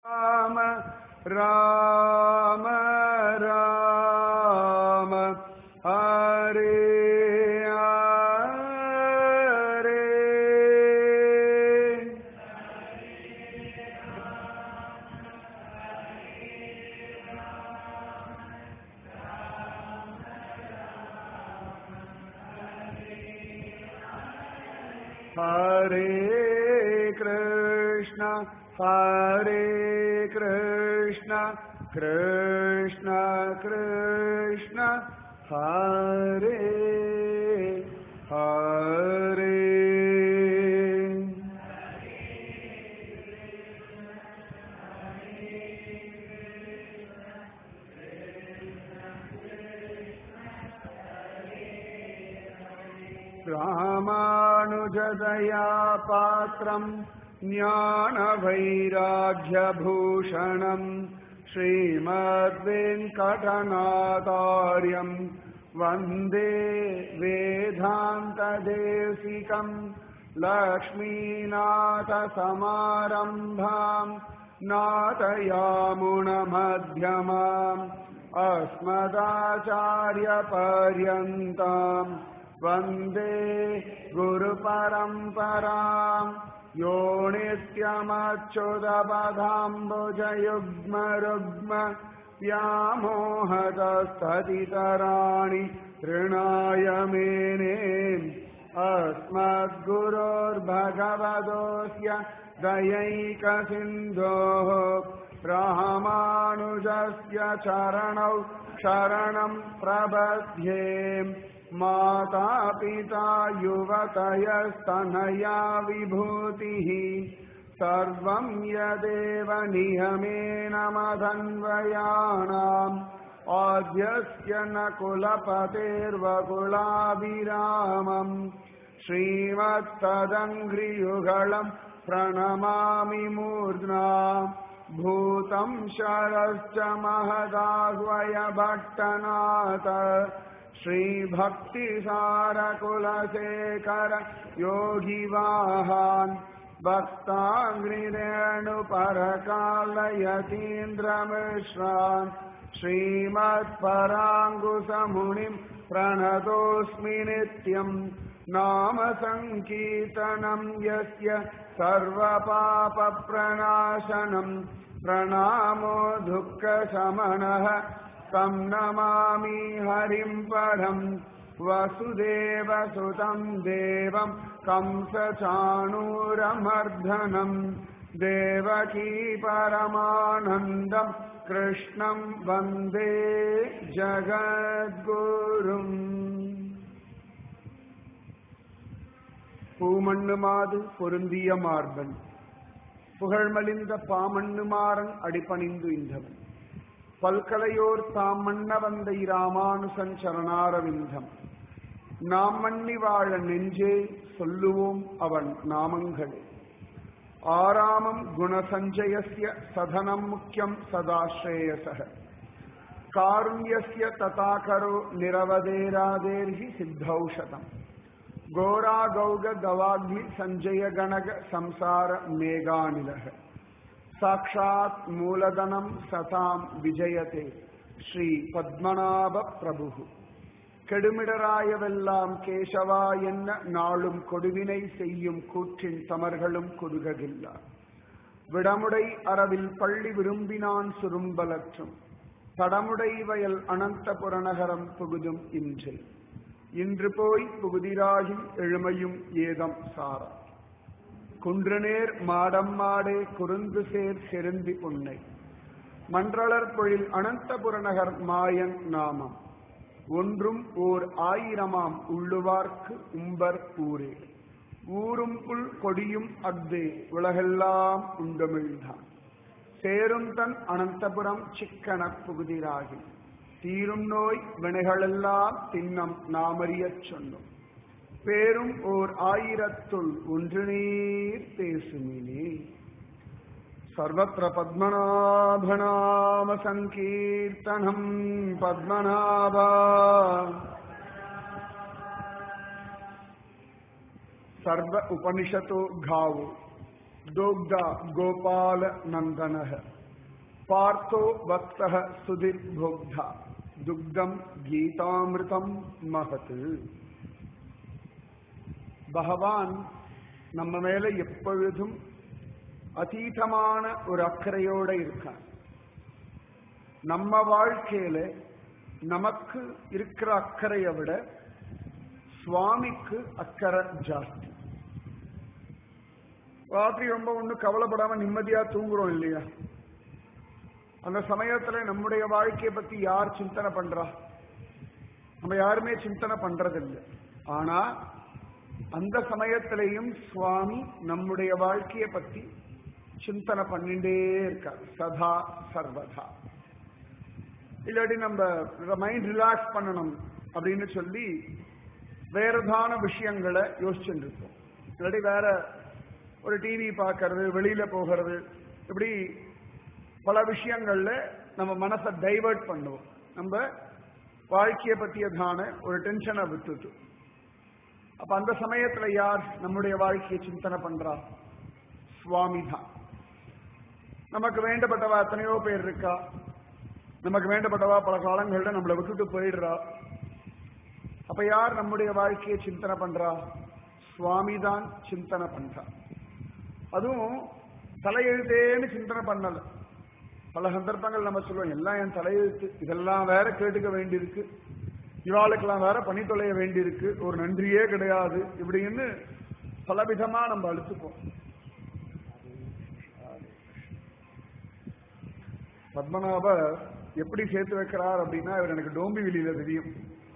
Rama Rama Rama Hare Hare Hare Krishna, Hare Krishna, Krishna Krishna, Hare Hare. रामानुजदया पात्रम् ज्ञानवैराग्यभूषणम् श्रीमद्वेङ्कटनाथार्यम् वन्दे वेदान्तदेशिकम् लक्ष्मीनाथसमारम्भाम् नाथयामुणमध्यमाम् अस्मदाचार्यपर्यन्ताम् वन्दे गुरुपरम्पराम् यो नित्यमच्युतपदाम्बुजयुग्मरुग्म व्यामोहतस्ततितराणि तृणाय मेने अस्मद्गुरोर्भगवतोऽस्य दयैकसिन्धोः रामानुजस्य चरणौ शरणम् प्रबध्ये माता पिता युवतयस्तनया विभूतिः सर्वं यदेव नियमेन मदन्वयाणाम् आद्यस्य न कुलपतेर्वकुलाभिरामम् श्रीमत्तदङ्घ्रियुगळम् प्रणमामि मूर्ध्ना भूतं शरश्च महदाह्वय भट्टनाथ श्रीभक्तिसारकुलशेखर योगिवाहान् भक्ताङ्घ्रिरेणुपरकालयतीन्द्रमिश्रान् श्रीमत्पराङ्गुसमुनिम् प्रणतोऽस्मि नित्यम् नाम सङ्कीर्तनम् यस्य सर्वपापप्रणाशनम् प्रणामो दुःखशमनः तं नमामि हरिम् परम् वसुदेवसुतम् देवम् कंसचाणूरमर्धनम् देवकी परमानन्दम् कृष्णम् वन्दे ஜகத்குரும் பூமண்ணுமாது பொருந்திய மார்பன் புகழ்மலிந்த பாமண்ணுமாறன் அடிபணிந்து இந்தவன் பல்கலையோர் தாம் மன்ன வந்தை ராமானுசன் சரணாரவிந்தம் நாம் மன்னி வாழ நெஞ்சே சொல்லுவோம் அவன் நாமங்களே ஆராமம் குணசஞ்சயஸ்ய சதனம் முக்கியம் சதாஸ்ரேயசக காருண்யஸ்ய ததாகரோ நிரவதேராதேர்ஹி சித்தௌஷதம் கோரா கௌக கவாக்னி சஞ்சய கணக சம்சார மேகாநிலக சாட்சாத் மூலதனம் சதாம் விஜயதே ஸ்ரீ பத்மநாப பிரபு கெடுமிடராயவெல்லாம் கேசவா என்ன நாளும் கொடுவினை செய்யும் கூற்றின் தமர்களும் குறுககில்லார் விடமுடை அரவில் பள்ளி விரும்பினான் சுரும்பலற்றும் தடமுடை வயல் அனந்த புறநகரம் புகுதும் இன்றே இன்று போய் புகுதிராகி எழுமையும் ஏதம் சாரா குன்றுநேர் மாடம் மாடே குறுந்து சேர் செருந்தி புன்னை மன்றளர் பொழில் அனந்தபுரநகர் மாயன் நாமம் ஒன்றும் ஓர் ஆயிரமாம் உள்ளுவார்க்கு உம்பர் ஊரே ஊரும் புல் கொடியும் அஃதே உலகெல்லாம் உண்டமிழ்தான் சேரும் தன் அனந்தபுரம் சிக்கனப் புகுதிராகி தீரும் நோய் வினைகளெல்லாம் தின்னம் நாமறியச் சொன்னோம் பேரும் ஓர் ஆயிரத்துள் ஒன்று நீர் பேசுமினே சர்வத்திர பத்மநாபநாம சங்கீர்த்தனம் பத்மநாபா सर्व उपनिषतो घावो दोग्धा गोपाल नंदनः पार्थो वत्सः सुधिर्भोग्धा துக்தம் கீதாமிருதம் மகத் பகவான் நம்ம மேல எப்பொழுதும் அதீதமான ஒரு அக்கறையோட இருக்கான் நம்ம வாழ்க்கையில நமக்கு இருக்கிற அக்கறையை விட சுவாமிக்கு அக்கறை ஜாஸ்தி ராத்திரி ரொம்ப ஒண்ணு கவலைப்படாம நிம்மதியா தூங்குறோம் இல்லையா அந்த சமயத்துல நம்முடைய வாழ்க்கையை பத்தி யார் சிந்தனை பண்றா நம்ம யாருமே சிந்தனை பண்றதில்லை ஆனா அந்த சமயத்திலையும் சுவாமி நம்முடைய வாழ்க்கையை பத்தி சிந்தனை பண்ணிட்டே இருக்கார் சதா சர்வதா இல்லாட்டி நம்ம மைண்ட் ரிலாக்ஸ் பண்ணணும் அப்படின்னு சொல்லி வேறதான விஷயங்களை யோசிச்சுட்டு இருப்போம் இல்லாட்டி வேற ஒரு டிவி பார்க்கறது வெளியில போகிறது இப்படி பல விஷயங்கள்ல நம்ம மனசை டைவர்ட் பண்ணுவோம் நம்ம வாழ்க்கையை பத்தியதான ஒரு டென்ஷனை விட்டுட்டு அப்ப அந்த சமயத்துல யார் நம்முடைய வாழ்க்கையை சிந்தனை பண்றா சுவாமி தான் நமக்கு வேண்டப்பட்டவா எத்தனையோ பேர் இருக்கா நமக்கு வேண்டப்பட்டவா பல காலங்கள்ல நம்மளை விட்டுட்டு போயிடுறா அப்ப யார் நம்முடைய வாழ்க்கையை சிந்தனை பண்றா சுவாமி தான் சிந்தனை பண்றா அதுவும் தலையெழுத்தேன்னு சிந்தனை பண்ணல பல சந்தர்ப்பங்கள் நம்ம சொல்லுவோம் எல்லாம் என் தலையெழுத்து இதெல்லாம் வேற கேட்டுக்க வேண்டியிருக்கு இவாளுக்கெல்லாம் வேற பணி தொலைய வேண்டியிருக்கு ஒரு நன்றியே கிடையாது இப்படின்னு பலவிதமா நம்ம அழுத்துப்போம் பத்மநாபர் எப்படி சேர்த்து வைக்கிறார் அப்படின்னா இவர் எனக்கு டோம்பிவிலியில தெரியும்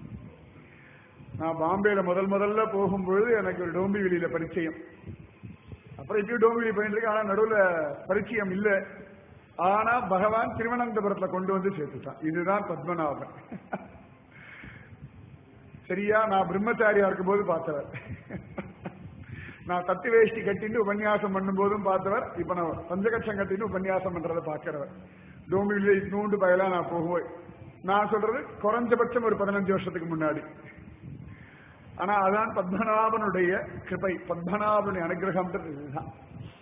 நான் பாம்பேல முதல் முதல்ல போகும்பொழுது எனக்கு ஒரு டோம்பிவிலியில பரிச்சயம் அப்புறம் இப்பயும் டோம்பிவிலி போயிட்டு இருக்கேன் ஆனா நடுவுல பரிச்சயம் இல்லை ஆனா பகவான் திருவனந்தபுரத்துல கொண்டு வந்து சேர்த்துட்டான் இதுதான் பத்மநாபன் சரியா நான் பிரம்மச்சாரியா இருக்கும்போது பார்த்தவர் நான் தத்து வேஷ்டி கட்டிட்டு உபன்யாசம் பண்ணும் போதும் பார்த்தவர் இப்ப நான் பஞ்சகட்சம் கட்டிட்டு உபன்யாசம் பண்றதை பார்க்கிறவர் டோமியில நூண்டு பயலா நான் போகுவேன் நான் சொல்றது குறைஞ்சபட்சம் ஒரு பதினஞ்சு வருஷத்துக்கு முன்னாடி ஆனா அதான் பத்மநாபனுடைய கிருபை பத்மநாபனுடைய அனுகிரகம்ன்றது இதுதான்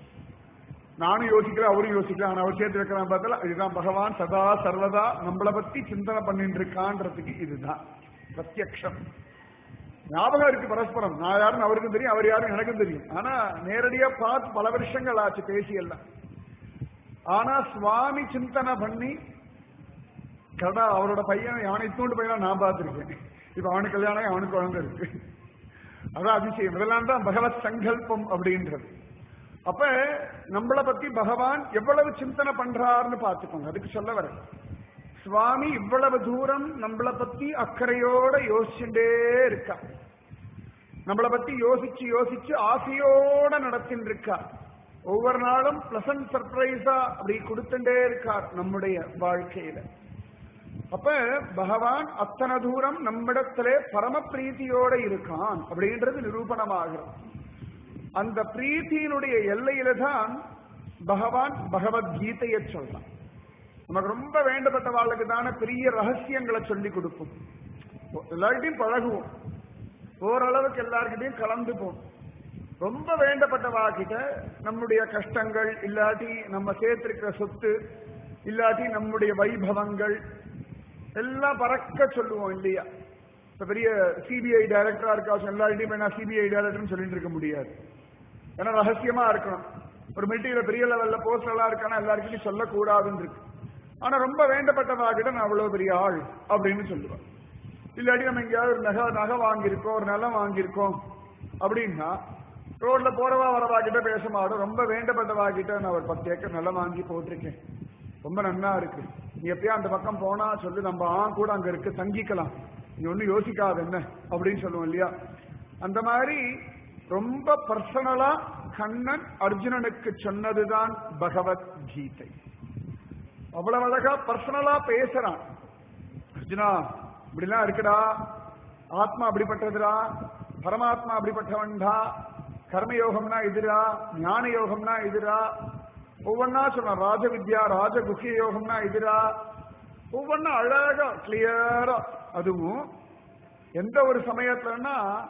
நானும் யோசிக்கிறேன் அவரும் யோசிக்கிறேன் ஆனா அவர் சேர்த்து வைக்கிறான் பார்த்தா இதுதான் பகவான் சதா சர்வதா நம்மளை பத்தி சிந்தனை பண்ணிட்டு இருக்கான்றதுக்கு இதுதான் பிரத்யக்ஷம் ஞாபகம் இருக்கு பரஸ்பரம் நான் யாருன்னு அவருக்கும் தெரியும் அவர் யாரும் எனக்கும் தெரியும் ஆனா நேரடியா பார்த்து பல வருஷங்கள் ஆச்சு பேசி எல்லாம் ஆனா சுவாமி சிந்தனை பண்ணி கடா அவரோட பையன் யானை தூண்டு பையனா நான் பார்த்திருக்கேன் இப்ப அவனுக்கு கல்யாணம் அவனுக்கு குழந்தை இருக்கு அதான் அதிசயம் இதெல்லாம் தான் பகவத் சங்கல்பம் அப்படின்றது அப்ப நம்மளை பத்தி பகவான் எவ்வளவு சிந்தனை பண்றாருன்னு பார்த்துக்கோங்க அதுக்கு சொல்ல வர சுவாமி இவ்வளவு தூரம் நம்மளை பத்தி அக்கறையோட யோசிச்சுட்டே இருக்கா நம்மளை பத்தி யோசிச்சு யோசிச்சு ஆசையோட நடத்தின்னு இருக்கா ஒவ்வொரு நாளும் பிளசன்ட் சர்ப்ரைஸா அப்படி கொடுத்துட்டே இருக்கார் நம்முடைய வாழ்க்கையில அப்ப பகவான் அத்தனை தூரம் நம்மிடத்திலே பரம பிரீத்தியோட இருக்கான் அப்படின்றது நிரூபணமாகிறது அந்த பிரீத்தியினுடைய எல்லையில தான் பகவான் பகவத்கீதையை சொல்றான் நமக்கு ரொம்ப வேண்டப்பட்ட வாழ்க்கை தானே பெரிய ரகசியங்களை சொல்லி கொடுப்போம் எல்லார்கிட்டையும் பழகுவோம் ஓரளவுக்கு எல்லார்கிட்டையும் கலந்துப்போம் ரொம்ப வேண்டப்பட்ட வாக்கிட்ட நம்முடைய கஷ்டங்கள் இல்லாட்டி நம்ம சேர்த்திருக்கிற சொத்து இல்லாட்டி நம்முடைய வைபவங்கள் எல்லாம் பறக்க சொல்லுவோம் இல்லையா இப்ப பெரிய சிபிஐ டைரக்டரா இருக்கா எல்லார்கிட்டையும் நான் சிபிஐ டைரக்டர்னு சொல்லிட்டு இருக்க முடியாது ஏன்னா ரகசியமா இருக்கணும் ஒரு மிலிட்டரியில பெரிய லெவல்ல போஸ்ட் எல்லாம் இருக்கானா எல்லாருக்கிட்டையும் சொல்லக்கூடாதுன்னு இருக்கு ஆனா ரொம்ப வேண்டப்பட்டவாகிட்ட நான் அவ்வளவு பெரிய ஆள் அப்படின்னு சொல்லுவேன் இல்லாட்டி நம்ம எங்கேயாவது ஒரு நகை நகை வாங்கியிருக்கோம் ஒரு நிலம் வாங்கியிருக்கோம் அப்படின்னா ரோட்ல போறவா வரவா கிட்ட பேச மாட்டோம் ரொம்ப வேண்டப்பட்டவா கிட்ட நான் ஒரு பத்து ஏக்கர் நிலம் வாங்கி போட்டிருக்கேன் ரொம்ப நன்னா இருக்கு நீ எப்பயா அந்த பக்கம் போனா சொல்லு நம்ம ஆ கூட அங்க இருக்கு தங்கிக்கலாம் நீ ஒன்னும் யோசிக்காது என்ன அப்படின்னு சொல்லுவோம் இல்லையா அந்த மாதிரி ரொம்ப பர்சனலா கண்ணன் அர்ஜுனனுக்கு சொன்னதுதான் பகவத்கீதை அவ்வளவு அழகா பர்சனலா பேசுறான் அர்ஜுனா இப்படிலாம் இருக்குடா ஆத்மா அப்படிப்பட்டதுடா பரமாத்மா அப்படிப்பட்டவன்டா கர்மயோகம்னா இதுடா ஞான யோகம்னா இதுடா ஒவ்வொன்னா சொன்னான் ராஜ வித்யா ராஜகுஹ்ய யோகம்னா இதுடா ஒவ்வொன்னா அழகா கிளியரா அதுவும் எந்த ஒரு சமயத்துலன்னா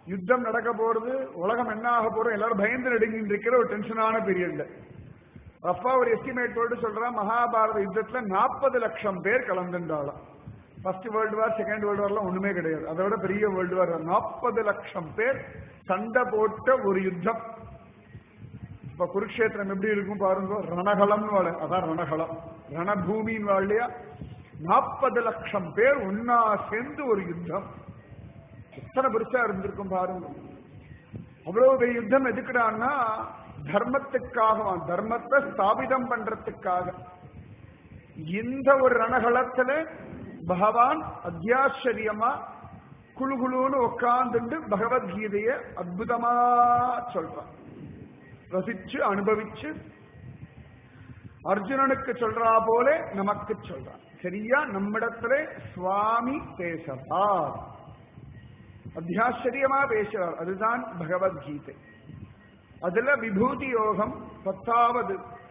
யுத்தம் நடக்க போறது உலகம் என்ன ஆக போறோம் எல்லாரும் பயந்து நடுங்கிட்டு இருக்கிற ஒரு டென்ஷனான பீரியட்ல அப்பா ஒரு எஸ்டிமேட் போட்டு சொல்றான் மகாபாரத யுத்தத்துல நாற்பது லட்சம் பேர் கலந்துட்டாலும் first world war second world வார்லாம் ஒண்ணுமே கிடையாது அதை விட பெரிய வேர்ல்டு வார் நாற்பது லட்சம் பேர் சண்டை போட்ட ஒரு யுத்தம் இப்ப குருக்ஷேத்திரம் எப்படி இருக்கும் பாருங்க ரணகலம்னு வாழ அதான் ரணகலம் ரணபூமின்னு வாழலையா நாற்பது லட்சம் பேர் ஒன்னா சேர்ந்து ஒரு யுத்தம் எத்தனை பெருசா இருந்திருக்கும் பாருங்க அவ்வளவு பெரிய யுத்தம் எதுக்குடான்னா தர்மத்துக்காக தர்மத்தை ஸ்தாபிதம் பண்றதுக்காக இந்த ஒரு ரணகலத்துல பகவான் அத்தியாச்சரியமா குழு குழுன்னு உட்கார்ந்துட்டு பகவத்கீதைய அற்புதமா சொல்றான் ரசிச்சு அனுபவிச்சு அர்ஜுனனுக்கு சொல்றா போல நமக்கு சொல்றான் சரியா நம்மிடத்துல சுவாமி பேசவார் அத்தியாச்சரியமா பேசுறார் அதுதான் பகவத்கீதை அதுல விபூதி யோகம் பத்தாவது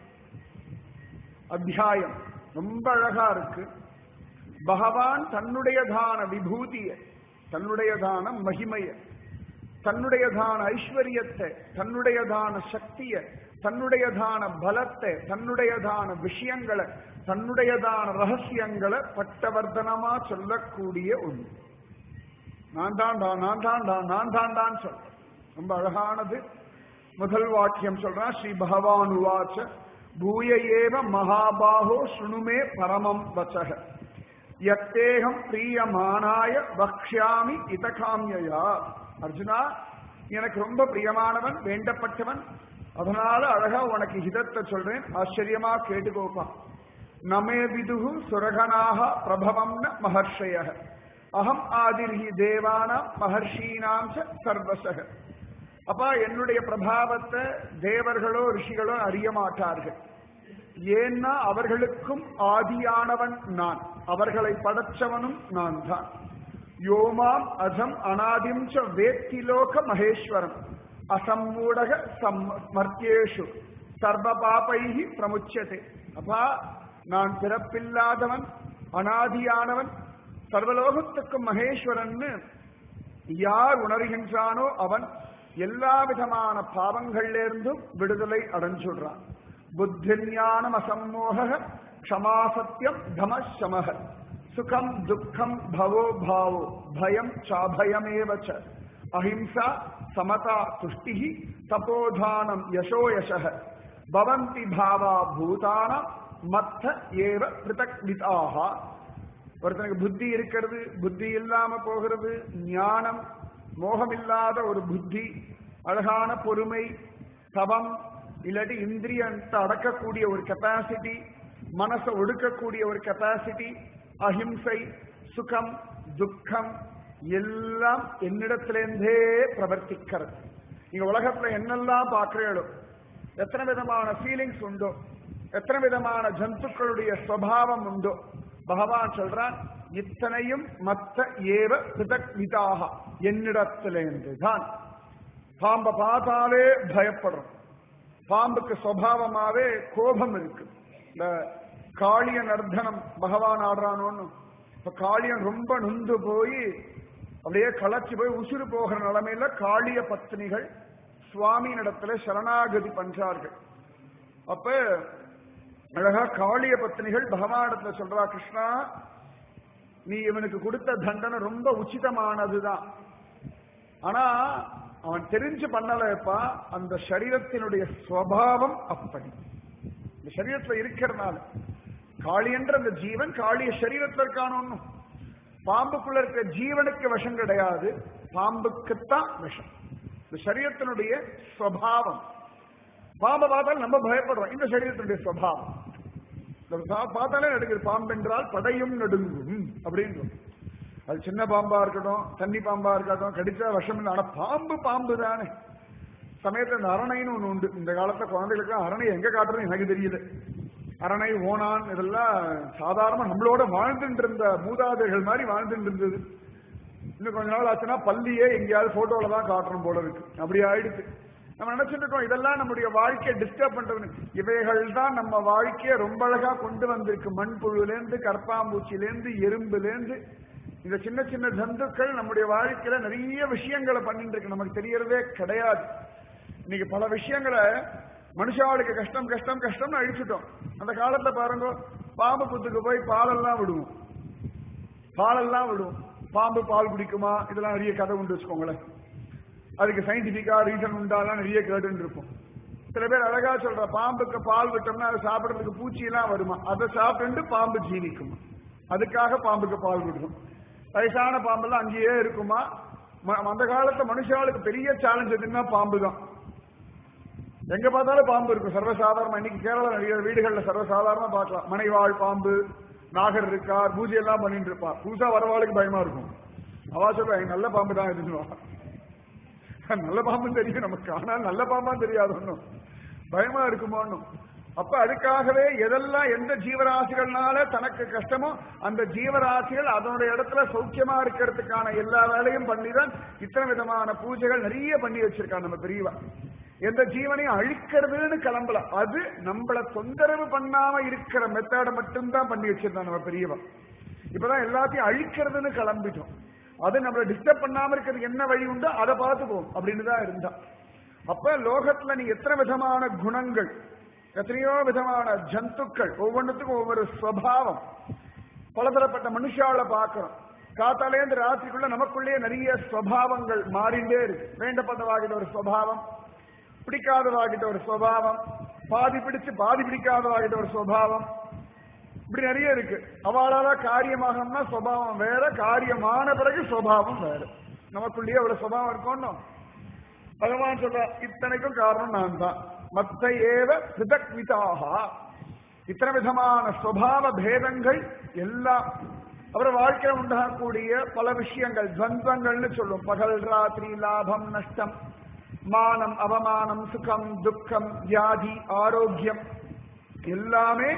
அத்தியாயம் ரொம்ப அழகா இருக்கு பகவான் தன்னுடையதான விபூதிய தன்னுடையதான மகிமைய தன்னுடையதான ஐஸ்வர்யத்தை தன்னுடையதான சக்திய தன்னுடையதான பலத்தை தன்னுடையதான விஷயங்களை தன்னுடையதான ரகசியங்களை பட்டவர்த்தனமா சொல்லக்கூடிய ஒன்று நான் தான்டா நான் தான்டா நான் தான்டான்னு சொல்றேன் ரொம்ப அழகானது முதல் வாக்கியம் சொல்றான் ஸ்ரீ பகவான் உவாச்ச பூய ஏவ மகாபாகோ சுணுமே பரமம் வச்சக யத்தேகம் பிரியமானாய பக்ஷ்யாமி இதகாமியா அர்ஜுனா எனக்கு ரொம்ப பிரியமானவன் வேண்டப்பட்டவன் அதனால அழகா உனக்கு ஹிதத்தை சொல்றேன் ஆச்சரியமா கேட்டுக்கோப்பா நமே விதுகு சுரகனாக பிரபவம்ன மகர்ஷய அகம் ஆதிர்ஹி தேவானாம் மகர்ஷீனாம் ச சர்வசக அப்பா என்னுடைய பிரபாவத்தை தேவர்களோ ரிஷிகளோ அறிய மாட்டார்கள் ஏன்னா அவர்களுக்கும் ஆதியானவன் நான் அவர்களை படைச்சவனும் நான் தான் யோமாம் அஜம் அனாதிம் ச வேத்திலோக மகேஸ்வரம் அசம்மூடக சம்மர்த்தியேஷு சர்வ பாபைகி பிரமுச்சதே அப்பா நான் பிறப்பில்லாதவன் அனாதியானவன் சர்வலோகத்துக்கும் மகேஸ்வரன்னு யார் உணர்கின்றானோ அவன் எல்லா விதமான பாவங்கள்லேருந்தும் விடுதலை அடைஞ்சுடுறான் புத்திஞானம் அசம்மோக க்ஷமா சத்தியம் தம சமக சுகம் துக்கம் பவோ பாவோ பயம் சாபயமேவச்ச அஹிம்சா சமதா துஷ்டி தபோதானம் யசோ யச பவந்தி பாவா பூதானம் மத்த ஏவ பிருதக் விதாக ஒருத்தனுக்கு புத்தி இருக்கிறது புத்தி இல்லாம போகிறது ஞானம் மோகமில்லாத ஒரு புத்தி அழகான பொறுமை தவம் இல்லாட்டி இந்திரியத்தை அடக்கக்கூடிய ஒரு கெப்பாசிட்டி மனசை ஒடுக்கக்கூடிய ஒரு கெப்பாசிட்டி அஹிம்சை சுகம் துக்கம் எல்லாம் என்னிடத்திலேருந்தே பிரவர்த்திக்கிறது நீங்க உலகத்துல என்னெல்லாம் பார்க்கிறீங்களோ எத்தனை விதமான ஃபீலிங்ஸ் உண்டோ எத்தனை விதமான ஜந்துக்களுடைய சுவாவம் உண்டோ பகவான் சொல்றான் இத்தனையும் மத்த ஏவ பிதக் விதாக என்னிடத்திலேருந்து தான் பாம்பை பார்த்தாலே பயப்படுறோம் பாம்புக்கு சுவாவமாவே கோபம் இருக்கு இந்த காளிய நர்தனம் பகவான் ஆடுறானோன்னு இப்ப காளியன் ரொம்ப நொந்து போய் அப்படியே களைச்சு போய் உசுறு போகிற நிலைமையில காளிய பத்னிகள் சுவாமியின் இடத்துல சரணாகதி பண்றார்கள் அப்ப அழகா காளிய பத்னிகள் பகவானிடத்துல சொல்றா கிருஷ்ணா நீ இவனுக்கு கொடுத்த தண்டனை ரொம்ப உச்சிதமானதுதான் ஆனா அவன் தெரிஞ்சு பண்ணலப்பா அந்த சரீரத்தினுடைய சுவாவம் அப்படி இந்த சரீரத்துல இருக்கிறதுனால காளி என்ற அந்த ஜீவன் காளிய சரீரத்துல இருக்கானு பாம்புக்குள்ள இருக்கிற ஜீவனுக்கு விஷம் கிடையாது பாம்புக்குத்தான் விஷம் இந்த சரீரத்தினுடைய சுவாவம் பாம்பை பார்த்தாலும் நம்ம பயப்படுறோம் இந்த சரீரத்தினுடைய சுவாவம் பார்த்தாலே நடுங்குது பாம்பு என்றால் படையும் நடுங்கும் அப்படின்னு அது சின்ன பாம்பா இருக்கட்டும் தண்ணி பாம்பா இருக்கட்டும் கடிச்சா விஷம் இல்லை ஆனா பாம்பு பாம்பு தானே சமயத்துல இந்த அரணைன்னு ஒண்ணு உண்டு இந்த காலத்துல குழந்தைகளுக்கு அரணை எங்க காட்டுறது எனக்கு தெரியல அரணை ஓனான் இதெல்லாம் சாதாரண நம்மளோட வாழ்ந்துட்டு இருந்த மூதாதைகள் மாதிரி வாழ்ந்துட்டு இருந்தது இன்னும் கொஞ்ச நாள் ஆச்சுன்னா பள்ளியே எங்கேயாவது போட்டோல தான் காட்டணும் போல இருக்கு அப்படி ஆயிடுச்சு நம்ம நினைச்சிட்டு இருக்கோம் இதெல்லாம் நம்முடைய வாழ்க்கையை டிஸ்டர்ப் பண்றது இவைகள் தான் நம்ம வாழ்க்கையை ரொம்ப அழகா கொண்டு வந்திருக்கு மண்புழுல இருந்து கற்பாம்பூச்சில இருந்து எறும்புல இருந்து இந்த சின்ன சின்ன ஜந்துக்கள் நம்முடைய வாழ்க்கையில நிறைய விஷயங்களை பண்ணிட்டு இருக்கு நமக்கு தெரியறதே கிடையாது இன்னைக்கு பல விஷயங்களை மனுஷாளுக்கு கஷ்டம் கஷ்டம் கஷ்டம்னு அழிச்சிட்டோம் அந்த காலத்துல பாருங்க பாம்பு புத்துக்கு போய் பாலெல்லாம் விடுவோம் பாலெல்லாம் விடுவோம் பாம்பு பால் குடிக்குமா இதெல்லாம் நிறைய கதை உண்டு வச்சுக்கோங்களேன் அதுக்கு சயின்டிபிக்கா ரீசன் உண்டாலாம் நிறைய கேட்டுன்னு இருக்கும் சில பேர் அழகா சொல்ற பாம்புக்கு பால் விட்டோம்னா அதை சாப்பிடறதுக்கு பூச்சி எல்லாம் வருமா அதை சாப்பிட்டு பாம்பு ஜீவிக்குமா அதுக்காக பாம்புக்கு பால் விடுவோம் வயசான பாம்பெல்லாம் அங்கேயே இருக்குமா ம- அந்த காலத்து மனுஷாளுக்கு பெரிய சேலஞ்ச் எதுன்னா பாம்பு தான் எங்க பார்த்தாலும் பாம்பு இருக்கும் சர்வசாதாரணமா இன்னைக்கு கேரளா நிறைய வீடுகள்ல சர்வசாதாரணமா பார்க்கலாம் மனைவாழ் பாம்பு நாகர் இருக்கார் பூஜை எல்லாம் பண்ணிட்டு இருப்பா புதுசா வரவாளுக்கு பயமா இருக்கும் அவா சொல்லுவா "எனக்கு நல்ல பாம்பு தான் இதுன்னு நல்ல பாம்புன்னு தெரியும் நமக்கு ஆனால் நல்ல பாம்பா தெரியாது ஒன்றும் பயமா இருக்குமோன்னும் அப்ப அதுக்காகவே எதெல்லாம் எந்த ஜீவராசிகள்னால தனக்கு கஷ்டமோ அந்த ஜீவராசிகள் அதனுடைய இடத்துல சௌக்கியமா இருக்கிறதுக்கான எல்லா வேலையும் பண்ணிதான் இத்தனை விதமான பூஜைகள் நிறைய பண்ணி வச்சிருக்காங்க நம்ம பெரியவா எந்த ஜீவனையும் அழிக்கிறதுன்னு கிளம்பல அது நம்மள தொந்தரவு பண்ணாம இருக்கிற மெத்தட மட்டும்தான் பண்ணி வச்சிருந்தோம் நம்ம பெரியவா இப்பதான் எல்லாத்தையும் அழிக்கிறதுன்னு கிளம்பிட்டோம் அது நம்மள டிஸ்டர்ப் பண்ணாம இருக்கிறதுக்கு என்ன வழி உண்டோ அதை பார்த்துப்போம் அப்படின்னு தான் இருந்தா அப்ப லோகத்துல நீ எத்தனை விதமான குணங்கள் எத்தனையோ விதமான ஜந்துக்கள் ஒவ்வொன்றுத்துக்கும் ஒவ்வொரு ஸ்வபாவம் பலதரப்பட்ட மனுஷால பார்க்கிறோம் காத்தாலேந்து ராத்திரிக்குள்ள நமக்குள்ளேயே நிறைய ஸ்வபாவங்கள் மாறிண்டே இருக்கு வேண்டப்பட்டவாகிட்ட ஒரு ஸ்வபாவம் பிடிக்காதவாகிட்ட ஒரு ஸ்வபாவம் பாதி பிடிச்சு பாதி பிடிக்காதவாகிட்ட ஒரு ஸ்வபாவம் இப்படி நிறைய இருக்கு அவளால காரியமாகணும்னா சுபாவம் வேற காரியமான பிறகு சுபாவம் வேற நமக்குள்ளேயே அவ்வளவு சுபாவம் இருக்கணும் பகவான் சொல்ற இத்தனைக்கும் காரணம் நான் தான் மத்த ஏவ பிதக் விதாகா இத்தனை விதமான சுபாவ பேதங்கள் எல்லாம் அவர் வாழ்க்கையில் உண்டாகக்கூடிய பல விஷயங்கள் துவந்தங்கள்னு சொல்லும் பகல் ராத்திரி லாபம் நஷ்டம் மானம் அவமானம் சுகம் துக்கம் வியாதி ஆரோக்கியம் எல்லாமே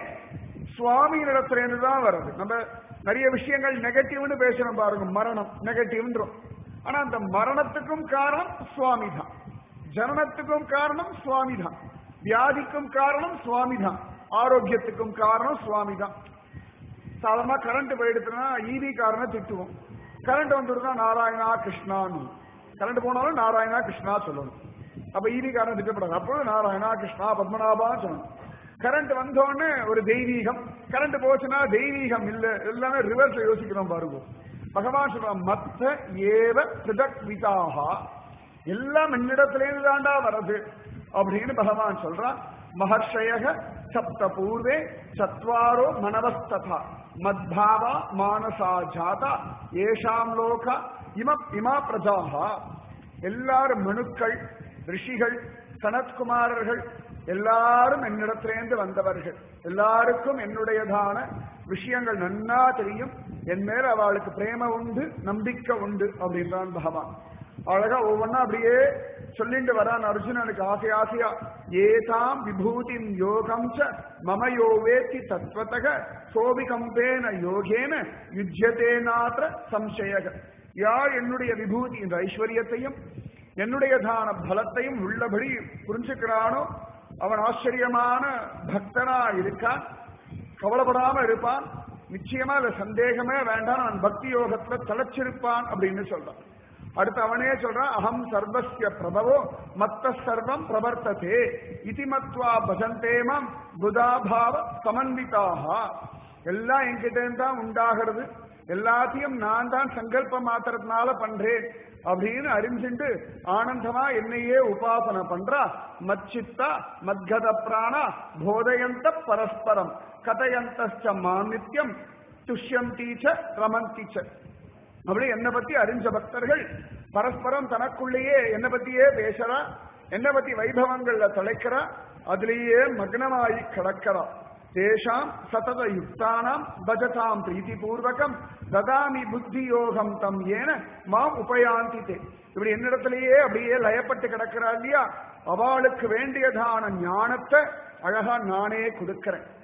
சுவாமி இடத்துலேருந்து தான் வருது நம்ம நிறைய விஷயங்கள் நெகட்டிவ்னு பேசணும் பாருங்க மரணம் நெகட்டிவ்ன்றோம் ஆனா அந்த மரணத்துக்கும் காரணம் சுவாமி தான் ஜனனத்துக்கும் காரணம் சுவாமி தான் வியாதிக்கும் காரணம் சுவாமி தான் ஆரோக்கியத்துக்கும் காரணம் சுவாமி தான் சாதாரணமா கரண்ட் போயிடுச்சுன்னா ஈவி காரனை திட்டுவோம் கரண்ட் வந்துருந்தா நாராயணா கிருஷ்ணான்னு கரண்ட் போனாலும் நாராயணா கிருஷ்ணா சொல்லணும் அப்ப ஈவி காரன் திட்டப்படாது அப்போ நாராயணா கிருஷ்ணா பத்மநாபான்னு சொல்லணும் கரண்ட் வந்தோடனே ஒரு தெய்வீகம் கரண்ட் போச்சுன்னா தெய்வீகம் இல்ல எல்லாமே ரிவர்ஸ் யோசிக்கிறோம் பாருங்க பகவான் சொல்றான் மத்த ஏவ பிதக் விதாகா எல்லாம் என்னிடத்திலேருந்து தாண்டா வருது அப்படின்னு பகவான் சொல்றான் மகர்ஷயக சப்த பூர்வே சத்வாரோ மனவஸ்ததா மத்பாவா மானசா ஜாதா ஏஷாம் லோக இம இமா பிரஜாகா எல்லாரும் மனுக்கள் ரிஷிகள் சனத்குமாரர்கள் எல்லாரும் என்னிடத்திலேந்து வந்தவர்கள் எல்லாருக்கும் என்னுடையதான விஷயங்கள் நன்னா தெரியும் என் மேல அவளுக்கு பிரேம உண்டு நம்பிக்கை உண்டு அப்படின்றான் பகவான் அழகா ஒவ்வொன்னா அப்படியே சொல்லிட்டு வரான் அர்ஜுனனுக்கு ஆசை ஆசையா ஏதாம் விபூதிம் யோகம் ச மம யோவேத்தி தத்வதக சோபிகம்பேன யோகேன யுஜ்யதேனாத்ர சம்சயக யார் என்னுடைய விபூதி இந்த ஐஸ்வர்யத்தையும் என்னுடைய தான பலத்தையும் உள்ளபடி புரிஞ்சுக்கிறானோ அவன் ஆச்சரியமான பக்தனா இருக்கான் கவலைப்படாம இருப்பான் நிச்சயமா அதுல சந்தேகமே வேண்டாம் அவன் பக்தி யோகத்துல தலைச்சிருப்பான் அப்படின்னு சொல்றான் அடுத்து அவனே சொல்றான் அகம் சர்வஸ்ய பிரபவோ மத்த சர்வம் பிரவர்த்ததே இதி மத்வா பஜந்தேமம் புதாபாவ சமன்விதாக எல்லாம் என்கிட்ட தான் உண்டாகிறது எல்லாத்தையும் நான் தான் சங்கல்ப மாத்திரத்தினால பண்றேன் அப்படின்னு அறிஞ்சுண்டு ஆனந்தமா என்னையே உபாசனை பண்றா மச்சித்தா மத்கத பிராணா போதயந்த பரஸ்பரம் கதயந்த மாநித்யம் துஷ்யந்தீச்ச ரமந்திச்ச அப்படி என்னை பத்தி அறிஞ்ச பக்தர்கள் பரஸ்பரம் தனக்குள்ளேயே என்னை பத்தியே பேசுறா என்னை பத்தி வைபவங்கள்ல தொலைக்கிறா அதுலேயே மக்னமாயி கிடக்கிறா தேஷாம் சதத யுக்தானாம் பஜதாம் பிரீதி பூர்வகம் ததாமி புத்தி யோகம் தம் ஏன மாம் உபயாந்தி தே இப்படி என்னிடத்திலேயே அப்படியே லயப்பட்டு கிடக்கிறா இல்லையா அவளுக்கு வேண்டியதான ஞானத்தை அழகா நானே கொடுக்கிறேன்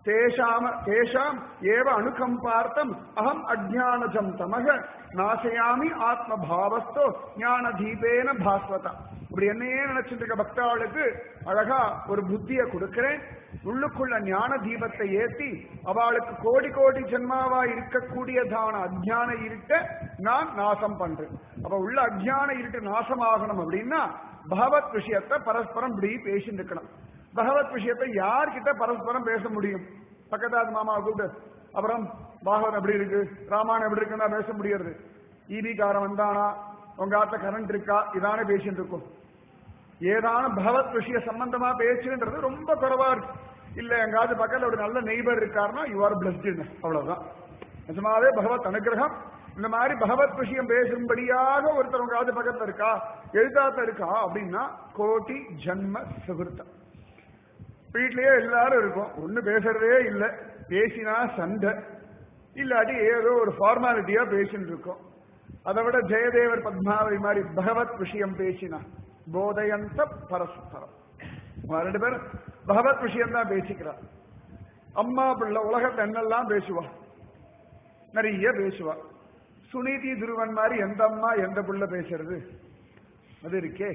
தேஷாம தேஷாம் ஏவ அணுகம்பார்த்தம் அகம் அஜானஜம் தமக நாசயாமி ஆத்ம பாவஸ்தோ ஞான தீபேன பாஸ்வதா இப்படி என்னையே நினைச்சிட்டு இருக்க பக்தாளுக்கு அழகா ஒரு புத்திய கொடுக்கிறேன் உள்ளுக்குள்ள ஞான தீபத்தை ஏத்தி அவளுக்கு கோடி கோடி ஜென்மாவா இருக்கக்கூடியதான அஜ்ஞான இருட்ட நான் நாசம் பண்றேன் அப்ப உள்ள அஜ்ஞான இருட்டு நாசமாகணும் அப்படின்னா பகவத் விஷயத்தை பரஸ்பரம் இப்படி பேசிட்டு இருக்கணும் பகவத் விஷயத்தை யார்கிட்ட பரஸ்பரம் பேச முடியும் பக்கத்தாது மாமாவை கூப்பிட்டு அப்புறம் பாகவன் எப்படி இருக்கு ராமாயணம் எப்படி இருக்குன்னா பேச முடியாது ஈபி காரன் வந்தானா உங்க ஆத்த கரண்ட் இருக்கா இதானே பேசிட்டு இருக்கும் ஏதான பகவத் விஷய சம்பந்தமா பேச்சுன்றது ரொம்ப குறைவா இருக்கு இல்ல எங்காவது பக்கத்துல ஒரு நல்ல நெய்பர் இருக்காருன்னா யூ ஆர் பிளஸ்டு அவ்வளவுதான் நிஜமாவே பகவத் அனுகிரகம் இந்த மாதிரி பகவத் விஷயம் பேசும்படியாக ஒருத்தர் உங்காவது பக்கத்துல இருக்கா எழுத்தாத்த இருக்கா அப்படின்னா கோட்டி ஜன்ம சுகிருத்தம் வீட்லயே எல்லாரும் இருக்கும் ஒண்ணு பேசுறதே இல்ல பேசினா சண்டை இல்லாட்டி ஏதோ ஒரு ஃபார்மாலிட்டியா பேசிட்டு இருக்கோம் அதை விட ஜெயதேவர் பத்மாவதி மாதிரி பகவத் விஷயம் பேசினா போதயந்த பரஸ்பரம் அவ ரெண்டு பேரும் பகவத் விஷயம் தான் பேசிக்கிறார் அம்மா பிள்ளை உலகத்தை என்னெல்லாம் பேசுவா நிறைய பேசுவா சுனிதி துருவன் மாதிரி எந்த அம்மா எந்த புள்ள பேசுறது அது இருக்கே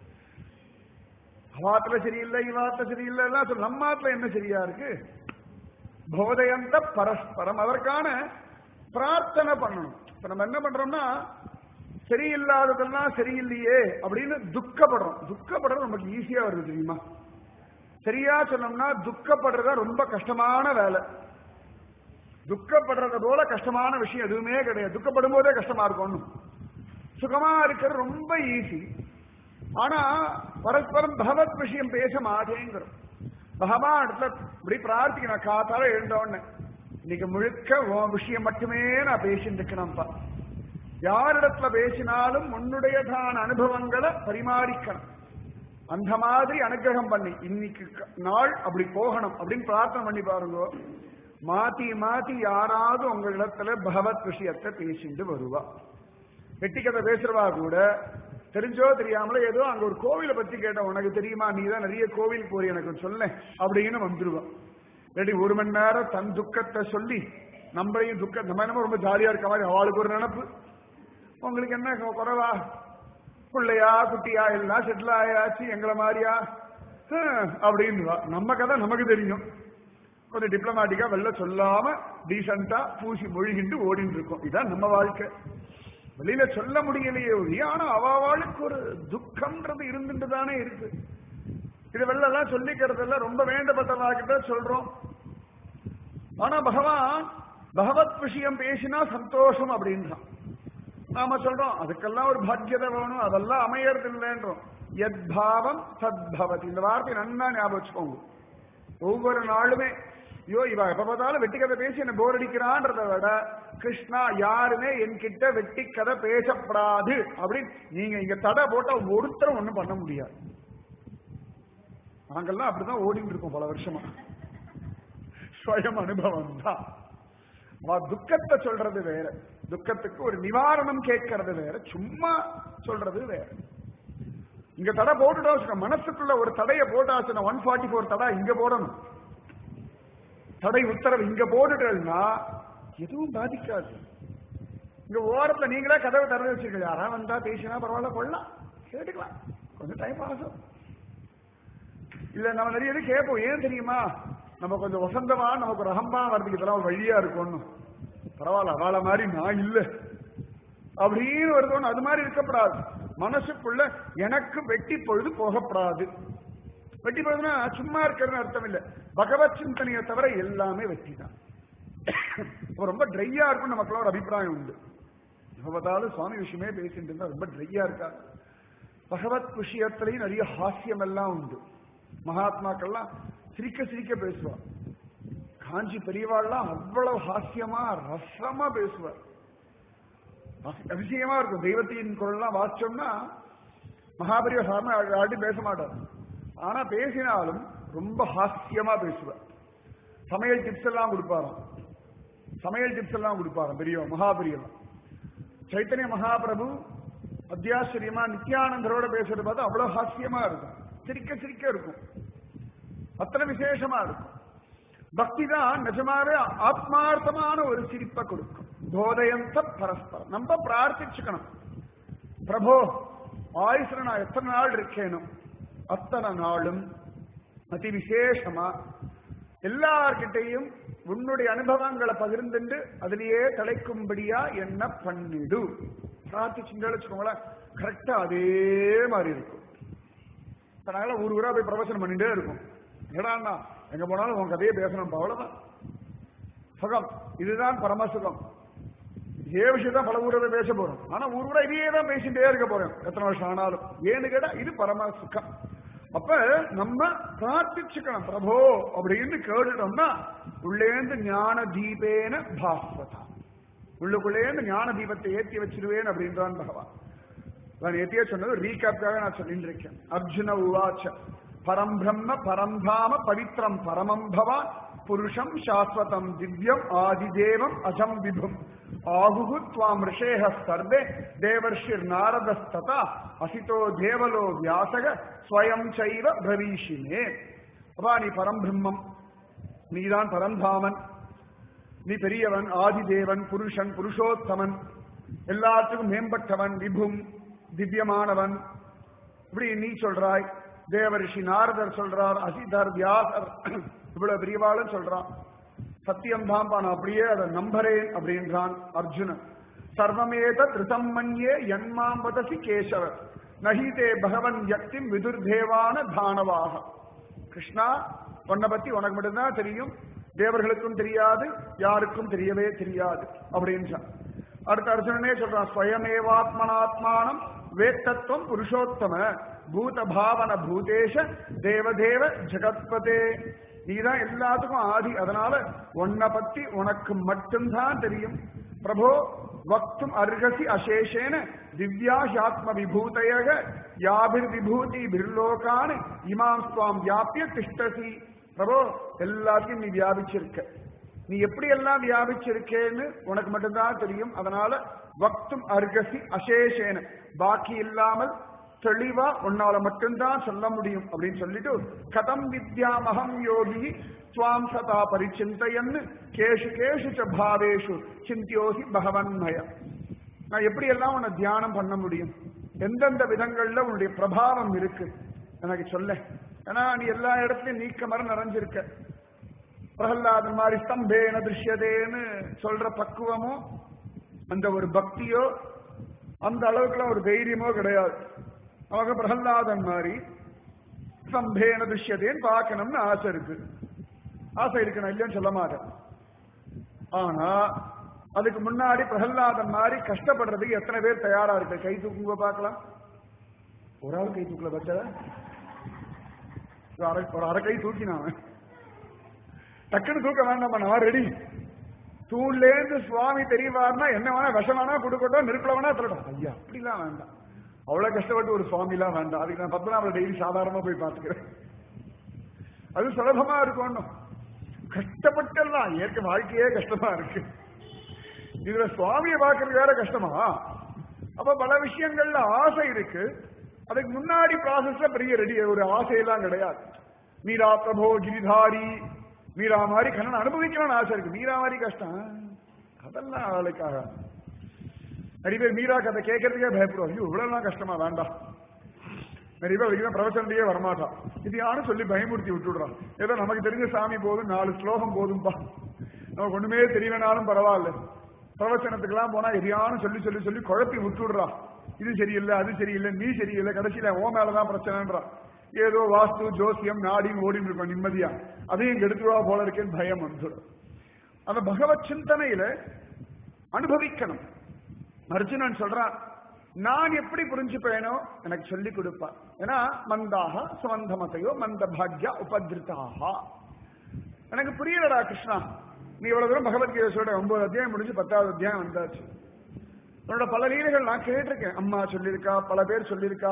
அவாத்துல சரியில்லை இவாத்துல சரியில்லை எல்லாம் சொல்லு. நம்ம ஆத்துல என்ன சரியா இருக்கு போதயந்த பரஸ்பரம் அதற்கான பிரார்த்தனை பண்ணணும் இப்ப நம்ம என்ன பண்றோம்னா சரியில்லாததெல்லாம் சரியில்லையே அப்படின்னு துக்கப்படுறோம் துக்கப்படுறது நமக்கு ஈஸியா வருது தெரியுமா சரியா சொன்னோம்னா துக்கப்படுறதா ரொம்ப கஷ்டமான வேலை துக்கப்படுறத போல கஷ்டமான விஷயம் எதுவுமே கிடையாது துக்கப்படும் போதே கஷ்டமா இருக்கும் ஒண்ணும். சுகமா இருக்கிறது ரொம்ப ஈஸி ஆனா பரஸ்பரம் பகவத் விஷயம் பேச மாட்டேங்கிறோம் பகவான் இடத்துல இப்படி பிரார்த்திக்கணும் காத்தால எழுந்தோன்னு இன்னைக்கு முழுக்க உன் விஷயம் மட்டுமே நான் பேசிட்டு இருக்கணும்ப்பா யாரிடத்துல பேசினாலும் உன்னுடையதான அனுபவங்களை பரிமாறிக்கணும் அந்த மாதிரி அனுகிரகம் பண்ணி இன்னைக்கு க- நாள் அப்படி போகணும் அப்படின்னு பிரார்த்தனை பண்ணி பாருங்க மாத்தி மாத்தி யாராவது உங்க இடத்துல பகவத் விஷயத்தை பேசிட்டு வருவா வெட்டி கதை பேசுறவா கூட தெரிஞ்சோ தெரியாமலோ ஏதோ அங்க ஒரு கோவிலை பத்தி கேட்ட உனக்கு தெரியுமா நீ தான் நிறைய கோவில் போறி எனக்கு சொல்ல அப்படின்னு வந்துருவா ரெடி ஒரு மணி நேரம் தன் துக்கத்தை சொல்லி நம்மளையும் துக்க நம்ம என்னமோ ரொம்ப ஜாலியா இருக்க மாதிரி அவளுக்கு ஒரு நினப்பு உங்களுக்கு என்ன கொ- குறைவா பிள்ளையா குட்டியா எல்லாம் செட்டில் ஆயாச்சு எங்களை மாதிரியா ஹம், அப்படின்னுவா நம்ம கதை நமக்கு தெரியும் கொஞ்சம் டிப்ளமேட்டிக்கா வெளில சொல்லாம டீசெண்டா பூசி மொழிகிண்டு ஓடிட்டு இருக்கோம் இதான் நம்ம வாழ்க்கை வெளியில சொல்ல முடியலையே ஒழிய ஆனா அவாவாளுக்கு ஒரு துக்கம்ன்றது இருந்துட்டு தானே இருக்கு இது வெளில எல்லாம் சொல்லிக்கிறது எல்லாம் ரொம்ப வேண்டப்பட்டவாகிட்ட சொல்றோம் ஆனா பகவான் பகவத் விஷயம் பேசினா சந்தோஷம் அப்படின்றான் நாம சொல்றோம் அதுக்கெல்லாம் ஒரு பாக்கியதை வேணும் அதெல்லாம் அமையறது இல்லைன்றோம் எத் பாவம் தத் பவதி இந்த வார்த்தை நன்னா ஞாபகம் வச்சுக்கோங்க ஒவ்வொரு நாளுமே ஐயோ இவ எப்ப பார்த்தாலும் வெட்டி கதை பேசி என்ன போர் அடிக்கிறான்றத விட கிருஷ்ணா யாருமே என்கிட்ட வெட்டி கதை பேசப்படாது அப்படின்னு நீங்க இங்க தடை போட்டா ஒருத்தரும் ஒண்ணும் பண்ண முடியாது நாங்கெல்லாம் அப்படிதான் ஓடிட்டு இருக்கோம் பல வருஷமா ஸ்வயம் அனுபவம் தான் அவ துக்கத்தை சொல்றது வேற துக்கத்துக்கு ஒரு நிவாரணம் கேட்கறது வேற சும்மா சொல்றது வேற இங்க தடை போட்டுட்டோம் வச்சுக்கோ, மனசுக்குள்ள ஒரு தடையை போட்டாச்சுன்னா ஒன் ஃபார்ட்டி ஃபோர் தடை இங்க போடணும் தடை உத்தரவு இங்க போட்டுட்டேன்னா எதுவும் பாதிக்காது இங்க ஓரத்துல நீங்களே கதவை திறந்து வச்சிருக்கீங்க யாரா வந்தா பேசினா பரவாயில்ல கொள்ளலாம் கேட்டுக்கலாம் கொஞ்சம் டைம் ஆகும் இல்ல நம்ம நிறைய இது கேட்போம் ஏன் தெரியுமா நம்ம கொஞ்சம் வசந்தமா நமக்கு ஒரு அகம்பா வரதுக்கு இதெல்லாம் ஒரு வழியா இருக்கும்னு பரவாயில்ல அவளை மாதிரி நான் இல்ல அப்படின்னு வருதோன்னு அது மாதிரி இருக்கப்படாது மனசுக்குள்ள எனக்கு வெட்டி பொழுது போகப்படாது வெட்டி பொழுதுனா சும்மா இருக்கிறதுன்னு அர்த்தம் இல்ல பகவத் சிந்தனையை தவிர எல்லாமே வெட்டி தான் ரொம்ப ட்ரையா இருக்கும் நமக்குலாம் ஒரு அபிப்பிராயம் உண்டு எப்ப பார்த்தாலும் சுவாமி விஷயமே பேசிட்டு இருந்தா ரொம்ப ட்ரையா இருக்கா பகவத் விஷயத்திலையும் நிறைய ஹாஸ்யம் எல்லாம் உண்டு மகாத்மாக்கள்லாம் சிரிக்க சிரிக்க பேசுவா காஞ்சி பெரியவாள்லாம் அவ்வளவு ஹாஸ்யமா ரசமா பேசுவார் அதிசயமா இருக்கும் தெய்வத்தின் குரல்லாம் வாசிச்சோம்னா மகாபெரிய சாமி ஆட்டி பேச மாட்டார் ஆனா பேசினாலும் ரொம்ப ஹாஸ்யமா பேசுவார் சமையல் டிப்ஸ் எல்லாம் கொடுப்பாராம் சமையல் டிப்ஸ் எல்லாம் கொடுப்பாராம் பெரிய மகாபெரியவன் சைத்தன்ய மகாபிரபு அத்தியாச்சரியமா நித்யானந்தரோட பேசுறது பார்த்தா அவ்வளவு ஹாஸ்யமா இருக்கும் சிரிக்க சிரிக்க இருக்கும் அத்தனை விசேஷமா இருக்கும் பக்தி தான் நிஜமாவே ஆத்மார்த்தமான ஒரு சிரிப்பை கொடுக்கும் போதயந்த பரஸ்பரம் நம்ம பிரார்த்திச்சுக்கணும் பிரபோ ஆயுசுல நான் எத்தனை நாள் இருக்கேனும் அத்தனை நாளும் அதி விசேஷமா எல்லார்கிட்டையும் உன்னுடைய அனுபவங்களை பகிர்ந்துண்டு அதிலேயே தலைக்கும்படியா என்ன பண்ணிடு பிரார்த்திச்சுங்க வச்சுக்கோங்களேன் கரெக்டா அதே மாதிரி இருக்கும் இப்ப நாங்களாம் ஊர் ஊரா போய் பிரவச்சனம் பண்ணிட்டே இருக்கும் ஏடாண்ணா எங்க போனாலும் உன் கதையே பேசணும் அவ்வளவுதான் சுகம் இதுதான் பரமசுகம் இதே விஷயம் தான் பல ஊரில் பேச போறோம் ஆனா ஊர் ஊரா இதையே தான் பேசிட்டே இருக்க போறோம் எத்தனை வருஷம் ஆனாலும் ஏன்னு கேட்டா இது பரம சுகம் அப்ப நம்ம பிரார்த்திச்சுக்கணும் பிரபோ அப்படின்னு கேட்டுட்டோம்னா உள்ளேந்து ஞான தீபேன பாஸ்வதா உள்ளுக்குள்ளேந்து ஞான தீபத்தை ஏற்றி வச்சிருவேன் அப்படின்றான் பகவான் நான் ஏத்தியே சொன்னது ரீகேப்காக நான் சொல்லிட்டு இருக்கேன் அர்ஜுன உவாச்ச பரம் பிரம்ம பரம் தாம பவித்ரம் பரமம் பவான் புருஷம் சாஸ்வதம் திவ்யம் ஆதிதேவம் அஜம் விபும் ஆகுகு துவாம் ரிஷேக சர்வே தேவர்ஷிர் நாரதஸ்ததா அசிதோ தேவலோ வியாசக ஸ்வயம் சைவ பிரவீஷினே அப்பா நீ பரம்பிரம்மம் நீதான் பரந்தாமன் நீ பெரியவன் ஆதிதேவன் புருஷன் புருஷோத்தமன் எல்லாத்துக்கும் மேம்பட்டவன் விபும் திவ்யமானவன் இப்படி நீ சொல்றாய் தேவரிஷி நாரதர் சொல்றார் அசிதர் வியாசர் இவ்வளவு பெரியவாளும் சொல்றான் சத்தியம் தான் நான் அப்படியே அதை நம்புறேன் அப்படின்றான் அர்ஜுனன் சர்வமேத திருசம்மன்யே என்மாம் வதசி கேசவர் நஹிதே பகவன் யக்திம் விதுர்தேவான தானவாக கிருஷ்ணா உன்னை பத்தி உனக்கு மட்டும்தான் தெரியும் தேவர்களுக்கும் தெரியாது யாருக்கும் தெரியவே தெரியாது அப்படின்றான் அடுத்த அர்ஜுனனே சொல்றான் ஸ்வயமேவாத்மனாத்மானம் வேத்தத்துவம் புருஷோத்தம பூத பாவன பூதேஷ தேவதேவ ஜெகத்பதே நீதான் எல்லாத்துக்கும் ஆதி அதனால உன்னை பத்தி உனக்கு மட்டும்தான் தெரியும் பிரபோ வக்தும் அர்ஹசி அசேஷேன திவ்யாஹாத்ம விபூதயக யாபிர் விபூதி பிர்லோகான் இமாம் ஸ்வாம் வியாபிய திஷ்டசி பிரபோ எல்லாத்தையும் நீ வியாபிச்சிருக்க நீ எப்படி எல்லாம் வியாபிச்சிருக்கேன்னு உனக்கு மட்டும்தான் தெரியும் அதனால வக்தும் அர்கசி அசேஷேன பாக்கி இல்லாமல் தெளிவா உன்னால மட்டும்தான் சொல்ல முடியும் அப்படின்னு சொல்லிட்டு கதம் வித்யாமகம் யோகி சுவாம் சதா பரிச்சிந்தையன் கேஷு கேஷு ச பாவேஷு சிந்தியோகி பகவன்மயம் நான் எப்படி எல்லாம் உன்னை தியானம் பண்ண முடியும் எந்தெந்த விதங்கள்ல உன்னுடைய பிரபாவம் இருக்கு எனக்கு சொல்ல ஏன்னா நீ எல்லா இடத்துலயும் நீக்க மரம் நிறைஞ்சிருக்க பிரகல்லாதன் மாதிரி ஸ்தம்பேன திருஷ்யதேன்னு சொல்ற பக்குவமோ அந்த ஒரு பக்தியோ அந்த அளவுக்குலாம் ஒரு தைரியமோ கிடையாது அவங்க பிரகல்லாதன் மாதிரி ஸ்தம்பேன திருஷ்யதேன்னு பார்க்கணும்னு ஆசை இருக்கு ஆசை இருக்கு நான் இல்லைன்னு சொல்ல மாட்டேன் ஆனா அதுக்கு முன்னாடி பிரகல்லாதன் மாதிரி கஷ்டப்படுறதுக்கு எத்தனை பேர் தயாரா இருக்கு கை தூக்குங்க பார்க்கலாம் ஒரு ஆள் கை தூக்கல பச்ச ஒரு அரை ஒரு அரை கை தூக்கினான் டக்குன்னு தூக்க வேண்டாம் நான் ரெடி தூண்லேருந்து சுவாமி தெரியவார்னா என்ன வேணா விஷம் வேணா கொடுக்கட்டும் நெருப்புல வேணா சொல்லட்டும் ஐயா அப்படிலாம் வேண்டாம் அவ்வளவு கஷ்டப்பட்டு ஒரு சுவாமிலாம் வேண்டாம் அதுக்கு நான் பத்மநாப டெய்லி சாதாரணமா போய் பார்த்துக்கிறேன் அது சுலபமா இருக்கும் கஷ்டப்பட்டெல்லாம் ஏற்க வாழ்க்கையே கஷ்டமா இருக்கு இதுல சுவாமியை பார்க்கறது வேற கஷ்டமா அப்ப பல விஷயங்கள்ல ஆசை இருக்கு அதுக்கு முன்னாடி ப்ராசஸ்ல பெரிய ரெடி ஒரு ஆசையெல்லாம் கிடையாது மீரா பிரபோ கிரிதாரி மீரா மாதிரி கண்ணன் அனுபவிக்கணும்னு ஆசை இருக்கு மீரா மாதிரி கஷ்டம் அதெல்லாம் அவளுக்காக நிறைய பேர் மீரா கதை கேட்கறதுக்கே பயப்படுவோம் ஐயோ இவ்வளவுலாம் கஷ்டமா வேண்டாம் நிறைய பேர் வரைக்கும் பிரவச்சனத்தையே வரமாட்டான் இது யாரும் சொல்லி பயமுறுத்தி விட்டுடுறான் ஏதோ நமக்கு தெரிஞ்ச சாமி போதும் நாலு ஸ்லோகம் போதும்பா நமக்கு ஒண்ணுமே தெரியலனாலும் பரவாயில்ல பிரவச்சனத்துக்கெல்லாம் போனா எதையானும் சொல்லி சொல்லி சொல்லி குழப்பி விட்டுடுறான் இது சரியில்லை அது சரியில்லை நீ சரியில்லை கடைசியில ஓ மேலதான் பிரச்சனைன்றான் ஏதோ வாஸ்து ஜோசியம் நாடின்னு ஓடின்னு இருக்கோம் நிம்மதியா அதையும் கெடுத்துவா போல இருக்கேன்னு பயம் வந்துடும் அந்த பகவத் சிந்தனையில அனுபவிக்கணும் அர்ஜுனன் சொல்றான் நான் எப்படி புரிஞ்சுப்பேனோ எனக்கு சொல்லி கொடுப்பா ஏன்னா மந்தாக சுவந்தமதையோ மந்த பாக்யா உபதிருத்தாக எனக்கு புரியலடா கிருஷ்ணா நீ இவ்வளவு தூரம் பகவத்கீதை சொல்ற ஒன்பது அத்தியாயம் முடிஞ்சு பத்தாவது அத்தியாயம் வந்தாச்சு உன்னோட பல லீலைகள் நான் கேட்டிருக்கேன் அம்மா சொல்லியிருக்கா பல பேர் சொல்லியிருக்கா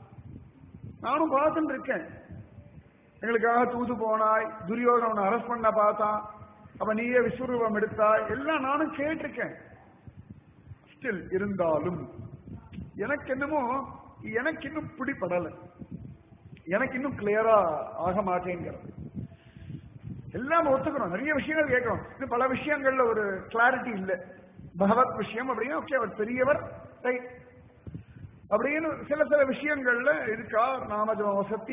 நானும் பார்த்துட்டு இருக்கேன் எங்களுக்காக தூது போனாய் துரியோதன அரெஸ்ட் பண்ண பார்த்தான் அப்ப நீயே விஸ்வரூபம் எடுத்தாய் எல்லாம் நானும் கேட்டிருக்கேன் ஸ்டில் இருந்தாலும் எனக்கு என்னமோ எனக்கு இன்னும் பிடிபடல எனக்கு இன்னும் கிளியரா ஆக மாட்டேங்கிறது எல்லாம் ஒத்துக்கிறோம் நிறைய விஷயங்கள் கேட்கிறோம் இன்னும் பல விஷயங்கள்ல ஒரு கிளாரிட்டி இல்லை பகவத் விஷயம் அப்படின்னா ஓகே அவர் பெரியவர் ரைட் அப்படின்னு சில சில விஷயங்கள்ல இருக்கா நாமஜப வசதி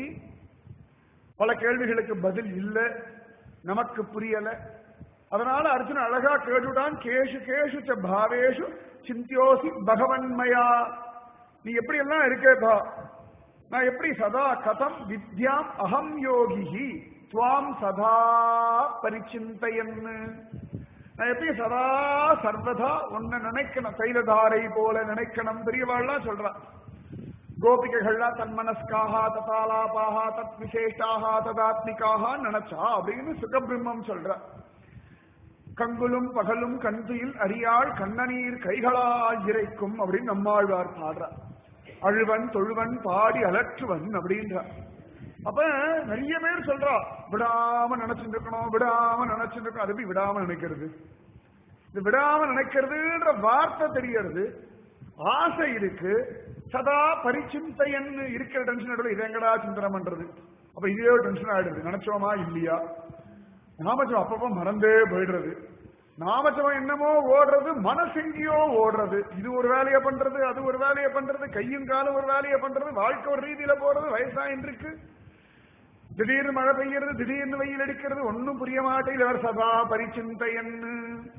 பல கேள்விகளுக்கு பதில் இல்லை நமக்கு புரியல அதனால அர்ஜுன் அழகா கேட்டுட்டான் கேஷு கேஷு ச பாவேஷு சிந்தியோசி பகவன்மயா நீ எப்படி எல்லாம் இருக்கேப்பா நான் எப்படி சதா கதம் வித்யாம் அகம் யோகி துவாம் சதா பரிச்சிந்தையன்னு நான் எப்படி சதா சர்வதா உன்னை நினைக்கணும் தைலதாரை போல நினைக்கணும் பெரியவாள்லாம் சொல்றான் கோபிகைகள்லாம் தன்மனஸ்காக ததாலாபாக தத் விசேஷாக ததாத்மிகாக நினைச்சா அப்படின்னு சுகபிரம்மம் சொல்ற கங்குலும் பகலும் கண்துயில் அறியாள் கண்ணநீர் கைகளால் இறைக்கும் அப்படின்னு நம்மாழ்வார் பாடுறார் அழுவன் தொழுவன் பாடி அலற்றுவன் அப்படின்ற அப்ப நிறைய பேர் சொல்றா விடாம நினைச்சுட்டு இருக்கணும் விடாம நினைச்சுட்டு இருக்கணும் அது எப்படி விடாம நினைக்கிறது இது விடாம நினைக்கிறதுன்ற வார்த்தை தெரியறது ஆசை இருக்கு சதா பரிச்சிந்தையன் இருக்கிற டென்ஷன் இது எங்கடா சிந்தனை பண்றது அப்ப இதே டென்ஷன் ஆயிடுது நினைச்சோமா இல்லையா நாமஜம் அப்பப்போ மறந்தே போயிடுறது நாமஜம் என்னமோ ஓடுறது மனசெங்கியோ ஓடுறது இது ஒரு வேலையை பண்றது அது ஒரு வேலையை பண்றது கையும் காலும் ஒரு வேலையை பண்றது வாழ்க்கை ஒரு ரீதியில போறது வயசாயின் இருக்கு திடீர்னு மழை பெய்யறது திடீர்னு வெயில் அடிக்கிறது ஒன்னும் புரிய மாட்டேங்குது சதா பரிச்சிந்தையன்னு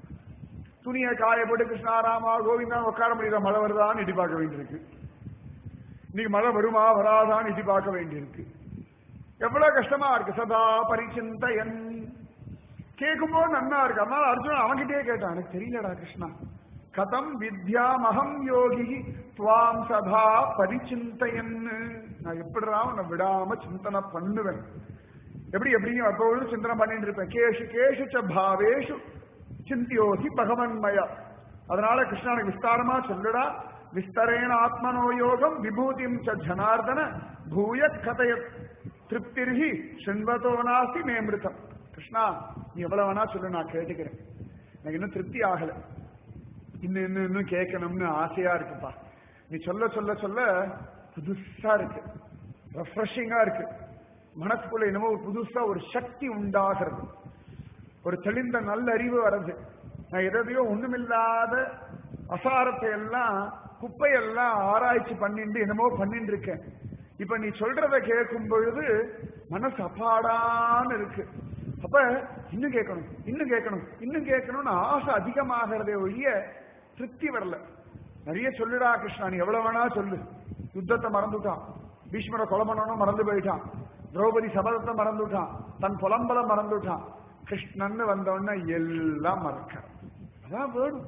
துணியை காய போட்டு கிருஷ்ணாராமா கோவிந்தா உட்கார முடியுதா மழை வருதான்னு இடி பார்க்க வேண்டியிருக்கு இன்னைக்கு மழை வருமா வராதான்னு இடி பார்க்க வேண்டியிருக்கு எவ்வளவு கஷ்டமா இருக்கு சதா பரிச்சிந்தையன் கேட்கும்போது நன்னா இருக்கு அதனால அர்ஜுனன் அவன்கிட்டயே கேட்டான் எனக்கு தெரியலடா கிருஷ்ணா கதம் வித்யாமகம் யோகி துவாம் சதா பரிச்சிந்தையன்னு நான் எப்படிடா உன்னை விடாம சிந்தனை பண்ணுவேன் எப்படி எப்படியும் எப்பொழுதும் சிந்தனை பண்ணிட்டு இருப்பேன் கேஷு கேஷு ச பாவேஷு சிந்தியோசி பகவன்மயா அதனால கிருஷ்ணனுக்கு விஸ்தாரமா சொல்லுடா விஸ்தரேன ஆத்மனோ யோகம் விபூதிம் ச ஜனார்தன பூய கதைய திருப்திர்ஹி சிண்வதோ நாஸ்தி மேமிருத்தம் கிருஷ்ணா நீ எவ்வளவு வேணா சொல்லு நான் கேட்டுக்கிறேன் எனக்கு இன்னும் திருப்தி ஆகல இன்னும் இன்னும் இன்னும் கேட்கணும்னு ஆசையா இருக்குப்பா நீ சொல்ல சொல்ல சொல்ல புதுசா இருக்கு ரெஃப்ரெஷிங்கா இருக்கு மனசுக்குள்ள என்னமோ ஒரு புதுசா ஒரு சக்தி உண்டாகிறது ஒரு தெளிந்த நல்ல அறிவு வர்றது நான் எதையோ ஒண்ணுமில்லாத அசாரத்தை எல்லாம் குப்பையெல்லாம் ஆராய்ச்சி பண்ணிட்டு என்னமோ பண்ணிட்டு இருக்கேன் இப்ப நீ சொல்றத கேட்கும் பொழுது மனசு அப்பாடான்னு இருக்கு அப்ப இன்னும் கேட்கணும் இன்னும் கேட்கணும் இன்னும் கேட்கணும்னு ஆசை அதிகமாகிறதே ஒழிய திருப்தி வரல நிறைய சொல்லுடா கிருஷ்ணா நீ எவ்வளவு வேணா சொல்லு யுத்தத்தை மறந்துட்டான் பீஷ்மரை கொலை பண்ணணும் மறந்து போயிட்டான் திரௌபதி சபதத்தை மறந்துட்டான் தன் புலம்பல மறந்துட்டான் கிருஷ்ணன் வந்தோடனே எல்லாம் மறக்க அதான் வேணும்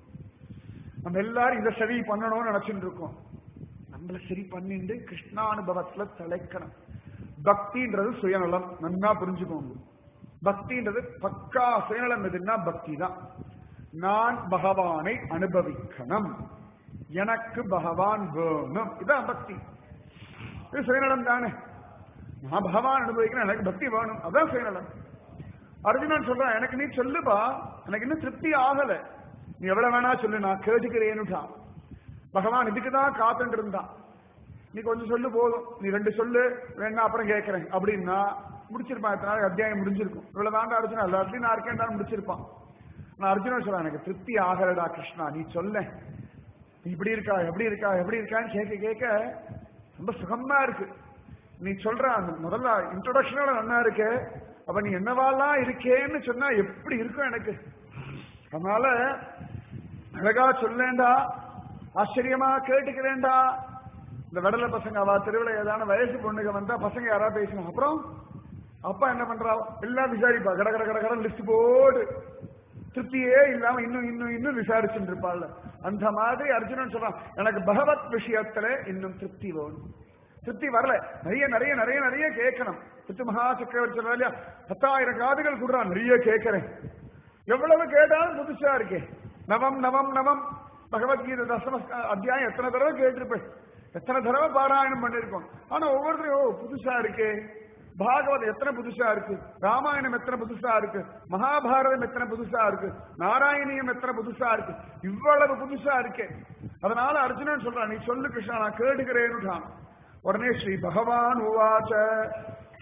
நம்ம எல்லாரும் இதை சரி பண்ணணும்னு நினைச்சுட்டு இருக்கோம் நம்மள சரி பண்ணிட்டு கிருஷ்ணானுபவத்துல தலைக்கணும் பக்தின்றது சுயநலம் நன்னா புரிஞ்சுக்கோங்க பக்தின்றது பக்கா சுயநலம் எதுன்னா பக்தி தான் நான் பகவானை அனுபவிக்கணும் எனக்கு பகவான் வேணும் இதான் பக்தி இது சுயநலம் தானே நான் பகவான் அனுபவிக்கணும் எனக்கு பக்தி வேணும் அதான் சுயநலம் அர்ஜுனன் சொல்றான் எனக்கு நீ சொல்லுப்பா எனக்கு இன்னும் திருப்தி ஆகல நீ எவ்வளவு வேணா சொல்லு நான் கேட்டுக்கிறேன்னுட்டான் பகவான் இதுக்கு தான் காத்துட்டு இருந்தான் நீ கொஞ்சம் சொல்லு போதும் நீ ரெண்டு சொல்லு வேணா அப்புறம் கேட்கறேன் அப்படின்னா முடிச்சிருப்பான் எத்தனை நாளைக்கு அத்தியாயம் முடிஞ்சிருக்கும் இவ்வளவு தாண்டா அர்ஜுனா எல்லாத்தையும் நான் இருக்கேன் முடிச்சிருப்பான் நான் அர்ஜுனன் சொல்றேன் எனக்கு திருப்தி ஆகலடா கிருஷ்ணா நீ சொல்ல நீ இப்படி இருக்கா எப்படி இருக்கா எப்படி இருக்கான்னு கேட்க கேட்க ரொம்ப சுகமா இருக்கு நீ சொல்ற அந்த முதல்ல இன்ட்ரோடக்ஷனோட நல்லா இருக்கு அப்ப நீ என்னவாலாம் இருக்கேன்னு சொன்னா எப்படி இருக்கும் எனக்கு அதனால அழகா சொல்லேண்டா ஆச்சரியமா கேட்டுக்கிறேன்டா இந்த விடல பசங்க அவ திருவிழா ஏதான வயசு பொண்ணுங்க வந்தா பசங்க யாராவது பேசணும் அப்புறம் அப்பா என்ன பண்றா எல்லாம் விசாரிப்பா கட கட கட கட லிஸ்ட் போடு திருப்தியே இல்லாம இன்னும் இன்னும் இன்னும் விசாரிச்சுட்டு இருப்பாள் அந்த மாதிரி அர்ஜுனன் சொல்றான் எனக்கு பகவத் விஷயத்துல இன்னும் திருப்தி வேணும் திருப்தி வரல நிறைய நிறைய நிறைய நிறைய கேட்கணும் பித்து மகா சக்கரவர்த்தி சொல்றா இல்லையா பத்தாயிரம் காதுகள் கொடுறான் நிறைய கேட்கிறேன் எவ்வளவு கேட்டாலும் புதுசா இருக்கே நவம் நவம் நவம் பகவத்கீதை தசம அத்தியாயம் எத்தனை தடவை கேட்டிருப்பேன் எத்தனை தடவை பாராயணம் பண்ணிருக்கோம் ஆனா ஒவ்வொருத்தரும் ஓ புதுசா இருக்கே பாகவதம் எத்தனை புதுசா இருக்கு ராமாயணம் எத்தனை புதுசா இருக்கு மகாபாரதம் எத்தனை புதுசா இருக்கு நாராயணியம் எத்தனை புதுசா இருக்கு இவ்வளவு புதுசா இருக்கே அதனால அர்ஜுனன் சொல்றான் நீ சொல்லு கிருஷ்ணா நான் கேட்டுக்கிறேன்னுட்டான் உடனே ஸ்ரீ பகவான் உவாச்ச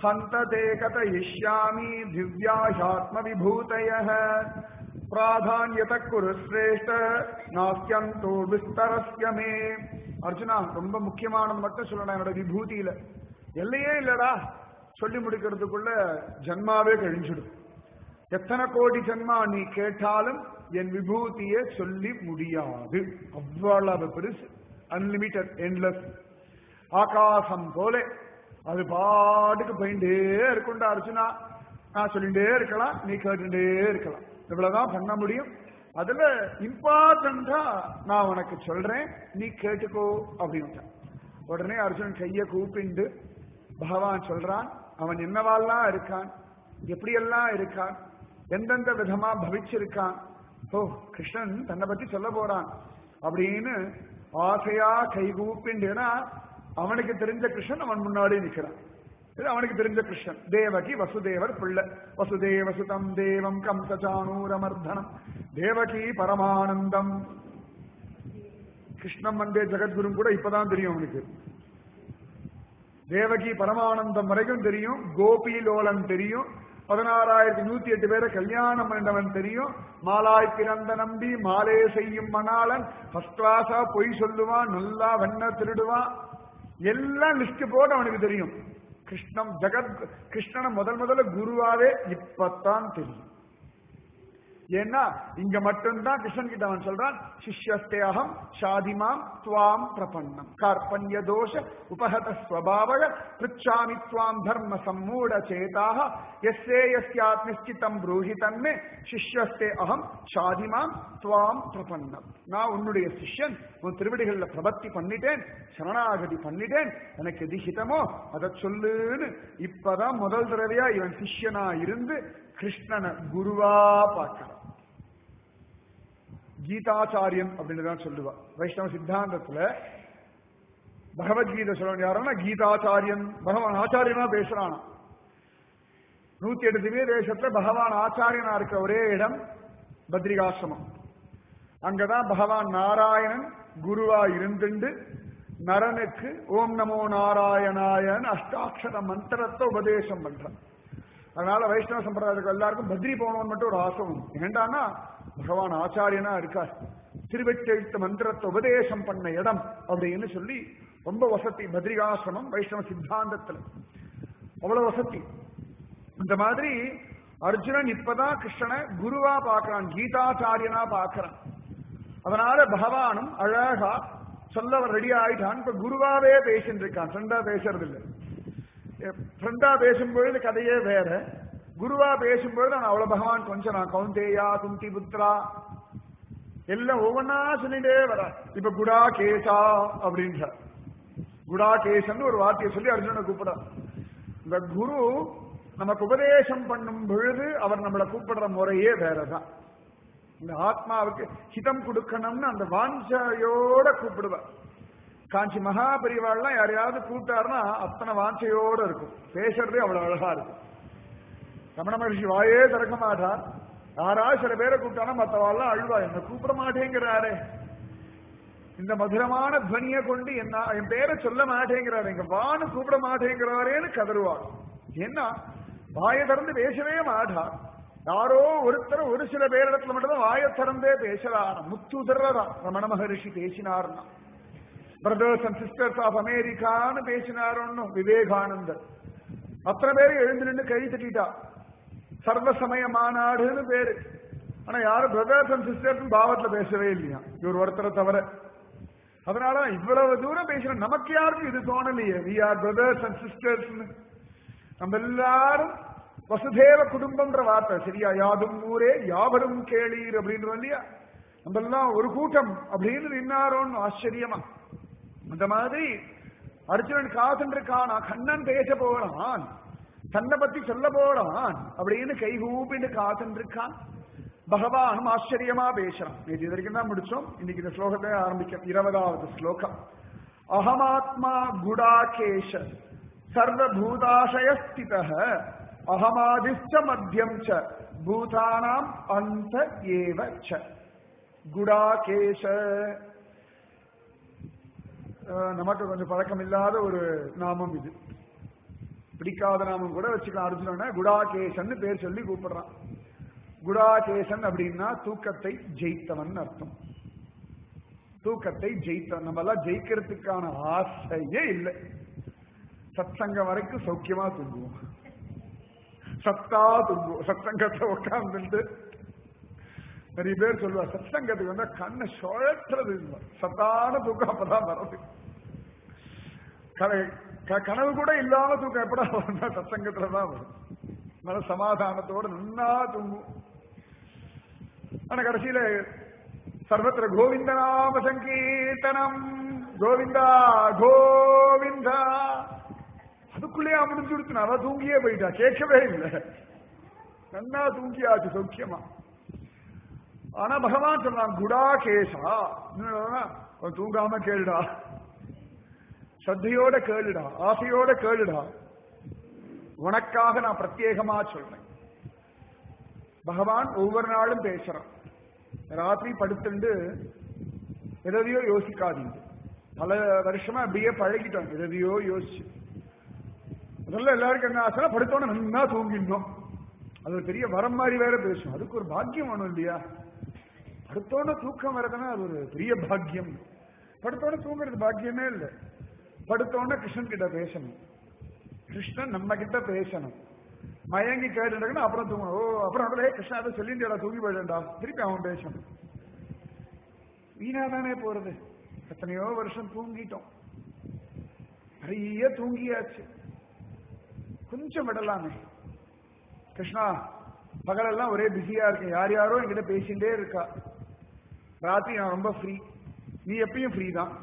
சந்ததே கதயிஷ்யாமி திவ்யாஹாத்ம விபூதய பிராதான்யத குரு சிரேஷ்ட நாஸ்யந்தோ விஸ்தரஸ்ய மே அர்ஜுனா ரொம்ப முக்கியமானது மட்டும் சொல்லணும் என்னோட விபூதியில எல்லையே இல்லடா சொல்லி முடிக்கிறதுக்குள்ள ஜன்மாவே கழிஞ்சிடும் எத்தனை கோடி ஜன்மா நீ கேட்டாலும் என் விபூதியை சொல்லி முடியாது அவ்வளவு பெருசு அன்லிமிட்டட் என்லெஸ் ஆகாசம் போல அது பாட்டுக்கு போயிட்டே இருக்குண்டா அர்ஜுனா நான் சொல்லிட்டே இருக்கலாம் நீ கேட்டுட்டே இருக்கலாம் இவ்வளவுதான் பண்ண முடியும் அதுல இம்பார்ட்டண்டா நான் உனக்கு சொல்றேன் நீ கேட்டுக்கோ அப்படின்னு உடனே அர்ஜுனன் கைய கூப்பிண்டு பகவான் சொல்றான் அவன் என்னவாலாம் இருக்கான் எப்படியெல்லாம் இருக்கான் எந்தெந்த விதமா பவிச்சிருக்கான் ஓ கிருஷ்ணன் தன்னை பத்தி சொல்ல போறான் அப்படின்னு ஆசையா கை கூப்பிண்டுனா அவனுக்கு தெரிஞ்ச கிருஷ்ணன் அவன் முன்னாடி நிக்கிறான் இது அவனுக்கு தெரிஞ்ச கிருஷ்ணன் தேவகி வசுதேவர் பிள்ளை வசுதேவ சுதம் தேவம் கம்சச்சானூரமர்தனம் தேவகி பரமானந்தம் கிருஷ்ணம் வந்தே ஜெகத்குரு கூட இப்பதான் தெரியும் அவனுக்கு தேவகி பரமானந்தம் வரைக்கும் தெரியும் கோபி லோலன் தெரியும் பதினாறாயிரத்தி நூத்தி எட்டு பேரை கல்யாணம் பண்ணினவன் தெரியும் மாலாய் பிறந்த நம்பி மாலே செய்யும் மணாளன் ஃபர்ஸ்ட் கிளாஸா பொய் சொல்லுவான் நல்லா வெண்ண திருடுவான் எல்லாம் லிஸ்ட் போட்டு அவனுக்கு தெரியும் கிருஷ்ணம் ஜெகத் கிருஷ்ணனை முதல் முதல்ல குருவாவே இப்பத்தான் தெரியும் ஏன்னா இங்க மட்டும்தான் கிருஷ்ணன் கிட்ட அவன் சொல்றான் சிஷ்யஸ்தே அகம் ஷாதிமாம் துவாம் பிரபன்னம் கார்பண்ய தோஷ உபஹத ஸ்வபாவக பிருச்சாமி துவாம் தர்ம சம்மூட சேதாக எஸ்ஸே யஸ்யாத் நிச்சிதம் ப்ரூஹி தன்மே சிஷ்யஸ்தே அகம் ஷாதிமாம் துவாம் பிரபன்னம் நான் உன்னுடைய சிஷ்யன் உன் திருவடிகள்ல பிரபத்தி பண்ணிட்டேன் சரணாகதி பண்ணிட்டேன் எனக்கு எது ஹிதமோ அதை சொல்லுன்னு இப்பதான் முதல் தடவையா இவன் சிஷ்யனா இருந்து கிருஷ்ணனை குருவா பார்க்கிறான் கீதாச்சாரியன் அப்படின்னு தான் சொல்லுவா வைஷ்ணவ சித்தாந்தத்துல பகவத்கீதை சொல்லணும் யாருன்னா கீதாச்சாரியன் பகவான் ஆச்சாரியனா பேசுறானா நூத்தி எட்டு திவ்ய தேசத்துல பகவான் ஆச்சாரியனா இருக்கிற ஒரே இடம் பத்ரிகாசிரமம் அங்கதான் பகவான் நாராயணன் குருவா இருந்துண்டு நரனுக்கு ஓம் நமோ நாராயணாயன் அஷ்டாட்சர மந்திரத்தை உபதேசம் பண்றான் அதனால வைஷ்ணவ சம்பிரதாயத்துக்கு எல்லாருக்கும் பத்ரி போகணும்னு மட்டும் ஒரு ஆசை உண்டு ஏண்டான்னா பகவான் ஆச்சாரியனா இருக்கார் திருவெட்டெழுத்து மந்திரத்தை உபதேசம் பண்ண இடம் அப்படின்னு சொல்லி ரொம்ப வசதி பத்ரிகாசிரமம் வைஷ்ணவ சித்தாந்தத்துல அவ்வளவு வசதி இந்த மாதிரி அர்ஜுனன் இப்பதான் கிருஷ்ணனை குருவா பார்க்கறான் கீதாச்சாரியனா பார்க்கறான் அதனால பகவானும் அழகா சொல்ல ரெடி ஆயிட்டான் இப்ப குருவாவே பேசிட்டு இருக்கான் ஃப்ரெண்டா பேசுறது இல்லை ஃப்ரெண்டா பேசும்பொழுது கதையே வேற குருவா பேசும்பொழுது நான் அவ்வளவு பகவான் கொஞ்சம் நான் கவுந்தேயா குந்தி புத்ரா எல்லாம் ஒவ்வொன்னா சொல்லிட்டே வர இப்ப குடா கேசா அப்படின்றார் குடா கேசன் ஒரு வார்த்தையை சொல்லி அர்ஜுனனை கூப்பிட இந்த குரு நமக்கு உபதேசம் பண்ணும் பொழுது அவர் நம்மளை கூப்பிடுற முறையே வேறதான் இந்த ஆத்மாவுக்கு ஹிதம் கொடுக்கணும்னு அந்த வாஞ்சையோட கூப்பிடுவார் காஞ்சி மகாபரிவாள்லாம் யாரையாவது கூப்பிட்டாருன்னா அத்தனை வாஞ்சையோட இருக்கும் பேசுறதே அவ்வளவு அழகா இருக்கும் ரமண மகர்ஷி வாயே திறக்க மாட்டார் யாராவது சில பேரை கூப்பிட்டானா மத்தவாள்லாம் அழுவா என்ன கூப்பிட மாட்டேங்கிறாரே இந்த மதுரமான துவனியை கொண்டு என்ன என் பேரை சொல்ல மாட்டேங்கிறாரு எங்க வான்னு கூப்பிட மாட்டேங்கிறாரேன்னு கதறுவாள் ஏன்னா வாயை திறந்து பேசவே மாட்டார் யாரோ ஒருத்தர் ஒரு சில பேரிடத்துல மட்டும்தான் வாயை திறந்தே பேசலாம் முத்துதர்றதா ரமண மகரிஷி பேசினார்னா பிரதர்ஸ் அண்ட் சிஸ்டர்ஸ் ஆஃப் அமெரிக்கான்னு பேசினாரோன்னு விவேகானந்தர் அத்தனை பேரும் எழுந்து நின்று கை தட்டிட்டா சர்வசமய மாநாடுன்னு பேரு ஆனா யாரும் பிரதர்ஸ் அண்ட் சிஸ்டர்ஸ் பாவத்துல பேசவே இல்லையா இவர் ஒருத்தரை தவிர அதனால இவ்வளவு தூரம் பேசுற நமக்கு யாருக்கும் இது தோணலையே we are brothers and sisters நம்ம எல்லாரும் வசுதேவ குடும்பம்ன்ற வார்த்தை சரியா யாதும் ஊரே யாவரும் கேளீர் அப்படின்றோம் இல்லையா நம்ம எல்லாம் ஒரு கூட்டம் அப்படின்னு நின்னாரோன்னு ஆச்சரியமா அந்த மாதிரி அர்ஜுனன் காத்துருக்கான் கண்ணன் பேச போறான் தன்னை பத்தி சொல்ல போறான் அப்படின்னு கைகூப்பின்னு காத்துருக்கான் பகவானும் ஆச்சரியமா பேசுறான் நேற்று இது வரைக்கும் தான் முடிச்சோம் இன்னைக்கு இந்த ஸ்லோகத்தை ஆரம்பிக்கும் இருபதாவது ஸ்லோகம் அகமாத்மா குடாகேஷ சர்வபூதாசயஸ்தித அகமாதிஷ்ட மத்தியம் ச பூதானாம் அந்த ஏவ ச குடாகேஷ நமக்கு கொஞ்சம் பழக்கம் இல்லாத ஒரு நாமம் இது பிடிக்காத நாமம் கூட வச்சுக்கலாம் அர்ஜுனனை குடாகேசன் பேர் சொல்லி கூப்பிடுறான் குடாகேசன் அப்படின்னா தூக்கத்தை ஜெயித்தவன் அர்த்தம் தூக்கத்தை ஜெயித்தவன் நம்ம எல்லாம் ஜெயிக்கிறதுக்கான ஆசையே இல்லை சத்சங்கம் வரைக்கும் சௌக்கியமா தூங்குவோம் சத்தா தூங்குவோம் சத்சங்கத்தை உட்கார்ந்துட்டு நிறைய பேர் சொல்லுவா சத்சங்கத்துக்கு வந்தா கண்ணை சுழற்றுறது இல்லை சத்தான தூக்கம் அப்பதான் வர்றது கன- க- கனவு கூட இல்லாம தூக்கம் எப்படா வந்தா சத்சங்கத்துல தான் வரும் நல்ல சமாதானத்தோட நன்னா தூங்கும் ஆனா கடைசியில சர்வத்திர கோவிந்த நாம சங்கீர்த்தனம் கோவிந்தா கோவிந்தா அதுக்குள்ளேயே முடிஞ்சு கொடுத்து அவ தூங்கியே போயிட்டா கேட்கவே இல்லை நன்னா தூங்கியாச்சு சௌக்கியமா ஆனா பகவான் சொன்னான் குடா கேசா என்னடா, அவன் தூங்காம கேளுடா ஸ்ரத்தையோட கேளுடா ஆசையோட கேளுடா உனக்காக நான் பிரத்யேகமா சொல்றேன் பகவான் ஒவ்வொரு நாளும் பேசுறான் ராத்திரி படுத்துண்டு எதையோ யோசிக்காதீங்க பல வருஷமா அப்படியே பழகிட்டோம் எதையோ யோசிச்சு முதல்ல எல்லாருக்கும் என்ன ஆசை படுத்தோட நன்னா தூங்கிடணும் அது ஒரு பெரிய வரம் மாதிரி வேற பேசும் அதுக்கு ஒரு பாக்கியம் வேணும் இல்லையா படுத்தோட தூக்கம் வரதுன்னா அது ஒரு பெரிய பாக்கியம் படுத்தோட தூங்குறது பாக்கியமே இல்லை படுத்தோட கிருஷ்ணன் கிட்ட பேசணும் கிருஷ்ணன் நம்ம கிட்ட பேசணும் மயங்கி கேட்டுனா அப்புறம் தூங்கணும் ஓ அப்புறம் உடனே கிருஷ்ணா அதை சொல்லிட்டு தூங்கி போயிடா திருப்பி அவன் பேசணும் வீணா தானே போறது எத்தனையோ வருஷம் தூங்கிட்டோம் நிறைய தூங்கியாச்சு கொஞ்சம் விடலாமே கிருஷ்ணா பகலெல்லாம் ஒரே பிஸியா இருக்கேன் யார் யாரோ என்கிட்ட பேசிட்டே இருக்கா ராத்திரி நான் ரொம்ப ஃப்ரீ நீ எப்பயும் ஃப்ரீ தான்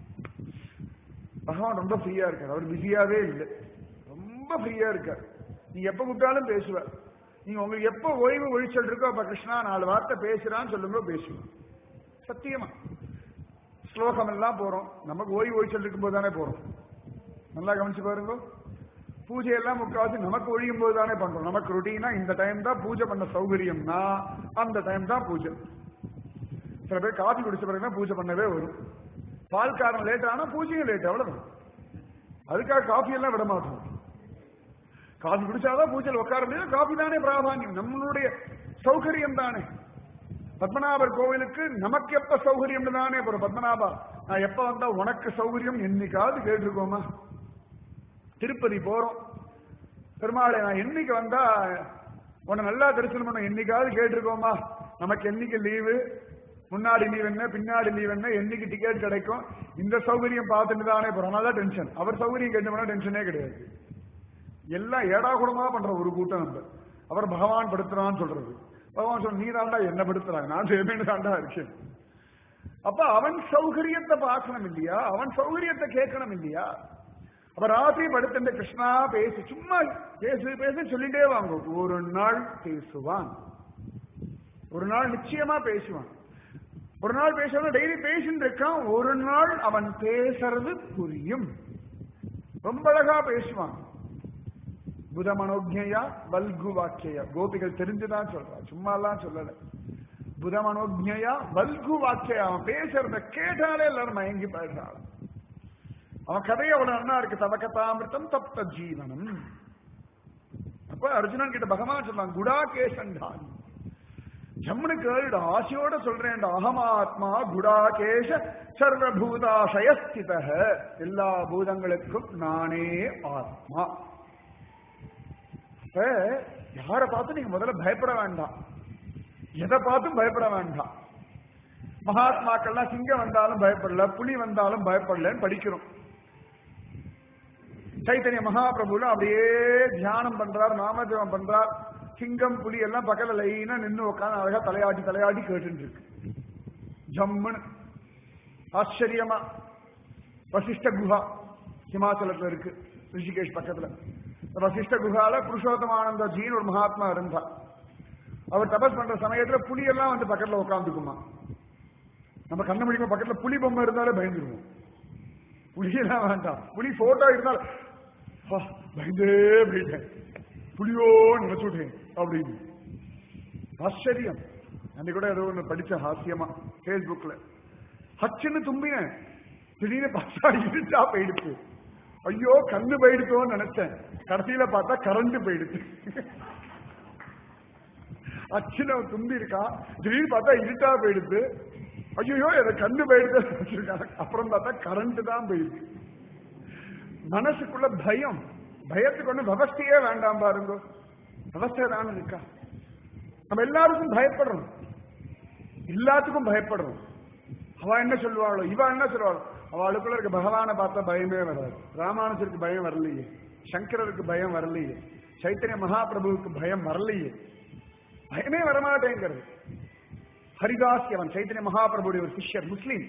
பகவான் ரொம்ப ஃப்ரீயா இருக்கார் அவர் பிஸியாவே இல்லை ரொம்ப ஃப்ரீயா இருக்கார் நீ எப்ப கூப்பிட்டாலும் பேசுவ நீங்க உங்களுக்கு எப்ப ஓய்வு ஒழிச்சல் இருக்கோ அப்ப கிருஷ்ணா நாலு வார்த்தை பேசுறான்னு சொல்லுங்க பேசுவோம் சத்தியமா ஸ்லோகம் எல்லாம் போறோம் நமக்கு ஓய்வு ஒழிச்சல் இருக்கும்போது தானே போறோம் நல்லா கவனிச்சு பாருங்க பூஜை எல்லாம் முக்காவாசி நமக்கு ஒழியும் போது தானே பண்றோம் நமக்கு ருட்டீனா இந்த டைம் தான் பூஜை பண்ண சௌகரியம்னா அந்த டைம் தான் பூஜை சில பேர் காஃபி குடிச்ச பிறகு தான் பூஜை பண்ணவே வரும் பால்காரன் லேட் ஆனா பூஜையும் லேட் அவ்வளவுதான் அதுக்காக காஃபி எல்லாம் விட மாட்டோம் காஃபி குடிச்சாதான் பூஜையில் உட்கார முடியும் காஃபி தானே பிராதானியம் நம்மளுடைய சௌகரியம் தானே பத்மநாபர் கோவிலுக்கு நமக்கு எப்ப சௌகரியம் தானே போறோம் பத்மநாபா நான் எப்ப வந்தா உனக்கு சௌகரியம் என்னைக்காவது கேட்டிருக்கோமா திருப்பதி போறோம் பெருமாளை நான் என்னைக்கு வந்தா உன்னை நல்லா தரிசனம் பண்ண என்னைக்காவது கேட்டிருக்கோமா நமக்கு என்னைக்கு லீவு முன்னாடி லீவ் என்ன பின்னாடி லீவ் என்ன என்னைக்கு டிக்கெட் கிடைக்கும் இந்த சௌகரியம் பார்த்துட்டு தானே போறோம் அதனால டென்ஷன் அவர் சௌகரியம் கேட்டு போனா டென்ஷனே கிடையாது எல்லாம் ஏடா கூடமா பண்ற ஒரு கூட்டம் நம்ம அவர் பகவான் படுத்துறான்னு சொல்றது பகவான் சொல்ற நீ தாண்டா என்ன படுத்துறாங்க நான் சேமேன்னு தாண்டா இருக்கேன் அப்ப அவன் சௌகரியத்தை பார்க்கணும் இல்லையா அவன் சௌகரியத்தை கேட்கணும் இல்லையா அப்ப ராத்திரி படுத்த கிருஷ்ணா பேசு சும்மா பேசு பேசு சொல்லிட்டே வாங்க ஒரு நாள் பேசுவான் ஒரு நாள் நிச்சயமா பேசுவான் ஒரு நாள் பேசுவான் டெய்லி பேசிட்டு இருக்கான் ஒரு நாள் அவன் பேசுறது புரியும் ரொம்ப அழகா பேசுவான் புத மனோஜயா வல்கு வாக்கியா கோபிகள் தெரிஞ்சுதான் சொல்றா சும்மா எல்லாம் சொல்லல புத மனோஜயா வல்கு வாக்கியா அவன் பேசுறத கேட்டாலே எல்லாரும் மயங்கி போயிடுறாள் அவன் கதை அவ்வளவு நன்னா இருக்கு தவக்கதாமிருத்தம் தப்த ஜீவனம் அப்ப அர்ஜுனன் கிட்ட பகவான் சொன்னான் குடா கேசண்டான் ஜம்முனு கேளுடா ஆசையோட சொல்றேன்டா அகமாத்மா குடாகேஷ சர்வபூதாசயஸ்தித எல்லா பூதங்களுக்கும் நானே ஆத்மா அப்ப யாரை பார்த்து நீங்க முதல்ல பயப்பட வேண்டாம் எதை பார்த்தும் பயப்பட வேண்டாம் மகாத்மாக்கள்லாம் சிங்கம் வந்தாலும் பயப்படல புலி வந்தாலும் பயப்படலன்னு படிக்கிறோம் சைத்தன்ய மகாபிரபுல அப்படியே தியானம் பண்றார் நாமஜபம் பண்றார் சிங்கம் புலி எல்லாம் பக்கத்துல லைனா நின்னு உட்காந்து அழகா தலையாட்டி தலையாட்டி கேட்டு இருக்கு ஜம்முன்னு ஆச்சரியமா வசிஷ்ட குஹா ஹிமாச்சலத்துல இருக்கு ரிஷிகேஷ் பக்கத்துல இந்த வசிஷ்ட குஹால புருஷோத்தமானந்த ஜீன் ஒரு மகாத்மா இருந்தா அவர் தபஸ் பண்ற சமயத்துல புலி எல்லாம் வந்து பக்கத்துல உட்காந்துக்குமா நம்ம கண்ண முடியுமா பக்கத்துல புலி பொம்மை இருந்தாலே பயந்துருவோம் புலியெல்லாம் வேண்டாம் புலி போட்டோ இருந்தால் "அப்பா, பயந்தே போயிட்டேன் புலியோ நினைச்சுட்டேன் அப்படின்னு ஆச்சரியம் அன்னைக்கு கூட ஏதோ ஒண்ணு படிச்ச ஹாஸ்யமா பேஸ்புக்ல ஹச்சுன்னு தும்பினேன் திடீர்னு பார்த்தா இருட்டா போயிடுச்சு ஐயோ கண்ணு போயிடுத்தோன்னு நினைச்சேன் கடைசியில பார்த்தா கரண்ட் போயிடுச்சு அச்சினம் தும்பி இருக்கா திடீர்னு பார்த்தா இருட்டா போயிடுது ஐயோ எதை கண்ணு போயிடுது வச்சிருக்காங்க அப்புறம் பார்த்தா கரண்ட் தான் போயிடுது மனசுக்குள்ள பயம் பயத்துக்கு ஒண்ணு விவஸ்தையே வேண்டாம் பாருங்க விவஸ்தை தான் இருக்கா நம்ம எல்லாருக்கும் பயப்படுறோம் எல்லாத்துக்கும் பயப்படுறோம் அவ என்ன சொல்லுவாளோ இவ என்ன சொல்லுவாளோ அவளுக்குள்ள இருக்க பகவானை பார்த்தா பயமே வராது ராமானுஜருக்கு பயம் வரலையே சங்கரருக்கு பயம் வரலையே சைத்தன்ய மகாபிரபுவுக்கு பயம் வரலையே பயமே வரமாட்டேங்கிறது ஹரிதாஸ் அவன் சைத்தன்ய மகாபிரபுடைய ஒரு சிஷ்யர் முஸ்லீம்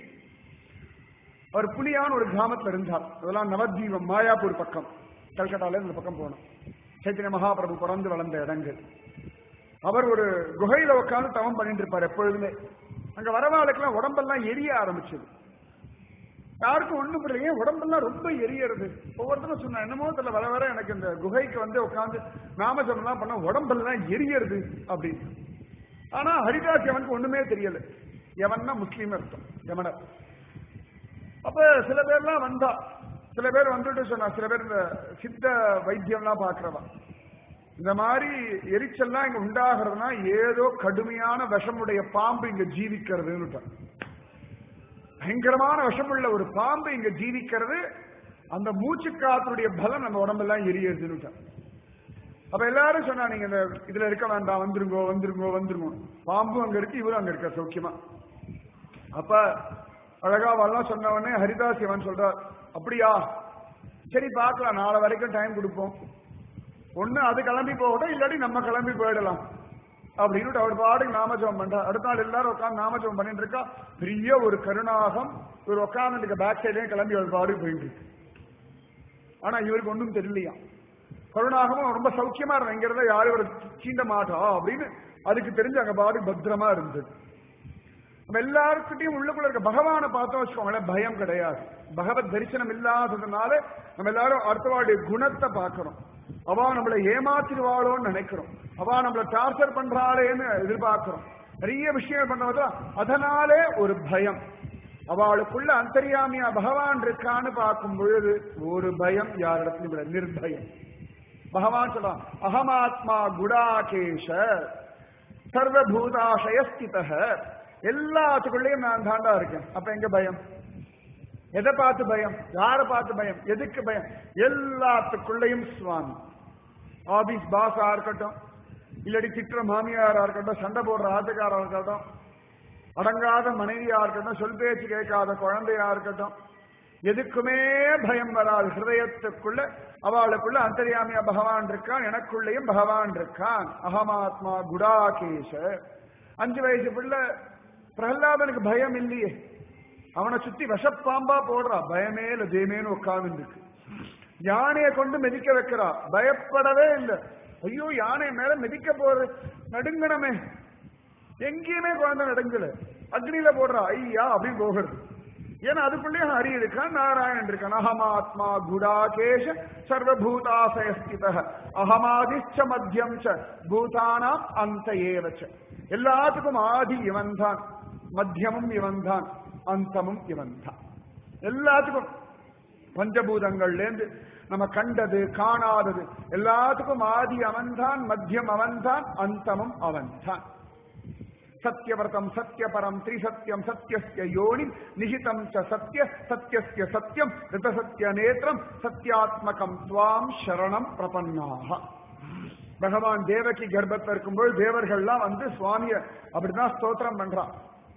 அவர் புலியான ஒரு கிராமத்துல இருந்தார் அதெல்லாம் நவத்வீபம் மாயாப்பூர் பக்கம் கல்கட்டால இந்த பக்கம் போனோம் சைத்தன்ய மகாபிரபு பிறந்து வளர்ந்த இடங்கள் அவர் ஒரு குகையில உட்கார்ந்து தவம் பண்ணிட்டு இருப்பார் எப்பொழுதுமே அங்க வரவாளுக்கெல்லாம் உடம்பெல்லாம் எரிய ஆரம்பிச்சது யாருக்கும் ஒண்ணும் புரியலையே உடம்பெல்லாம் ரொம்ப எரியறது ஒவ்வொருத்தரும் சொன்ன என்னமோ தெரியல வர வர எனக்கு இந்த குகைக்கு வந்து உட்காந்து நாமஜம்லாம் பண்ண உடம்பெல்லாம் எரியறது அப்படின்னு ஆனா ஹரிதாஸ் எவனுக்கு ஒண்ணுமே தெரியல எவன்னா முஸ்லீம் அர்த்தம் எவனர் அப்ப சில பேர்லாம் வந்தா சில பேர் வந்துட்டு சொன்னா சில பேர் இந்த சித்த வைத்தியம்லாம் பாக்குறவா இந்த மாதிரி எரிச்சல்லாம் இங்க உண்டாகிறதுனா ஏதோ கடுமையான விஷமுடைய பாம்பு இங்க ஜீவிக்கிறதுன்னு பயங்கரமான விஷமுள்ள ஒரு பாம்பு இங்க ஜீவிக்கிறது அந்த மூச்சு காத்துடைய பலம் நம்ம உடம்பெல்லாம் எரியுதுன்னு அப்ப எல்லாரும் சொன்னா நீங்க இந்த இதுல இருக்க வேண்டாம் வந்துருங்கோ வந்துருங்கோ வந்துருங்கோ பாம்பும் அங்க இருக்கு இவரும் அங்க இருக்க சௌக்கியமா அப்ப அழகா வரலாம் சொன்ன உடனே ஹரிதாஸ் இவன் சொல்றார் அப்படியா சரி பார்க்கலாம் நாளை வரைக்கும் டைம் கொடுப்போம் ஒண்ணு அது கிளம்பி போகட்டும் இல்லாட்டி நம்ம கிளம்பி போயிடலாம் அப்படின்னு அவர் பாட்டுக்கு நாமஜபம் பண்றார் அடுத்த நாள் எல்லாரும் உட்காந்து நாமஜபம் பண்ணிட்டு இருக்கா பெரிய ஒரு கருணாகம் இவர் உட்கார்ந்து இருக்க பேக் சைட்லயும் கிளம்பி அவர் பாட்டுக்கு போயிட்டு இருக்கு ஆனா இவருக்கு ஒன்றும் தெரியலையா கருணாகமும் ரொம்ப சௌக்கியமா இருந்தா இங்க இருந்தா யாரும் இவரை சீண்ட மாட்டா அப்படின்னு அதுக்கு தெரிஞ்சு அங்க பாட்டுக்கு பத்திரமா இருந்தது நம்ம எல்லாருக்கிட்டையும் உள்ளுக்குள்ள இருக்க பகவானை பார்த்தோம் வச்சுக்கோங்களேன் பயம் கிடையாது பகவத் தரிசனம் இல்லாததுனால நம்ம எல்லாரும் அடுத்தவாளுடைய குணத்தை பார்க்கிறோம் அவா நம்மளை ஏமாத்திடுவாளோன்னு நினைக்கிறோம் அவா நம்மளை டார்ச்சர் பண்றாளேன்னு எதிர்பார்க்கிறோம் நிறைய விஷயங்கள் பண்றதா அதனாலே ஒரு பயம் அவளுக்குள்ள அந்தரியாமியா பகவான் இருக்கான்னு பார்க்கும் பொழுது ஒரு பயம் யாரிடத்திலும் இல்லை நிர்பயம் பகவான் சொல்றான் அகமாத்மா குடாகேஷ சர்வபூதாசயஸ்தித எல்லாத்துக்குள்ளேயும் நான் தாண்டா இருக்கேன் அப்ப எங்க பயம் எதை பார்த்து பயம் யாரை பார்த்து பயம் எதுக்கு பயம் எல்லாத்துக்குள்ளேயும் சுவாமி ஆபீஸ் பாஸா இருக்கட்டும் இல்லாட்டி திட்டுற மாமியாரா இருக்கட்டும் சண்டை போடுற ஆத்துக்காரா இருக்கட்டும் அடங்காத மனைவியா இருக்கட்டும் சொல் பேச்சு கேட்காத குழந்தையா இருக்கட்டும் எதுக்குமே பயம் வராது ஹிருதயத்துக்குள்ள அவளுக்குள்ள அந்தரியாமியா பகவான் இருக்கான் எனக்குள்ளேயும் பகவான் இருக்கான் அகமாத்மா குடாகேஷ அஞ்சு வயசு பிள்ளை பிரகலாதனுக்கு பயம் இல்லையே அவனை சுத்தி விஷப்பாம்பா போடுறா பயமே இல்ல ஜெயமேனு உட்கார்ந்து இருக்கு யானையை கொண்டு மிதிக்க வைக்கிறா பயப்படவே இல்லை ஐயோ யானை மேல மிதிக்க போறது நடுங்கணமே எங்கேயுமே குழந்தை நடுங்கல அக்னியில போடுறா ஐயா அப்படின்னு போகிறது ஏன்னா அதுக்குள்ளேயும் ஹரி இருக்கான் நாராயணன் இருக்கான் அகமாத்மா குடாகேஷ சர்வபூதாசயஸ்தித அகமாதிச்ச மத்தியம் ச பூதானாம் அந்த ஏவச்ச எல்லாத்துக்கும் ஆதி இவன் தான் மத்தியமும் இவன் தான் அந்தமும் இவன் தான் எல்லாத்துக்கும் பஞ்சபூதங்கள்ல இருந்து நம்ம கண்டது காணாதது எல்லாத்துக்கும் ஆதி அவன்தான் மத்தியம் அவன்தான் அந்தமும் அவன்தான் சத்யவிரதம் சத்யபரம் திரிசத்யம் சத்யஸ்ய யோனி நிகிதம் ச சத்ய சத்யஸ்ய சத்யம் ரிதசத்ய நேத்திரம் சத்யாத்மகம் துவாம் சரணம் பிரபன்னாக பகவான் தேவகி கர்ப்பத்தில் இருக்கும்போது தேவர்கள்லாம் வந்து சுவாமிய அப்படிதான் ஸ்தோத்திரம் பண்றான்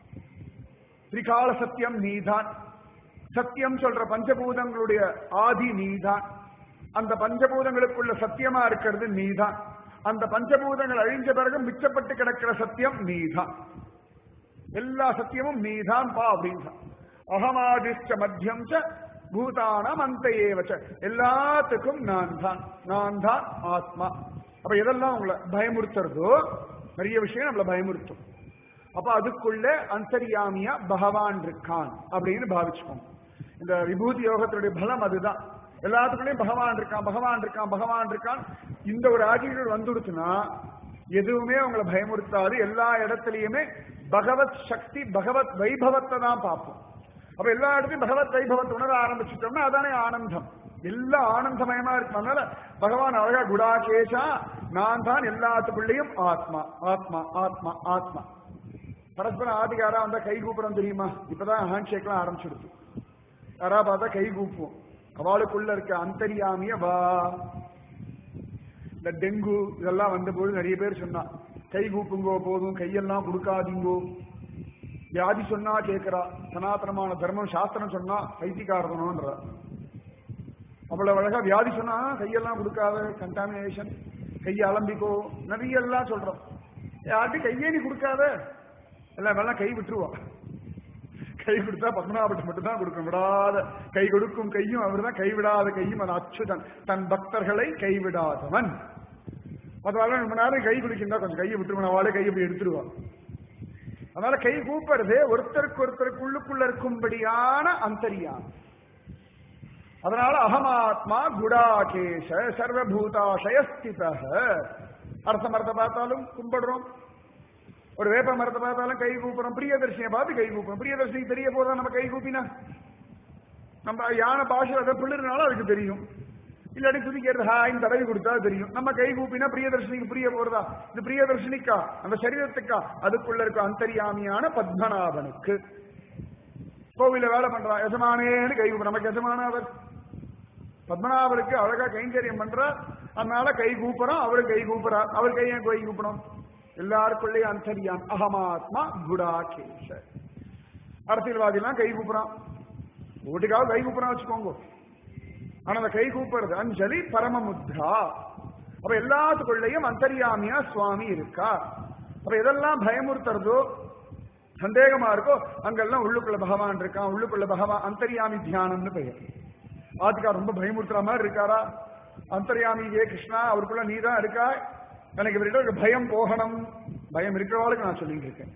திரிகால சத்தியம் நீதான் சத்தியம் சொல்ற பஞ்சபூதங்களுடைய ஆதி நீதான் அந்த பஞ்சபூதங்களுக்குள்ள சத்தியமா இருக்கிறது நீதான் அந்த பஞ்சபூதங்கள் அழிஞ்ச பிறகு மிச்சப்பட்டு கிடக்கிற சத்தியம் நீதான் எல்லா சத்தியமும் நீதான் பா அப்படின்னு அகமாதிஷ்ட மத்தியம் ச பூதானம் அந்த ஏவச்ச எல்லாத்துக்கும் நான் தான் நான் தான் ஆத்மா அப்ப எதெல்லாம் உங்களை பயமுறுத்துறதோ நிறைய விஷயம் நம்மளை பயமுறுத்தும் அப்ப அதுக்குள்ள அந்தரியாமியா பகவான் இருக்கான் அப்படின்னு பாவிச்சுக்கோங்க இந்த விபூதி யோகத்தினுடைய பலம் அதுதான் எல்லாத்துக்குள்ளயும் பகவான் இருக்கான் பகவான் இருக்கான் பகவான் இருக்கான் இந்த ஒரு ஆட்டிடியூட் வந்துடுச்சுன்னா எதுவுமே உங்களை பயமுறுத்தாது எல்லா இடத்துலயுமே பகவத் சக்தி பகவத் வைபவத்தை தான் பார்ப்போம் அப்ப எல்லா இடத்தையும் பகவத் வைபவத்தை உணர ஆரம்பிச்சிட்டோம்னா அதானே ஆனந்தம் எல்லாம் ஆனந்தமயமா இருக்கும் அதனால பகவான் அழகா குடாகேஷா நான் தான் எல்லாத்துக்குள்ளேயும் ஆத்மா ஆத்மா ஆத்மா ஆத்மா பரஸ்பரம் ஆதிகாரா வந்தா கை கூப்புறோம் தெரியுமா இப்பதான் ஹேண்ட் ஷேக்லாம் ஆரம்பிச்சிடுது யாரா பார்த்தா கை கூப்புவோம் அவளுக்குள்ள இருக்க அந்தரியாமிய வா இந்த டெங்கு இதெல்லாம் வந்தபோது நிறைய பேர் சொன்னா கை கூப்புங்கோ போதும் கையெல்லாம் கொடுக்காதீங்கோ வியாதி சொன்னா கேட்கிறா சனாதனமான தர்மம் சாஸ்திரம் சொன்னா பைத்தியக்காரதனோன்றா அவ்வளவு அழகா வியாதி சொன்னா கையெல்லாம் கொடுக்காத கண்டாமினேஷன் கையை அலம்பிக்கோ நிறைய எல்லாம் சொல்றோம் யார்ட்டும் கையே நீ கொடுக்காத எல்லாம் வேணா கை விட்டுருவா கை கொடுத்தா பத்மநாபட்டு மட்டும் தான் கொடுக்கும் விடாத கை கொடுக்கும் கையும் அவர் தான் கைவிடாத கையும் அது அச்சுதன் தன் பக்தர்களை கைவிடாதவன் அதனால ரொம்ப நேரம் கை குடிக்கின்றா கொஞ்சம் கையை விட்டுருவா அவளே கையை இப்படி எடுத்துருவா அதனால கை கூப்பிடுறது ஒருத்தருக்கு ஒருத்தருக்கு உள்ளுக்குள்ள இருக்கும்படியான அந்தரியான் அதனால அகமாத்மா குடாகேஷ சர்வபூதாசயஸ்தித அரச மரத்தை பார்த்தாலும் கும்பிடுறோம் ஒரு வேப்ப மரத்தை பார்த்தாலும் கை கூப்புறோம் பிரியதர்ஷியை பார்த்து கை கூப்புறோம் பிரியதர்ஷினி தெரிய போதா நம்ம கை கூப்பினா நம்ம யானை பாஷை அதை பிள்ளைனாலும் அதுக்கு தெரியும் இல்லாட்டி துதிக்கிறது ஹாயின் தடவி கொடுத்தா தெரியும் நம்ம கை கூப்பினா பிரியதர்ஷினிக்கு புரிய போறதா இது பிரியதர்ஷினிக்கா அந்த சரீரத்துக்கா அதுக்குள்ள இருக்க அந்தரியாமியான பத்மநாபனுக்கு கோவில வேலை பண்றான் எஜமானேன்னு கை கூப்பிட நமக்கு எஜமான அவர் பத்மநாபருக்கு அழகா கைங்கரியம் பண்றார் அதனால கை கூப்புறோம் அவரு கை கூப்புறார் அவர் கையை கை கூப்பிடும் எல்லாருக்குள்ளேயும் அந்தரியான் அகமாத்மா குடாகேஷ அரசியல்வாதிலாம் கை கூப்புறான் ஓட்டுக்காக கை கூப்புறான் வச்சுக்கோங்க ஆனா அந்த கை கூப்புறது அஞ்சலி பரமமுத்ரா அப்ப எல்லாத்துக்குள்ளேயும் அந்தரியாமியா சுவாமி இருக்கா அப்ப எதெல்லாம் பயமுறுத்துறதோ சந்தேகமா இருக்கோ அங்கெல்லாம் உள்ளுக்குள்ள பகவான் இருக்கான் உள்ளுக்குள்ள பகவான் அந்தரியாமி தியானம்னு பெயர் ஆத்துக்கார் ரொம்ப பயமுறுத்துற மாதிரி இருக்காரா அந்தரியாமி ஏ கிருஷ்ணா அவருக்குள்ள நீ தான் இருக்கா எனக்கு இவர்கிட்ட ஒரு பயம் போகணும் பயம் இருக்கிறவாளுக்கு நான் சொல்லிட்டு இருக்கேன்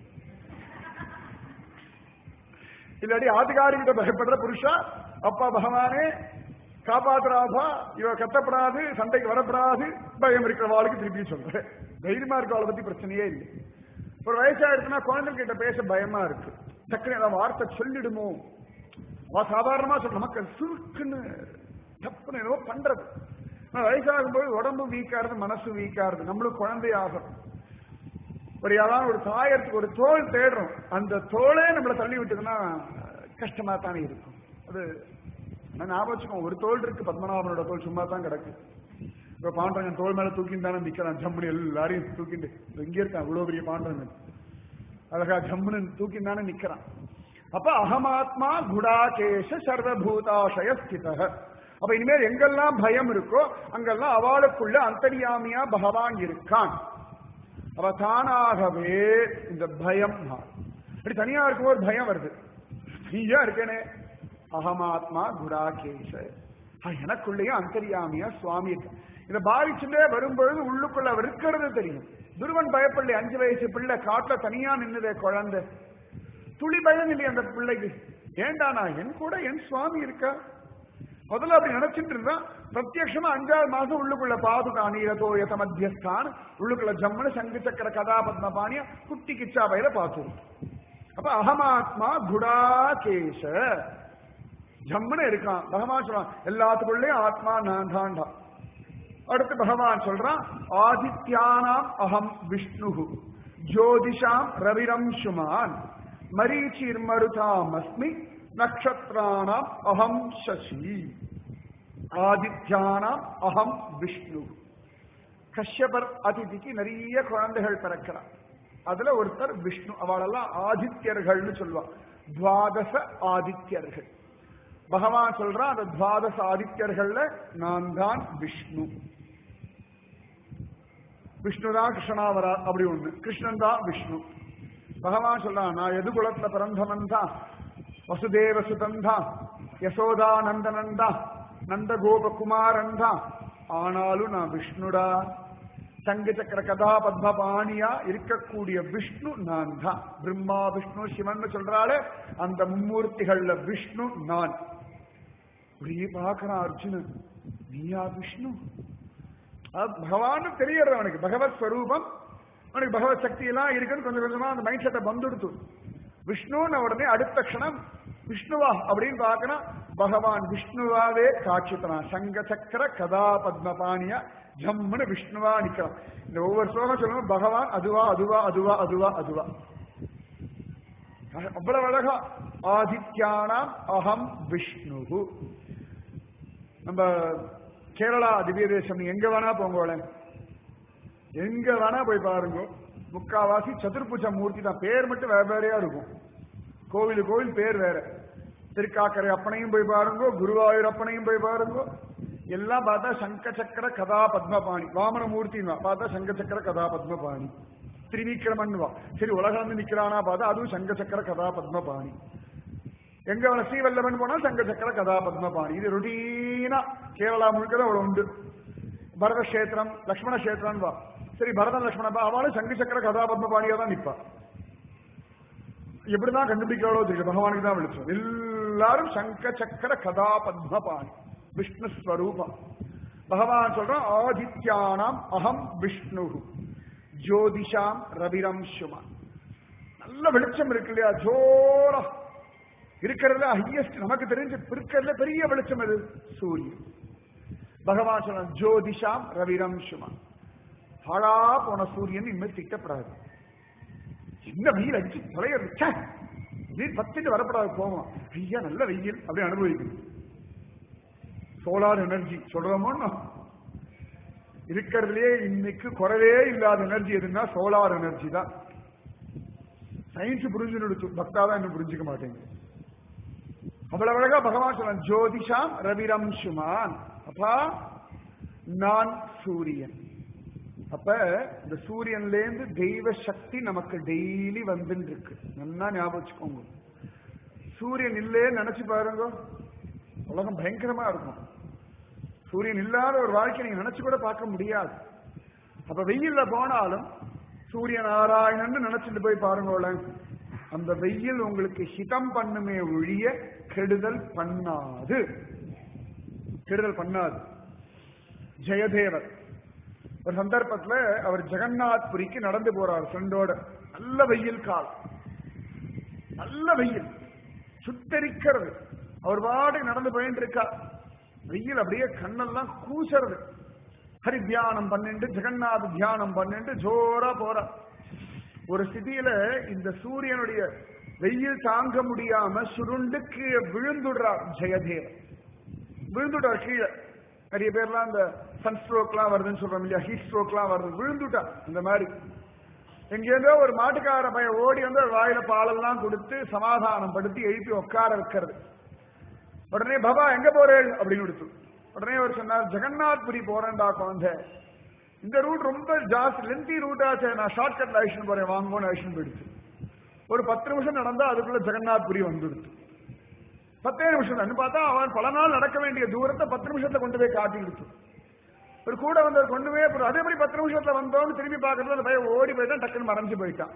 இல்லாட்டி ஆத்துக்காரிகிட்ட பயப்படுற புருஷா அப்பா பகவானே காப்பாத்துறாதா இவ கத்தப்படாது சண்டைக்கு வரப்படாது பயம் இருக்கிறவாளுக்கு திருப்பி சொல்றேன் தைரியமா இருக்கவாளை பத்தி பிரச்சனையே இல்லை ஒரு வயசாயிருக்குன்னா குழந்தைகிட்ட பேச பயமா இருக்கு டக்குனு ஏதாவது வார்த்தை சொல்லிடுமோ அவ சாதாரணமா சொல்ற மக்கள் சுருக்குன்னு தப்புன்னு என்னவோ பண்றது ஆனா வயசாகும் போது உடம்பு வீக்காருது மனசு வீக்காருது நம்மளும் குழந்தையாகும் ஒரு யாராவது ஒரு தாயத்துக்கு ஒரு தோல் தேடுறோம் அந்த தோலே நம்மளை தள்ளி விட்டதுன்னா கஷ்டமா தானே இருக்கும் அது நான் ஞாபகம் வச்சுக்கோ ஒரு தோல் இருக்கு பத்மநாபனோட தோல் சும்மா தான் கிடக்கு இப்ப பாண்டவன் தோல் மேல தூக்கின்னு தானே நிக்கிறான் ஜம்முனு எல்லாரையும் தூக்கிட்டு இங்க இருக்கான் அவ்வளவு பெரிய பாண்டவன் அழகா ஜம்முனு தூக்கின்னு தானே நிக்கிறான் அப்ப அகமாத்மா குடாகேஷ சர்வபூதாசய ஸ்தித அப்ப இனிமேல் எங்கெல்லாம் பயம் இருக்கோ அங்கெல்லாம் அவளுக்குள்ள அந்தரியாமியா பகவான் இருக்கான் அவ தானாகவே இந்த பயம் மாறும் அப்படி தனியா இருக்கும்போது பயம் வருது நீயா இருக்கேனே அகமாத்மா குடாகேஷ எனக்குள்ளேயும் அந்தரியாமியா சுவாமி இருக்கு இதை பாதிச்சுட்டே வரும்பொழுது உள்ளுக்குள்ள அவர் இருக்கிறது தெரியும் துருவன் பயப்பள்ளி அஞ்சு வயசு பிள்ளை காட்டுல தனியா நின்னுதே குழந்தை துளி பயம் இல்லையா அந்த பிள்ளைக்கு ஏண்டானா என் கூட என் சுவாமி இருக்கா முதல்ல அப்படி நினைச்சிட்டு இருந்தா பிரத்யட்சமா அஞ்சாவது மாசம் உள்ளுக்குள்ள பாதுகா நீரதோ எத மத்தியஸ்தான் உள்ளுக்குள்ள ஜம்மனு சங்கு சக்கர கதாபத்ம பாணிய குட்டி கிச்சா பயில பார்த்து அப்ப அகமாத்மா குடாகேஷ ஜம்மனு இருக்கான் பகவான் சொல்றான் எல்லாத்துக்குள்ளேயும் ஆத்மா நான் தாண்டா அடுத்து பகவான் சொல்றான் ஆதித்யானாம் அகம் விஷ்ணு ஜோதிஷாம் ரவிரம்சுமான் மரீச்சிர் மருதாம் அஸ்மி நக்ஷத்ராணாம் அகம் சசி ஆதித்யானாம் அகம் விஷ்ணு கஷ்யபர் அதிதிக்கு நிறைய குழந்தைகள் பிறக்கிறார் அதுல ஒருத்தர் விஷ்ணு அவளெல்லாம் ஆதித்யர்கள்னு சொல்லுவாங்க துவாதச ஆதித்யர்கள் பகவான் சொல்றான் அந்த துவாதச ஆதித்யர்கள்ல நான் தான் விஷ்ணு விஷ்ணு தான் கிருஷ்ணனா வரா அப்படி ஒண்ணு கிருஷ்ணன் தான் விஷ்ணு பகவான் சொல்றான் நான் எது குலத்துல பிறந்தவன் தான் வசுதேவ சுதன் தான் யசோதா நந்தனன் தான் நந்த கோபகுமாரன் தான் ஆனாலும் நான் விஷ்ணுடா சங்க சக்கர கதா பத்மபாணியா இருக்கக்கூடிய விஷ்ணு நான் தான் பிரம்மா விஷ்ணு சிவன் சொல்றாளே அந்த மும்மூர்த்திகள்ல விஷ்ணு நான் அப்படியே பார்க்கறான் அர்ஜுனன் நீயா விஷ்ணு பகவான் தெரியறது அவனுக்கு பகவத் ஸ்வரூபம் அவனுக்கு பகவத் சக்தி எல்லாம் இருக்குன்னு கொஞ்சம் கொஞ்சமா அந்த மைண்ட் செட்டை வந்துடுத்து விஷ்ணுன்னு உடனே அடுத்த க்ஷணம் விஷ்ணுவா அப்படின்னு பார்க்கணும் பகவான் விஷ்ணுவாவே காட்சி தரான் சங்க சக்கர கதா பத்மபாணியா ஜம்முன்னு விஷ்ணுவா நிக்கிறான் இந்த ஒவ்வொரு ஸ்லோகம் சொல்லணும் பகவான் அதுவா அதுவா அதுவா அதுவா அதுவா அவ்வளவு அழகா ஆதித்யானாம் அகம் விஷ்ணு நம்ம கேரளா திவ்ய தேசம் நீங்க எங்க வேணா போங்க எங்க வேணா போய் பாருங்க முக்காவாசி சதுர்புஜ மூர்த்தி தான் பேர் மட்டும் வேற வேறையா இருக்கும் கோவில் கோவில் பேர் வேற திருக்காக்கரை அப்பனையும் போய் பாருங்க குருவாயூர் அப்பனையும் போய் பாருங்க எல்லாம் பார்த்தா சங்க சக்கர கதா பத்மபாணி வாமன மூர்த்தி பார்த்தா சங்க சக்கர கதா பத்மபாணி திரிவிக்ரமன் வா சரி உலகம் வந்து நிக்கிறானா பார்த்தா அதுவும் சங்க சக்கர கதா பத்மபாணி எங்க அவன ஸ்ரீவல்லவன் போனா சங்க சக்கர கதா பத்மபாணி இது ரொட்டீனா கேரளா முழுக்க தான் அவ்வளவு உண்டு பரத கஷேத்திரம் லக்ஷ்மண கஷேத்திரம் வா சரி பரதன் லக்ஷ்மண அவளும் சங்க சக்கர கதா பத்மபாணியா தான் நிப்பா எப்படிதான் கண்டுபிடிக்கிறாளோ தெரியல பகவானுக்கு தான் விழிச்சோம் எல்லாரும் சங்க சக்கர கதா பத்மபாணி விஷ்ணு ஸ்வரூபம் பகவான் சொல்றான் ஆதித்யானாம் அகம் விஷ்ணு ஜோதிஷாம் ரவிரம் சுமா நல்ல வெளிச்சம் இருக்கு இல்லையா ஜோரா இருக்கிறதுல ஹையஸ்ட் நமக்கு தெரிஞ்ச இருக்கிறதுல பெரிய வெளிச்சம் எது சூரியன் பகவான் சொல்ற ஜோதிஷாம் ரவிரம் சுமா பாழா போன சூரியன் இனிமேல் திட்டப்படாது என்ன வெயில் அடிச்சு தொலைய நீர் பத்துட்டு வரப்படாது போவோம் ஐயா நல்ல வெயில் அப்படி அனுபவிக்கணும் சோலார் எனர்ஜி சொல்றோமோ இருக்கிறதுலே இன்னைக்கு குறவே இல்லாத எனர்ஜி எதுன்னா சோலார் எனர்ஜி தான் சயின்ஸ் புரிஞ்சு பக்தாதான் இன்னும் புரிஞ்சுக்க மாட்டேங்குது அவ்வளவு அழகா பகவான் சொல்ல ஜோதிஷாம் ரவிரம்சுமான் அப்பா நான் சூரியன் அப்ப இந்த சூரியன்ல இருந்து தெய்வ சக்தி நமக்கு டெய்லி வந்துட்டு இருக்கு நல்லா ஞாபகம் வச்சுக்கோங்க சூரியன் இல்லே நினைச்சு பாருங்க உலகம் பயங்கரமா இருக்கும் சூரியன் இல்லாத ஒரு வாழ்க்கை நீங்க நினைச்சு கூட பார்க்க முடியாது அப்ப வெயில்ல போனாலும் சூரிய நாராயணன் நினைச்சிட்டு போய் பாருங்களேன் அந்த வெயில் உங்களுக்கு ஹிதம் பண்ணுமே ஒழிய கெடுதல் பண்ணாது கெடுதல் பண்ணாது ஜெயதேவர் ஒரு சந்தர்ப்பத்துல அவர் ஜெகநாத் புரிக்கு நடந்து போறார் ஃப்ரெண்டோட நல்ல வெயில் கால் நல்ல வெயில் சுத்தரிக்கிறது அவர் பாட்டுக்கு நடந்து போயிட்டு இருக்கா வெயில் அப்படியே கண்ணெல்லாம் கூசறது ஹரி தியானம் பண்ணிட்டு ஜெகநாத் தியானம் பண்ணிட்டு ஜோரா போற ஒரு ஸ்திதியில இந்த சூரியனுடைய வெயில் தாங்க முடியாம சுருண்டு கீழே விழுந்துடுறார் ஜெயதேவன் விழுந்துட்டார் கீழே நிறைய பேர்லாம் இந்த சன் ஸ்ட்ரோக்லாம் வருதுன்னு சொல்றோம் இல்லையா ஹீட் ஸ்ட்ரோக்லாம் வருது விழுந்துட்டா இந்த மாதிரி எங்கேருந்தோ ஒரு மாட்டுக்கார பையன் ஓடி வந்து வாயில பாலெல்லாம் கொடுத்து சமாதானம் படுத்தி எழுப்பி உட்கார வைக்கிறது உடனே பாபா எங்க போறேன் அப்படின்னு கொடுத்து உடனே அவர் சொன்னார் ஜெகநாத்புரி போறேன்டா குழந்தை இந்த ரூட் ரொம்ப ஜாஸ்தி லென்த்தி ரூட் ஆச்சு நான் ஷார்ட் கட்ல அழிச்சுன்னு போறேன் வாங்கன்னு அழிச்சுன்னு போயிடுச்சு ஒரு பத்து நிமிஷம் நடந்தா அதுக்குள்ள ஜெகநாத்புரி வந்துடுச்சு பத்தே நிமிஷம் தான் பார்த்தா அவன் பல நாள் நடக்க வேண்டிய தூரத்தை பத்து நிமிஷத்துல கொண்டு போய் காட்டி கொடுத்து ஒரு கூட வந்தவர் கொண்டு போய் அப்புறம் அதே மாதிரி பத்து நிமிஷத்துல வந்தோம்னு திரும்பி பார்க்கறதுல அந்த பையன் ஓடி போயிட்டான் டக்குன்னு மறைஞ்சு போயிட்டான்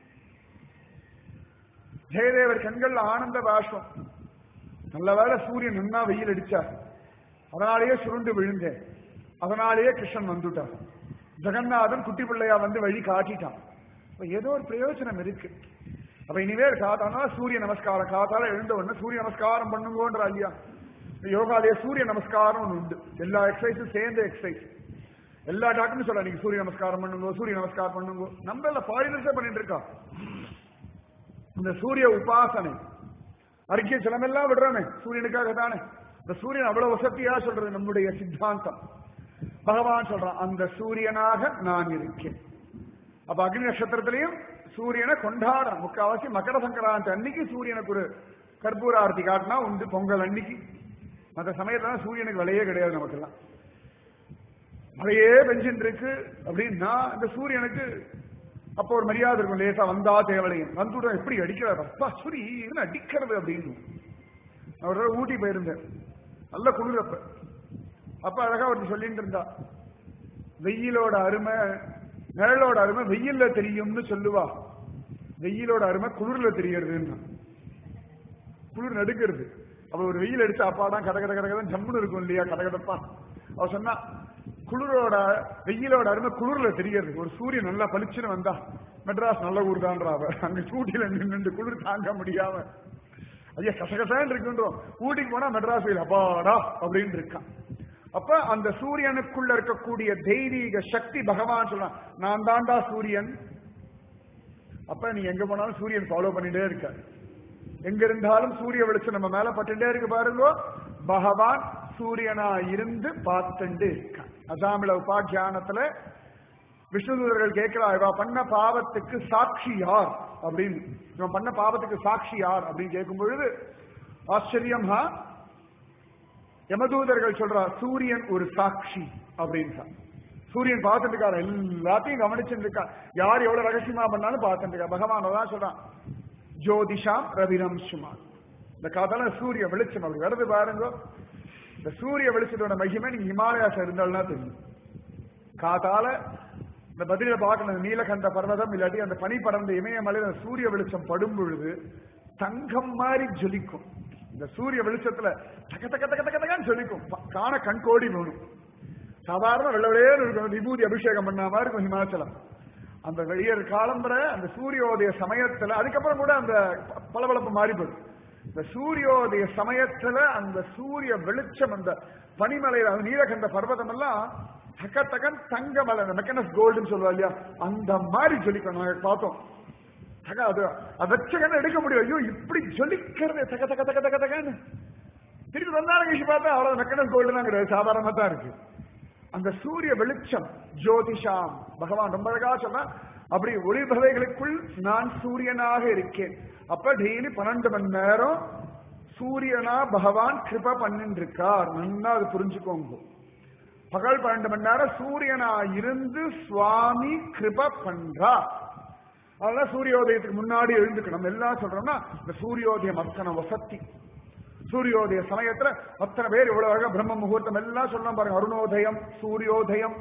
ஜெயதேவர் கண்கள்ல ஆனந்த பாஷம் நல்ல வேளை சூரியன் நின்னா வெயில் அடிச்சார் அதனாலேயே சுருண்டு விழுந்தேன் அதனாலேயே கிருஷ்ணன் வந்துட்டான் ஜெகநாதன் குட்டி பிள்ளையா வந்து வழி காட்டிட்டான் அப்ப ஏதோ ஒரு பிரயோஜனம் இருக்கு அப்ப இனிமேல் காத்தானா சூரிய நமஸ்காரம் காத்தால எழுந்த உடனே சூரிய நமஸ்காரம் பண்ணுங்கன்ற இல்லையா யோகாலய சூரிய நமஸ்காரம் ஒன்று உண்டு எல்லா எக்ஸசைஸும் சேர்ந்த எக்ஸசைஸ் எல்லா டாக்டரும் சொல்ல நீங்க சூரிய நமஸ்காரம் பண்ணுங்க சூரிய நமஸ்காரம் பண்ணுங்க நம்ம ஃபாரினர்ஸே பண்ணிட்டு இருக்கா இந்த சூரிய உபாசனை அறிக்கை சிலமெல்லாம் விடுறோமே சூரியனுக்காக தானே இந்த சூரியன் அவ்வளவு வசதியா சொல்றது நம்முடைய சித்தாந்தம் பகவான் சொல்றான் அந்த சூரியனாக நான் இருக்கேன் அப்ப அக்னி நட்சத்திரத்திலையும் சூரியனை கொண்டாடுறோம் முக்காவாசி மகர சங்கராந்தி அன்னைக்கு சூரியனுக்கு ஒரு கற்பூர ஆரத்தி காட்டினா உண்டு பொங்கல் அன்னைக்கு மற்ற சமயத்துல சூரியனுக்கு விலையே கிடையாது நமக்கெல்லாம் மழையே பெஞ்சின் இருக்கு அப்படின்னா இந்த சூரியனுக்கு அப்போ ஒரு மரியாதை இருக்கும் லேசா வந்தா தேவலையும் வந்துவிடும் எப்படி அடிக்கிறார் அப்பா சூரி என்ன அடிக்கிறது அப்படின்னு நான் ஒரு தடவை ஊட்டி போயிருந்தேன் நல்ல குளிரப்ப அப்ப அழகா ஒருத்தர் சொல்லிட்டு இருந்தா வெயிலோட அருமை நிழலோட அருமை வெயில்ல தெரியும்னு சொல்லுவா வெயிலோட அருமை குளிர்ல தெரியறதுன்னா குளிர் நடுக்கிறது அவ ஒரு வெயில் அடிச்சு அப்பாதான் கட கட கடகதான் ஜம்முன்னு இருக்கும் இல்லையா கடகடப்பா அவ சொன்னா குளிரோட வெயிலோட அருமை குளிர்ல தெரியறது ஒரு சூரியன் நல்லா பளிச்சுன்னு வந்தா மெட்ராஸ் நல்ல ஊர் தான்றா அவ அங்க சூட்டில நின்று குளிர் தாங்க முடியாம ஐயா கசகசான்னு இருக்குன்றோம் ஊட்டிக்கு போனா மெட்ராஸ் வெயில் அப்பாடா அப்படின்னு இருக்கான் அப்ப அந்த சூரியனுக்குள்ள இருக்கக்கூடிய தெய்வீக சக்தி பகவான் சொல்றான் நான் தாண்டா சூரியன் அப்ப நீ எங்க போனாலும் சூரியன் ஃபாலோ பண்ணிட்டே இருக்க எங்க இருந்தாலும் சூரிய வெளிச்சம் நம்ம மேல பட்டுட்டே இருக்கு பாருங்க பகவான் சூரியனா இருந்து பார்த்துட்டு இருக்கான் அசாமில உபாக்கியானத்துல விஷ்ணுதூதர்கள் கேட்கிறா இவ பண்ண பாவத்துக்கு சாட்சி யார் அப்படின்னு இவன் பண்ண பாவத்துக்கு சாட்சி யார் அப்படின்னு கேட்கும் பொழுது ஆச்சரியமா யமதூதர்கள் சொல்றா சூரியன் ஒரு சாட்சி அப்படின்னு சூரியன் பார்த்துட்டு இருக்காரு எல்லாத்தையும் கவனிச்சுட்டு இருக்கா யார் எவ்வளவு ரகசியமா பண்ணாலும் பார்த்துட்டு இருக்கா பகவான் தான் சொல்றான் ஜோதிஷாம் ரவிரம்சுமா இந்த காதால சூரிய வெளிச்சம் அப்படி வருது பாருங்க இந்த சூரிய வெளிச்சத்தோட மகிமை நீங்க ஹிமாலயாஸ் இருந்தால்னா தெரியும் காதால இந்த பதில பார்க்கணும் நீலகண்ட பர்வதம் இல்லாட்டி அந்த பனி படர்ந்த இமயமலையில அந்த சூரிய வெளிச்சம் படும் பொழுது தங்கம் மாதிரி ஜொலிக்கும் இந்த சூரிய வெளிச்சத்துல தக்க தக்க தக்க தக்க தக்கன்னு ஜொலிக்கும் ப- காண கண் கோடி வேணும் சாதாரண வெள்ள வெள்ளையேன்னு இருக்கும் விபூதி அபிஷேகம் பண்ண மாதிரி இருக்கும் ஹிமாச்சலம் அந்த வெளியர் காலம்பரை அந்த சூரியோதய சமயத்துல அதுக்கப்புறம் கூட அந்த ப- பளபளப்பு மாறி போயிடும் இந்த சூரியோதய சமயத்துல அந்த சூரிய வெளிச்சம் அந்த பனிமலையில அந்த நீலகண்ட பர்வதம் எல்லாம் தக்க தகன் தங்கமலை அந்த மெக்கனஸ் கோல்டுன்னு சொல்லுவா இல்லையா அந்த மாதிரி ஜொலிக்கும் நாங்க பார்த்தோம் தக அது அதை வச்ச கண்ணு எடுக்க முடியும் ஐயோ இப்படி ஜொலிக்கிறது தக தக தக தக தகன்னு திருப்பி வந்தாலும் கழிச்சு பார்த்தா அவ்வளவு மெக்கனஸ் கோல்டு தான் கிடையாது சாதாரணமா தான் இருக்கு அந்த சூரிய வெளிச்சம் ஜோதிஷாம் பகவான் ரொம்ப அழகா சொன்னா அப்படி ஒளிபவைகளுக்குள் நான் சூரியனாக இருக்கேன் அப்ப டெய்லி பன்னெண்டு மணி நேரம் சூரியனா பகவான் கிருப பண்ணிட்டு இருக்கார் நல்லா அது புரிஞ்சுக்கோங்க பகல் பன்னெண்டு மணி நேரம் சூரியனா இருந்து சுவாமி கிருப பண்றார் அதெல்லாம் சூரியோதயத்துக்கு முன்னாடி எழுந்துக்கணும் எல்லாம் சொல்றோம்னா இந்த சூரியோதயம் அத்தனை வசத்தி சூரியோதய சமயத்துல அத்தனை பேர் இவ்வளவு அழகா பிரம்ம முகூர்த்தம் எல்லாம் சொல்லலாம் பாருங்க அருணோதயம் சூரியோதயம்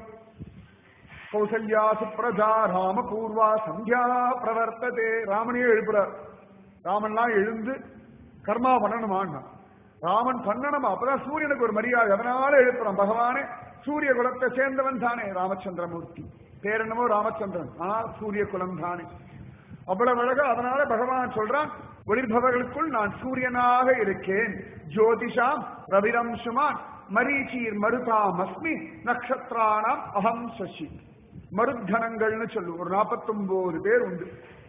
கௌசல்யா சுப்ரஜா ராம பூர்வா சந்தியா பிரவர்த்ததே ராமனையே எழுப்புறார் ராமன்லாம் எழுந்து கர்மா பண்ணணுமான்னா ராமன் பண்ணணுமா அப்பதான் சூரியனுக்கு ஒரு மரியாதை அதனால எழுப்புறான் பகவானே சூரிய குலத்தை சேர்ந்தவன் தானே ராமச்சந்திரமூர்த்தி பேர் என்னமோ ராமச்சந்திரன் ஆனா சூரிய குலம் தானே அவ்வளவு அழகா அதனால பகவான் சொல்றான் ஒளிர்பவர்களுக்குள் நான் சூரியனாக இருக்கேன் ஜோதிஷாம் ரவிரம்சுமான் மரீச்சீர் மருதாம் அஸ்மி நக்ஷத்ராணாம் அகம் சசி மருத்கணங்கள்னு சொல்லு ஒரு 49 பேர் உண்டு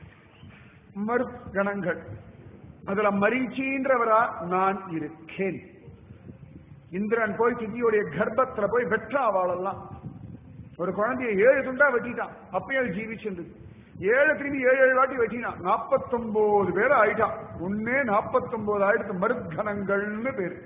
மருத்கணங்கள் அதுல மரீச்சின்றவரா நான் இருக்கேன் இந்திரன் போய் திதியோடைய கர்ப்பத்துல போய் வெற்றா அவளெல்லாம் ஒரு குழந்தைய ஏழு துண்டா வெட்டிட்டான் அப்பயும் அது ஜீவிச்சிருந்தது ஏழு திரும்பி ஏழு ஏழு வாட்டி வெட்டினான் நாற்பத்தொன்பது பேர் ஆயிட்டான் ஒன்னே நாற்பத்தொன்பது ஆயிடுத்து மருத்கணங்கள்னு பேரு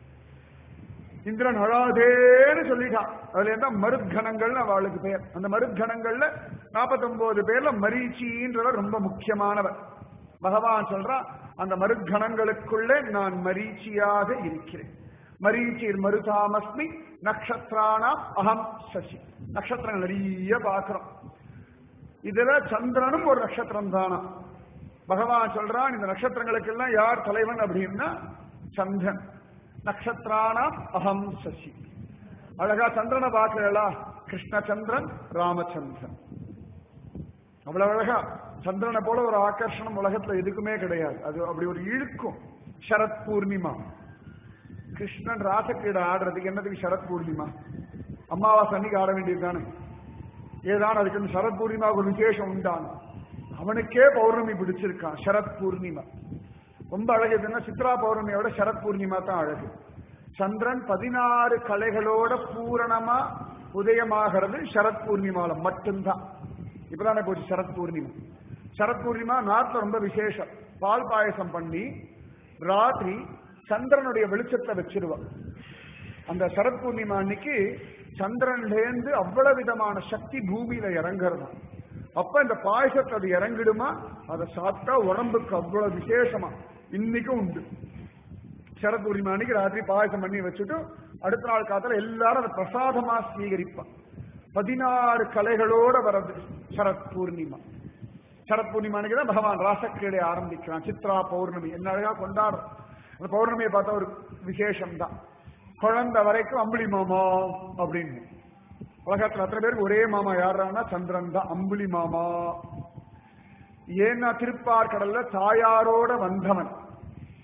இந்திரன் அழாதேன்னு சொல்லிட்டான் அதுல இருந்தா மருத்கணங்கள்னு அவளுக்கு பெயர் அந்த மருத்கணங்கள்ல நாற்பத்தொன்பது பேர்ல மரீச்சின்றவர் ரொம்ப முக்கியமானவர் பகவான் சொல்றான் அந்த மருத்கணங்களுக்குள்ளே நான் மரீச்சியாக இருக்கிறேன் மரீச்சீர் மருதாமஸ்மி நக்ஷத்ராணாம் அகம் சசி நட்சத்திரங்கள் நிறைய பார்க்கிறோம் இதுல சந்திரனும் ஒரு நட்சத்திரம் தானா பகவான் சொல்றான் இந்த நட்சத்திரங்களுக்கெல்லாம் யார் தலைவன் அப்படின்னா சந்திரன் நட்சத்திரானாம் அகம் சசி அழகா சந்திரனை பார்க்கிறா கிருஷ்ணச்சந்திரன் ராமச்சந்திரன் அவ்வளவு அழகா சந்திரனை போல ஒரு ஆகர்ஷணம் உலகத்துல எதுக்குமே கிடையாது அது அப்படி ஒரு இழுக்கும் சரத் பூர்ணிமா கிருஷ்ணன் ராசக்கீட ஆடுறதுக்கு என்னதுக்கு சரத் பூர்ணிமா அமாவாசை அன்னைக்கு ஆட வேண்டியது தானே ஏதான் அதுக்கு இந்த சரத் பூர்ணிமா ஒரு விசேஷம் உண்டான் அவனுக்கே பௌர்ணமி பிடிச்சிருக்கான் சரத் பூர்ணிமா ரொம்ப அழகு எதுன்னா சித்ரா பௌர்ணமியோட சரத் பூர்ணிமா தான் அழகு சந்திரன் பதினாறு கலைகளோட பூரணமா உதயமாகிறது சரத் பூர்ணிமால மட்டும்தான் இப்பதானே போச்சு சரத் பூர்ணிமா சரத் பூர்ணிமா நாட்டுல ரொம்ப விசேஷம் பால் பாயசம் பண்ணி ராத்திரி சந்திரனுடைய வெளிச்சத்தை வச்சிருவா அந்த சரத் பூர்ணிமா அன்னைக்கு சந்திரன்லேருந்து அவ்வளவு விதமான சக்தி பூமியில இறங்குறதா அப்ப இந்த பாயசத்தை அது இறங்கிடுமா அதை சாப்பிட்டா உடம்புக்கு அவ்வளவு விசேஷமா இன்னைக்கும் உண்டு சரத் பூர்ணிமா அன்னைக்கு ராத்திரி பாயசம் பண்ணி வச்சுட்டு அடுத்த நாள் காலத்துல எல்லாரும் அதை பிரசாதமா ஸ்வீகரிப்பான் பதினாறு கலைகளோட வர்றது சரத் பூர்ணிமா சரத் பூர்ணிமா அன்னைக்கு தான் பகவான் ராசக்கிரீடை ஆரம்பிக்கிறான் சித்ரா பௌர்ணமி என்ன அழகா கொண்டாடுறோம் அந்த பௌர்ணமியை பார்த்தா ஒரு விசேஷம் தான் குழந்தை வரைக்கும் அம்புலி மாமா அப்படின்னு உலகத்துல அத்தனை பேருக்கு ஒரே மாமா யாருன்னா சந்திரன் தான் அம்புலி மாமா ஏன்னா திருப்பார் கடல்ல தாயாரோட வந்தவன்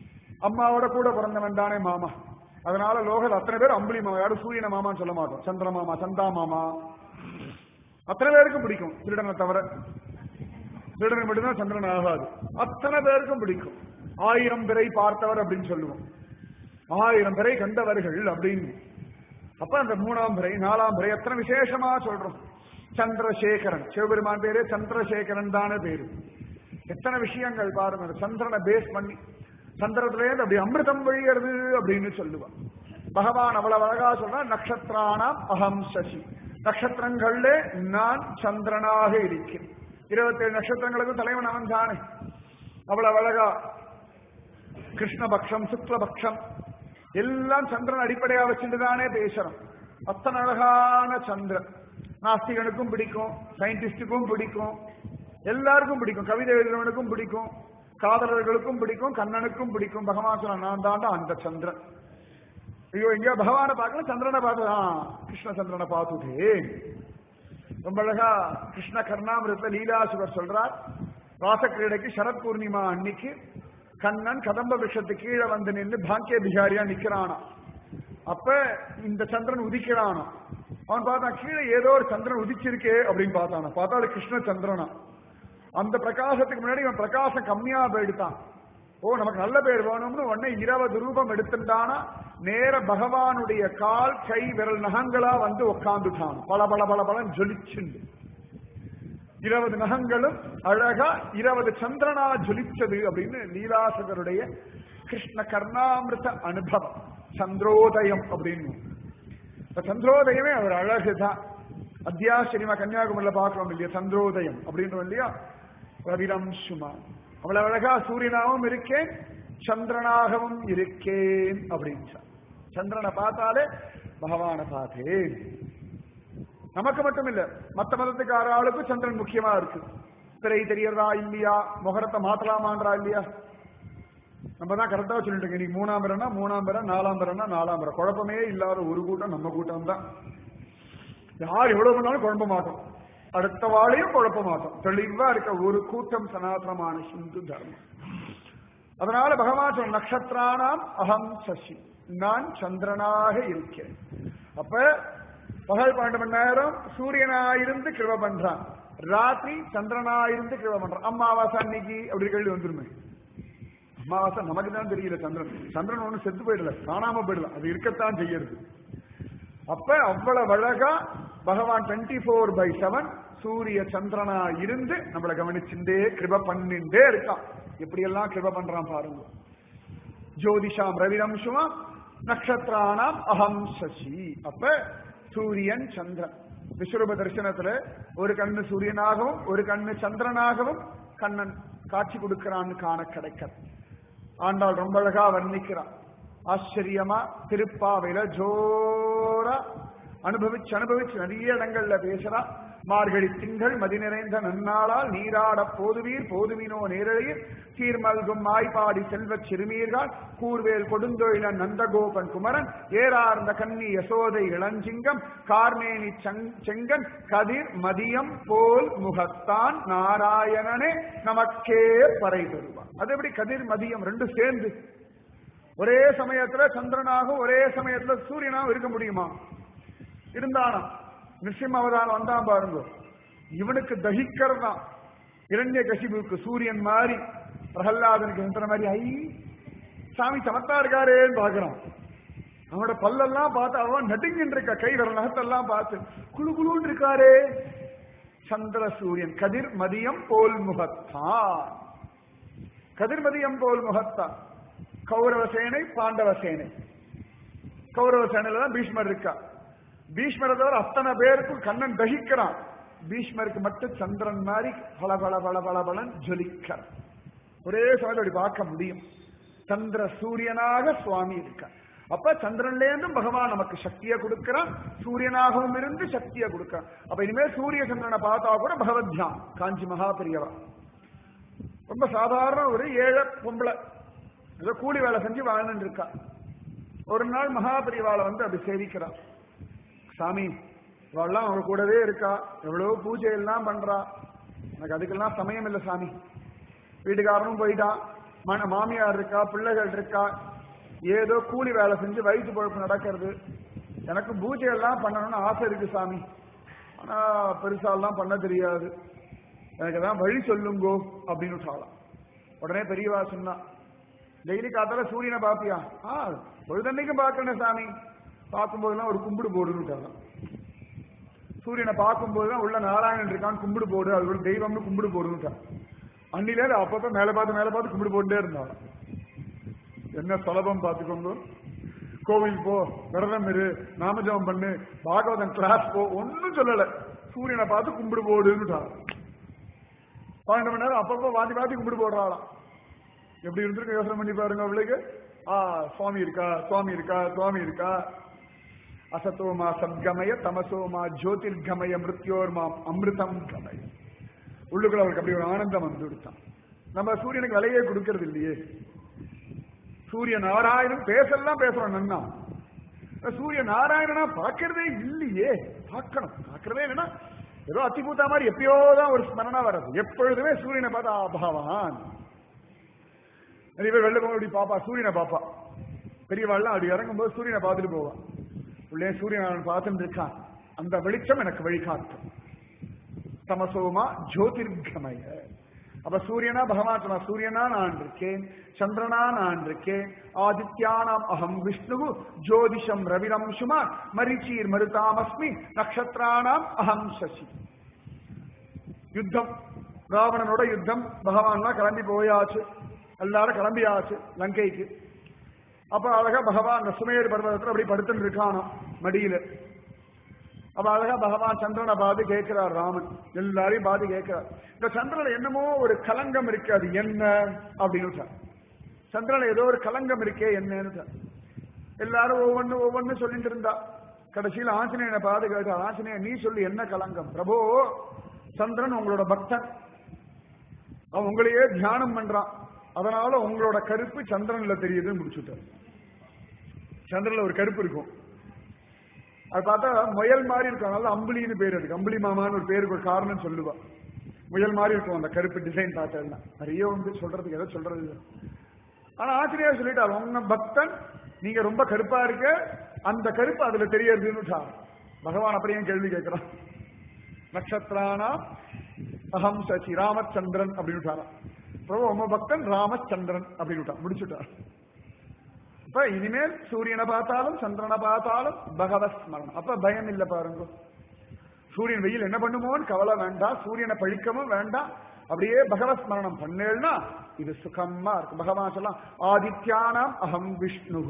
அம்மாவோட கூட பிறந்தவன் தானே மாமா அதனால லோகல் அத்தனை பேர் அம்புலி மாமா யாரும் சூரியன மாமான்னு சொல்ல மாட்டோம் சந்திர மாமா சந்தா மாமா அத்தனை பேருக்கும் பிடிக்கும் திருடனை தவிர திருடனை மட்டும்தான் சந்திரன் ஆகாது அத்தனை பேருக்கும் பிடிக்கும் ஆயிரம் பிறை பார்த்தவர் அப்படின்னு சொல்லுவோம் ஆயிரம் பிறை கண்டவர்கள் அப்படின்னு அப்ப அந்த மூணாம் பிறை நாலாம் பிறை எத்தனை விசேஷமா சொல்றோம் சந்திரசேகரன் சிவபெருமான் பேரே சந்திரசேகரன் தானே பேரு எத்தனை விஷயங்கள் பாருங்க அந்த சந்திரனை பேஸ் பண்ணி சந்திரத்திலேருந்து அப்படி அமிர்தம் வழிகிறது அப்படின்னு சொல்லுவான் பகவான் அவ்வளவு அழகா சொல்றா நட்சத்திரானாம் அகம் சசி நட்சத்திரங்கள்ல நான் சந்திரனாக இருக்கேன் இருபத்தேழு நட்சத்திரங்களுக்கும் தலைவன் அவன் தானே அவ்வளவு அழகா கிருஷ்ணபக்ஷம் சுக்லபக்ஷம் எல்லாம் சந்திரன் அடிப்படையா வச்சுட்டு தானே பேசுறோம் அத்தனை அழகான சந்திரன் நாஸ்திகனுக்கும் பிடிக்கும் சயின்டிஸ்டுக்கும் பிடிக்கும் எல்லாருக்கும் பிடிக்கும் கவிதை எழுதுறவனுக்கும் பிடிக்கும் காதலர்களுக்கும் பிடிக்கும் கண்ணனுக்கும் பிடிக்கும் பகவான் சொன்ன நான் தாண்டா அந்த சந்திரன் ஐயோ எங்கேயோ பகவானை பார்க்கல சந்திரனை பார்த்து கிருஷ்ண சந்திரனை பார்த்துட்டே ரொம்ப அழகா கிருஷ்ண கர்ணாமிரத்துல லீலாசுவர் சொல்றார் ராசக்கிரீடைக்கு சரத் பூர்ணிமா அன்னைக்கு கண்ணன் கதம்ப விஷத்து கீழே வந்து நின்று பாக்கிய பிகாரியா நிக்கிறானா அப்ப இந்த சந்திரன் உதிக்கிறானா அவன் பார்த்தான் கீழே ஏதோ ஒரு சந்திரன் உதிச்சிருக்கே அப்படின்னு பார்த்தானா பார்த்தா அது கிருஷ்ண சந்திரனா அந்த பிரகாசத்துக்கு முன்னாடி இவன் பிரகாசம் கம்மியா போயிடுத்தான் ஓ நமக்கு நல்ல பேர் வேணும்னு உடனே இருபது ரூபம் எடுத்துட்டானா நேர பகவானுடைய கால் கை விரல் நகங்களா வந்து உட்காந்துட்டான் பல பல பல பலன் ஜொலிச்சுண்டு இருபது நகங்களும் அழகா இருபது சந்திரனா ஜொலிச்சது அப்படின்னு லீலாசகருடைய கிருஷ்ண கர்ணாமிருத அனுபவம் சந்திரோதயம் அப்படின்னு இப்ப சந்திரோதயமே அவர் அழகுதான் அத்தியாசிரியமா கன்னியாகுமரியில பார்க்கிறோம் இல்லையா சந்திரோதயம் அப்படின்றோம் இல்லையா ரவிரம் சுமா அவ்வளவு அழகா சூரியனாகவும் இருக்கேன் சந்திரனாகவும் இருக்கேன் அப்படின்னு சந்திரனை பார்த்தாலே பகவானை பார்த்தேன் நமக்கு மட்டும் இல்ல மத்த மதத்துக்கார ஆளுக்கும் சந்திரன் முக்கியமா இருக்கு திரை தெரியறதா இல்லையா முகரத்தை மாத்தலாமான்றா இல்லையா நம்ம தான் கரெக்டா சொல்லிட்டு இருக்கோம் இன்னைக்கு மூணாம் பிறனா மூணாம் பிற நாலாம் பிறனா நாலாம் பிற குழப்பமே இல்லாத ஒரு கூட்டம் நம்ம கூட்டம் தான் யார் எவ்வளவு பண்ணாலும் குழப்ப மாட்டோம் அடுத்த வாழையும் குழப்ப மாட்டோம் தெளிவா இருக்க ஒரு கூட்டம் சனாதனமான ஹிந்து தர்மம் அதனால பகவான் சொன்ன நட்சத்திரானாம் அகம் சசி நான் சந்திரனாக இருக்கிறேன் அப்ப பகல் பன்னெண்டு மணி நேரம் சூரியனாயிருந்து கிருப பண்றான் ராத்திரி சந்திரனாயிருந்து கிருப பண்றான் அம்மாவாசை அன்னைக்கு அப்படி கேள்வி வந்துருமே அமாவாசை நமக்கு தான் தெரியல சந்திரன் சந்திரன் ஒண்ணு செத்து போயிடல காணாம போயிடல அது இருக்கத்தான் செய்யறது அப்ப அவ்வளவு அழகா பகவான் டுவெண்ட்டி ஃபோர் பை செவன் சூரிய சந்திரனா இருந்து நம்மளை கவனிச்சுட்டே கிருப பண்ணிட்டே இருக்கான் எப்படி எல்லாம் கிருப பண்றான் பாருங்க ஜோதிஷாம் ரவிரம்சுமா நட்சத்திரானாம் அகம் சசி அப்ப சூரியன் சந்திரன் விஸ்வரூப தரிசனத்துல ஒரு கண்ணு சூரியனாகவும் ஒரு கண்ணு சந்திரனாகவும் கண்ணன் காட்சி கொடுக்கிறான்னு காண கிடைக்கிறது ஆண்டாள் ரொம்ப அழகா வர்ணிக்கிறான் ஆச்சரியமா திருப்பாவையில ஜோரா அனுபவிச்சு அனுபவிச்சு நிறைய இடங்கள்ல பேசுறா மார்கழி திங்கள் மதி நிறைந்த நன்னாளால் நீராட போதுவீர் போதுவினோ நேரழையில் சீர்மல்கும் மாய்பாடி செல்வச் சிறுமீர்கள் கூர்வேல் கொடுந்தொழிலன் நந்தகோபன் குமரன் ஏறார்ந்த கன்னி யசோதை இளஞ்சிங்கம் கார்மேனி செங்கன் கதிர் மதியம் போல் முகத்தான் நாராயணனே நமக்கே பறை தருவான் அது எப்படி கதிர் மதியம் ரெண்டு சேர்ந்து ஒரே சமயத்துல சந்திரனாகவும் ஒரே சமயத்துல சூரியனாகவும் இருக்க முடியுமா இருந்தானா நிருசிம்ம அவதாரம் வந்தான் பாருங்க இவனுக்கு தகிக்கிறதான் இரண்ய கசிபுக்கு சூரியன் மாதிரி பிரகல்லாதனுக்கு நின்ற மாதிரி ஐ சாமி சமத்தா இருக்காரேன்னு பாக்குறான் அவனோட பல்லெல்லாம் பார்த்து அவன் நடுங்கின்னு இருக்க கை விரல் நகத்தெல்லாம் பார்த்து குழு குழுன்னு இருக்காரே சந்திர சூரியன் கதிர் மதியம் போல் முகத்தான் கதிர் மதியம் போல் முகத்தான் கௌரவ சேனை பாண்டவ சேனை கௌரவ சேனையில தான் பீஷ்மர் இருக்கா பீஷ்மரை தவிர அத்தனை பேருக்கும் கண்ணன் தகிக்கிறான் பீஷ்மருக்கு மட்டும் சந்திரன் மாதிரி பல பல பல பல பலன் ஜொலிக்கிறான் ஒரே சமயத்தில் அப்படி பார்க்க முடியும் சந்திர சூரியனாக சுவாமி இருக்கார் அப்ப சந்திரன்ல இருந்தும் பகவான் நமக்கு சக்தியை கொடுக்கிறான் சூரியனாகவும் இருந்து சக்தியை கொடுக்கிறான் அப்ப இனிமேல் சூரிய சந்திரனை பார்த்தா கூட பகவத் தியான் காஞ்சி மகா பெரியவா ரொம்ப சாதாரண ஒரு ஏழை பொம்பளை ஏதோ கூலி வேலை செஞ்சு வாழ்ந்துட்டு இருக்கா ஒரு நாள் மகா பெரியவாளை வந்து அப்படி சேவிக்கிறான் சாமி இவெல்லாம் அவங்க கூடவே இருக்கா எவ்வளவு பூஜை எல்லாம் பண்றா எனக்கு அதுக்கெல்லாம் சமயம் இல்லை சாமி வீட்டுக்காரனும் போயிட்டான் மன மாமியார் இருக்கா பிள்ளைகள் இருக்கா ஏதோ கூலி வேலை செஞ்சு வயிற்று பொழப்பு நடக்கிறது எனக்கு பூஜை எல்லாம் பண்ணணும்னு ஆசை இருக்கு சாமி ஆனா பெருசாலாம் பண்ண தெரியாது எனக்கு தான் வழி சொல்லுங்கோ அப்படின்னு விட்டாலாம் உடனே பெரியவா சொன்னா டெய்லி காத்தால சூரியனை பாப்பியா ஆ பொழுதன்னைக்கும் பார்க்கணும் சாமி பார்க்கும்போதெல்லாம் ஒரு கும்பிடு போடுன்னு விட்டாலாம் சூரியனை பார்க்கும்போதுதான் உள்ள நாராயணன் இருக்கான்னு கும்பிடு போடு அது ஒரு தெய்வம்னு கும்பிடு போடுன்னு அன்னிலே அப்பப்ப மேல பார்த்து மேல பார்த்து கும்பிடு போட்டுட்டே இருந்தாலும் என்ன சுலபம் பார்த்துக்கோங்க கோவில் போ விரதம் இரு நாமஜபம் பண்ணு பாகவதன் கிளாஸ் போ ஒன்னும் சொல்லல சூரியனை பார்த்து கும்பிடு போடுன்னு பன்னெண்டு மணி நேரம் அப்பப்போ வாதி வாதி கும்பிடு போடுறாளாம் எப்படி இருந்திருக்கு யோசனை பண்ணி பாருங்க அவளுக்கு ஆ சுவாமி இருக்கா சுவாமி இருக்கா சுவாமி இருக்கா அசத்தோமா சத்கமய தமசோமா ஜோதிர்கமய மிருத்யோர்மாம் அமிர்தம் கமய உள்ளுக்குள்ள அவருக்கு அப்படி ஒரு ஆனந்தம் வந்து விடுத்தான் நம்ம சூரியனுக்கு விலையே கொடுக்கறது இல்லையே சூரிய நாராயணன் பேசலாம் பேசுறோம் நன்னா சூரிய நாராயணனா பார்க்கறதே இல்லையே பார்க்கணும் பார்க்கறதே இல்லைன்னா ஏதோ அத்திபூத்தா மாதிரி எப்பயோதான் ஒரு ஸ்மரணா வர்றது எப்பொழுதுமே சூரியனை பார்த்தா பகவான் நிறைய பேர் வெளில போக அப்படி பாப்பா சூரியனை பாப்பா பெரியவாள்லாம் அப்படி இறங்கும் போது சூரியனை பார்த்துட்டு போவான் உள்ளே சூரியன் பார்த்துட்டு இருக்கான் அந்த வெளிச்சம் எனக்கு வழிகாட்டும் தமசோமா ஜோதிர்கமய அப்ப சூரியனா பகவான் சொன்னா சூரியனா நான் இருக்கேன் சந்திரனா நான் இருக்கேன் ஆதித்யானாம் அகம் விஷ்ணு ஜோதிஷம் ரவிரம் சுமா மரிச்சீர் மருதாமஸ்மி நக்ஷத்ராணாம் அகம் சசி யுத்தம் ராவணனோட யுத்தம் பகவான்லாம் கிளம்பி போயாச்சு எல்லாரும் கிளம்பியாச்சு லங்கைக்கு அப்ப அழகா பகவான் அந்த சுமேர் பர்வதத்துல அப்படி படுத்துட்டு இருக்கானாம் மடியில அப்ப அழகா பகவான் சந்திரனை பார்த்து கேட்கிறார் ராமன் எல்லாரையும் பார்த்து கேட்கிறார் இந்த சந்திரன்ல என்னமோ ஒரு கலங்கம் இருக்கு அது என்ன அப்படின்னு சந்திரன்ல ஏதோ ஒரு கலங்கம் இருக்கே என்னன்னு எல்லாரும் ஒவ்வொன்னு ஒவ்வொன்னு சொல்லிட்டு இருந்தா கடைசியில் ஆஞ்சநேயனை பார்த்து கேட்டா ஆஞ்சநேயன் நீ சொல்லி என்ன கலங்கம் பிரபு சந்திரன் உங்களோட பக்தன் அவன் உங்களையே தியானம் பண்றான் அதனால உங்களோட கருப்பு சந்திரன்ல தெரியுதுன்னு முடிச்சுட்டார் சந்திரன்ல ஒரு கருப்பு இருக்கும் அது பார்த்தா முயல் மாதிரி இருக்கும் அதனால அம்புலின்னு பேர் இருக்கு அம்புலி மாமான்னு ஒரு பேருக்கு ஒரு காரணம் சொல்லுவா முயல் மாதிரி இருக்கும் அந்த கருப்பு டிசைன் பார்த்தா நிறைய வந்து சொல்றதுக்கு ஏதோ சொல்றது இல்லை ஆனா ஆசிரியர் சொல்லிட்டார் உங்க பக்தன் நீங்க ரொம்ப கருப்பா இருக்க அந்த கருப்பு அதுல தெரியறதுன்னு பகவான் அப்படியே கேள்வி கேட்கிறான் நட்சத்திரானா அகம் சசி ராமச்சந்திரன் அப்படின்னு பிரபு உம பக்தன் ராமச்சந்திரன் அப்படின்னு முடிச்சுட்டார் இப்ப இனிமேல் சூரியனை பார்த்தாலும் சந்திரனை பார்த்தாலும் பகவத் ஸ்மரணம் அப்ப பயம் இல்ல பாருங்க சூரியன் வெயில் என்ன பண்ணுமோன்னு கவலை வேண்டாம் சூரியனை பழிக்கவும் வேண்டாம் அப்படியே பகவத் ஸ்மரணம் பண்ணேன்னா இது சுகமா இருக்கு பகவான் சொல்லலாம் ஆதித்யானாம் அகம் விஷ்ணு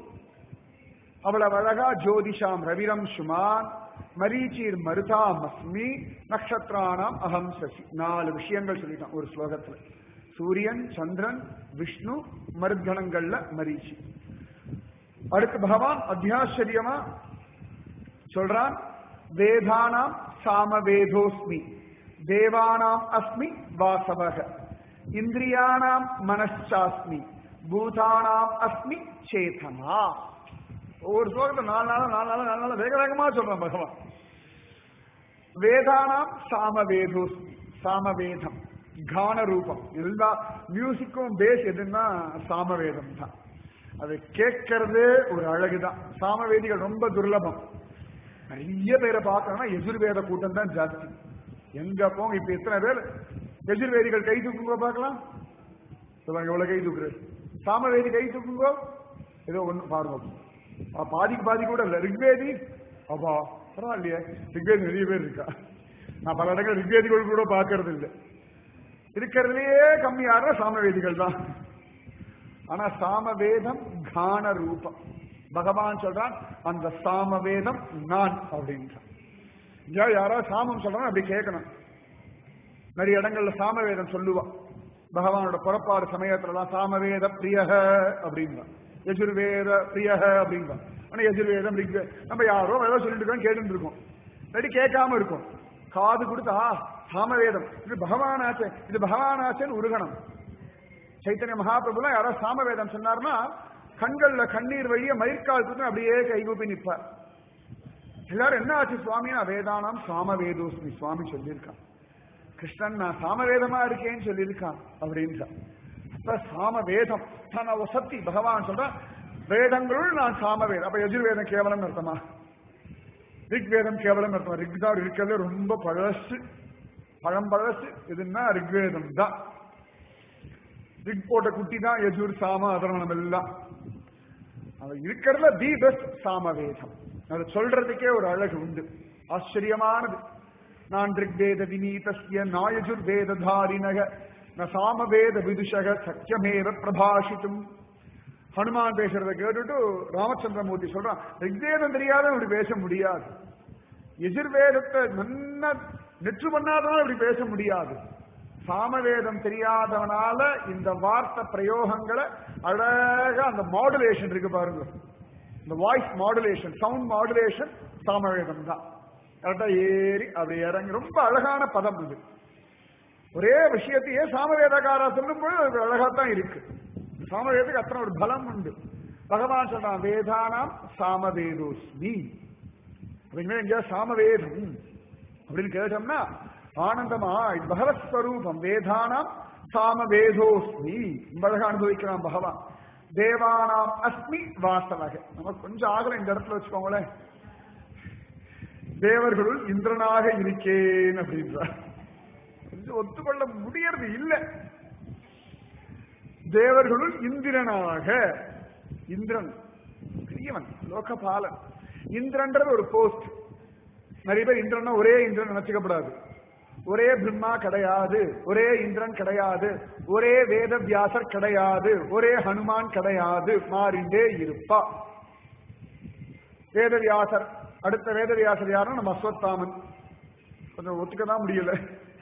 அவ்வளவு அழகா ஜோதிஷாம் ரவிரம் சுமான் மரீச்சீர் மருதாம் அஸ்மி நக்ஷத்ரானாம் அகம் சசி நாலு விஷயங்கள் சொல்லிட்டான் ஒரு ஸ்லோகத்துல சூரியன் சந்திரன் விஷ்ணு மருத்கணங்கள்ல மரீச்சி அடுத்து பகவான் அத்தியாச்சரியமா சொல்றான் வேதானாம் சாம வேதோஸ்மி தேவானாம் அஸ்மி வாசவக இந்திரியானாம் மனசாஸ்மி பூதானாம் அஸ்மி சேதனா ஒவ்வொரு ஸ்லோகத்தை நாலு நாள் நாலு நாள் நாலு நாள் வேக வேகமா சொல்றான் பகவான் வேதானாம் சாம வேதோஸ்மி சாமவேதம் கான ரூபம் எல்லா மியூசிக்கும் பேஸ் எதுன்னா சாமவேதம் தான் அது கேட்கறதே ஒரு அழகுதான் சாமவேதிகள் ரொம்ப துர்லபம் நிறைய பேரை பார்க்கணும்னா எதிர்வேத கூட்டம் தான் ஜாஸ்தி எங்க போங்க இப்ப எத்தனை பேர் எதிர்வேதிகள் கை தூக்குங்க பார்க்கலாம் சொல்லுவாங்க எவ்வளவு கை தூக்குறது சாமவேதி கை தூக்குங்க ஏதோ ஒண்ணு பாருங்க பாதிக்கு பாதி கூட இல்ல ரிக்வேதி அப்பா பரவாயில்லையே ரிக்வேதி நிறைய பேர் இருக்கா நான் பல இடங்கள் ரிக்வேதிகள் கூட பார்க்கறது இல்லை இருக்கிறதுலயே கம்மியான சாமவேதிகள் தான் ஆனா சாமவேதம் கான ரூபம் பகவான் சொல்றான் அந்த சாமவேதம் நான் அப்படின்றான் யாராவது சாமம் சொல்றான் அப்படி கேட்கணும் நிறைய இடங்கள்ல சாமவேதம் சொல்லுவான் பகவானோட புறப்பாடு சமயத்துலலாம் சாமவேத பிரியக அப்படின்றான் எஜுர்வேத பிரியக அப்படின்றான் ஆனா எஜுர்வேதம் ரிக்வே நம்ம யாரோ ஏதோ சொல்லிட்டு இருக்கோம் கேட்டுட்டு இருக்கோம் இல்லாட்டி கேட்காம இருக்கும் காது கொடுத்தா சாமவேதம் இது பகவானாச்சே இது பகவானாச்சேன்னு உருகணும் சைத்தன்ய மகாபிரபுலாம் யாராவது சாமவேதம் சொன்னார்னா கண்கள்ல கண்ணீர் வழிய மயிர்கால் கொடுத்து அப்படியே கைகூப்பி நிற்பார் எல்லாரும் என்ன ஆச்சு சுவாமினா வேதானாம் சாமவேதோஸ்மி சுவாமி சொல்லியிருக்கான் கிருஷ்ணன் நான் சாமவேதமா இருக்கேன்னு சொல்லியிருக்கான் அப்படின்றான் இப்ப சாம வேதம் தன வசத்தி பகவான் சொல்றான் வேதங்களுள் நான் சாம வேதம் அப்ப எஜுர்வேதம் கேவலம் அர்த்தமா ரிக்வேதம் கேவலம் அர்த்தம் ரிக் தான் இருக்கிறது ரொம்ப பழசு பழம்பழசு எதுன்னா ரிக்வேதம் தான் ரிக் போட்ட குட்டி தான் யஜுர் சாம அதர்வனம் எல்லாம் அது இருக்கிறதுல தி பெஸ்ட் சாமவேதம் அது சொல்றதுக்கே ஒரு அழகு உண்டு ஆச்சரியமானது நான் ரிக்வேத வினீதஸ்ய நாயஜுர் வேததாரிணக ந சாமவேத விதுஷக சத்தியமேவ பிரபாஷித்தும் ஹனுமான் பேசுறதை கேட்டுட்டு ராமச்சந்திரமூர்த்தி சொல்றான் ரிக்வேதம் தெரியாத இப்படி பேச முடியாது எதிர்வேதத்தை நன்ன நெற்று பண்ணாதவன் இப்படி பேச முடியாது சாமவேதம் தெரியாதவனால இந்த வார்த்தை பிரயோகங்களை அழகா அந்த மாடுலேஷன் இருக்கு பாருங்க இந்த வாய்ஸ் மாடுலேஷன் சவுண்ட் மாடுலேஷன் சாமவேதம் தான் கரெக்டா ஏறி அப்படி இறங்கி ரொம்ப அழகான பதம் இது ஒரே விஷயத்தையே சாமவேதக்காரா சொல்லும்போது அது அழகா தான் இருக்கு சாமவேதத்துக்கு அத்தனை ஒரு பலம் உண்டு பகவான் சொல்றான் வேதானாம் சாமவேதோஸ்மி அப்படிங்கிற எங்கேயா சாமவேதம் அப்படின்னு கேட்டோம்னா ஆனந்தமா பகவத் ஸ்வரூபம் வேதானாம் சாமவேதோஸ்மி ரொம்ப அழகா அனுபவிக்கிறான் பகவான் தேவானாம் அஸ்மி வாசவக நமக்கு கொஞ்சம் ஆகல இந்த இடத்துல வச்சுக்கோங்களேன் தேவர்களுள் இந்திரனாக இருக்கேன் அப்படின்றார் கொஞ்சம் ஒத்துக்கொள்ள முடியறது இல்ல தேவர்களுள் இந்திரனாக இந்திரன் பெரியவன் லோகபாலன் இந்திரன்றது ஒரு போஸ்ட் நிறைய பேர் இந்திரன் ஒரே இந்திரன் நினைச்சுக்கப்படாது ஒரே பிரம்மா கிடையாது ஒரே இந்திரன் கிடையாது ஒரே வேத வியாசர் கிடையாது ஒரே ஹனுமான் கிடையாது மாறிண்டே இருப்பா வேதவியாசர் அடுத்த வேதவியாசர் யாரும் நம்ம அஸ்வத்தாமன் கொஞ்சம் ஒத்துக்க தான் முடியல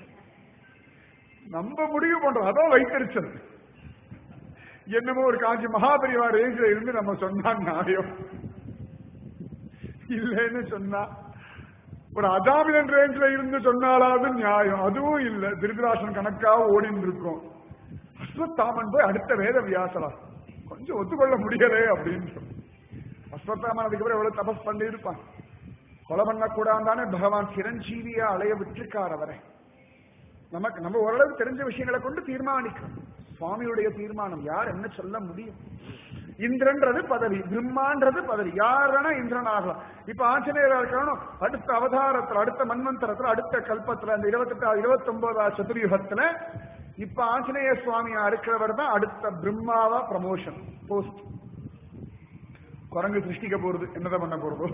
நம்ம முடிவு பண்றோம் அதான் வைத்தறிச்சல் என்னமோ ஒரு காஞ்சி மகாபரிவா ரேஞ்சில இருந்து நம்ம சொன்னா நியாயம் இல்லைன்னு சொன்னா ஒரு அதாமிதன் ரேஞ்சில இருந்து சொன்னாலாவது நியாயம் அதுவும் இல்ல திருதராசன் கணக்காக ஓடின்னு இருக்கும் அஸ்வத்தாமன் போய் அடுத்த வேத வியாசரா கொஞ்சம் ஒத்துக்கொள்ள முடியலே அப்படின்னு சொல்லி அஸ்வத்தாமன் அதுக்கப்புறம் எவ்வளவு தபஸ் பண்ணி இருப்பான் கொலை பண்ணக்கூடாதானே பகவான் சிரஞ்சீவியா அலைய விட்டுருக்கார் அவரை நமக்கு நம்ம ஓரளவுக்கு தெரிஞ்ச விஷயங்களை கொண்டு தீர்மானிக்கணும் சுவாமியுடைய தீர்மானம் யார் என்ன சொல்ல முடியும் இந்திரன்றது பதவி பிரம்மான்றது பதவி யாருன்னா இந்திரன் ஆகலாம் இப்ப ஆஞ்சநேயரா இருக்கணும் அடுத்த அவதாரத்துல அடுத்த மன்வந்தரத்துல அடுத்த கல்பத்துல அந்த இருபத்தெட்டு இருபத்தி ஒன்பதாம் சதுர்யுகத்துல இப்ப ஆஞ்சநேய சுவாமியா இருக்கிறவர் தான் அடுத்த பிரம்மாவா ப்ரமோஷன் போஸ்ட் குரங்கு சிருஷ்டிக்க போறது என்னதான் பண்ண போறதோ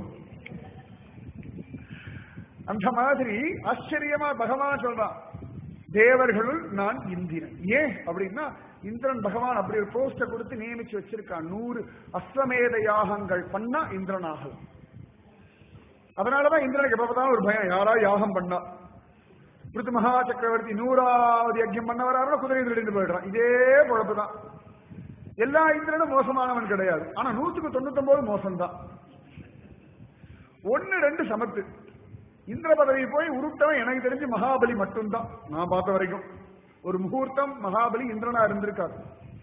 அந்த மாதிரி ஆச்சரியமா பகவான் சொல்றான் தேவர்களுள் நான் இந்திரன் ஏன் அப்படின்னா இந்திரன் பகவான் அப்படி ஒரு போஸ்ட கொடுத்து நியமிச்சு வச்சிருக்கான் நூறு அஸ்வமேத யாகங்கள் பண்ணா இந்திரன் ஆகலாம் அதனாலதான் இந்திரனுக்கு எப்ப பார்த்தாலும் ஒரு பயம் யாரா யாகம் பண்ணா பிருத்து மகா சக்கரவர்த்தி நூறாவது யஜ்யம் பண்ணவராக குதிரை திருடிட்டு போயிடுறான் இதே பொழப்பு தான் எல்லா இந்திரனும் மோசமானவன் கிடையாது ஆனா நூத்துக்கு தொண்ணூத்தி ஒன்பது மோசம்தான் ஒன்னு ரெண்டு சமத்து இந்திர பதவி போய் உருட்டவன் எனக்கு தெரிஞ்சு மகாபலி மட்டும்தான் நான் பார்த்த வரைக்கும் ஒரு முகூர்த்தம் மகாபலி இந்திரனா இருந்திருக்காரு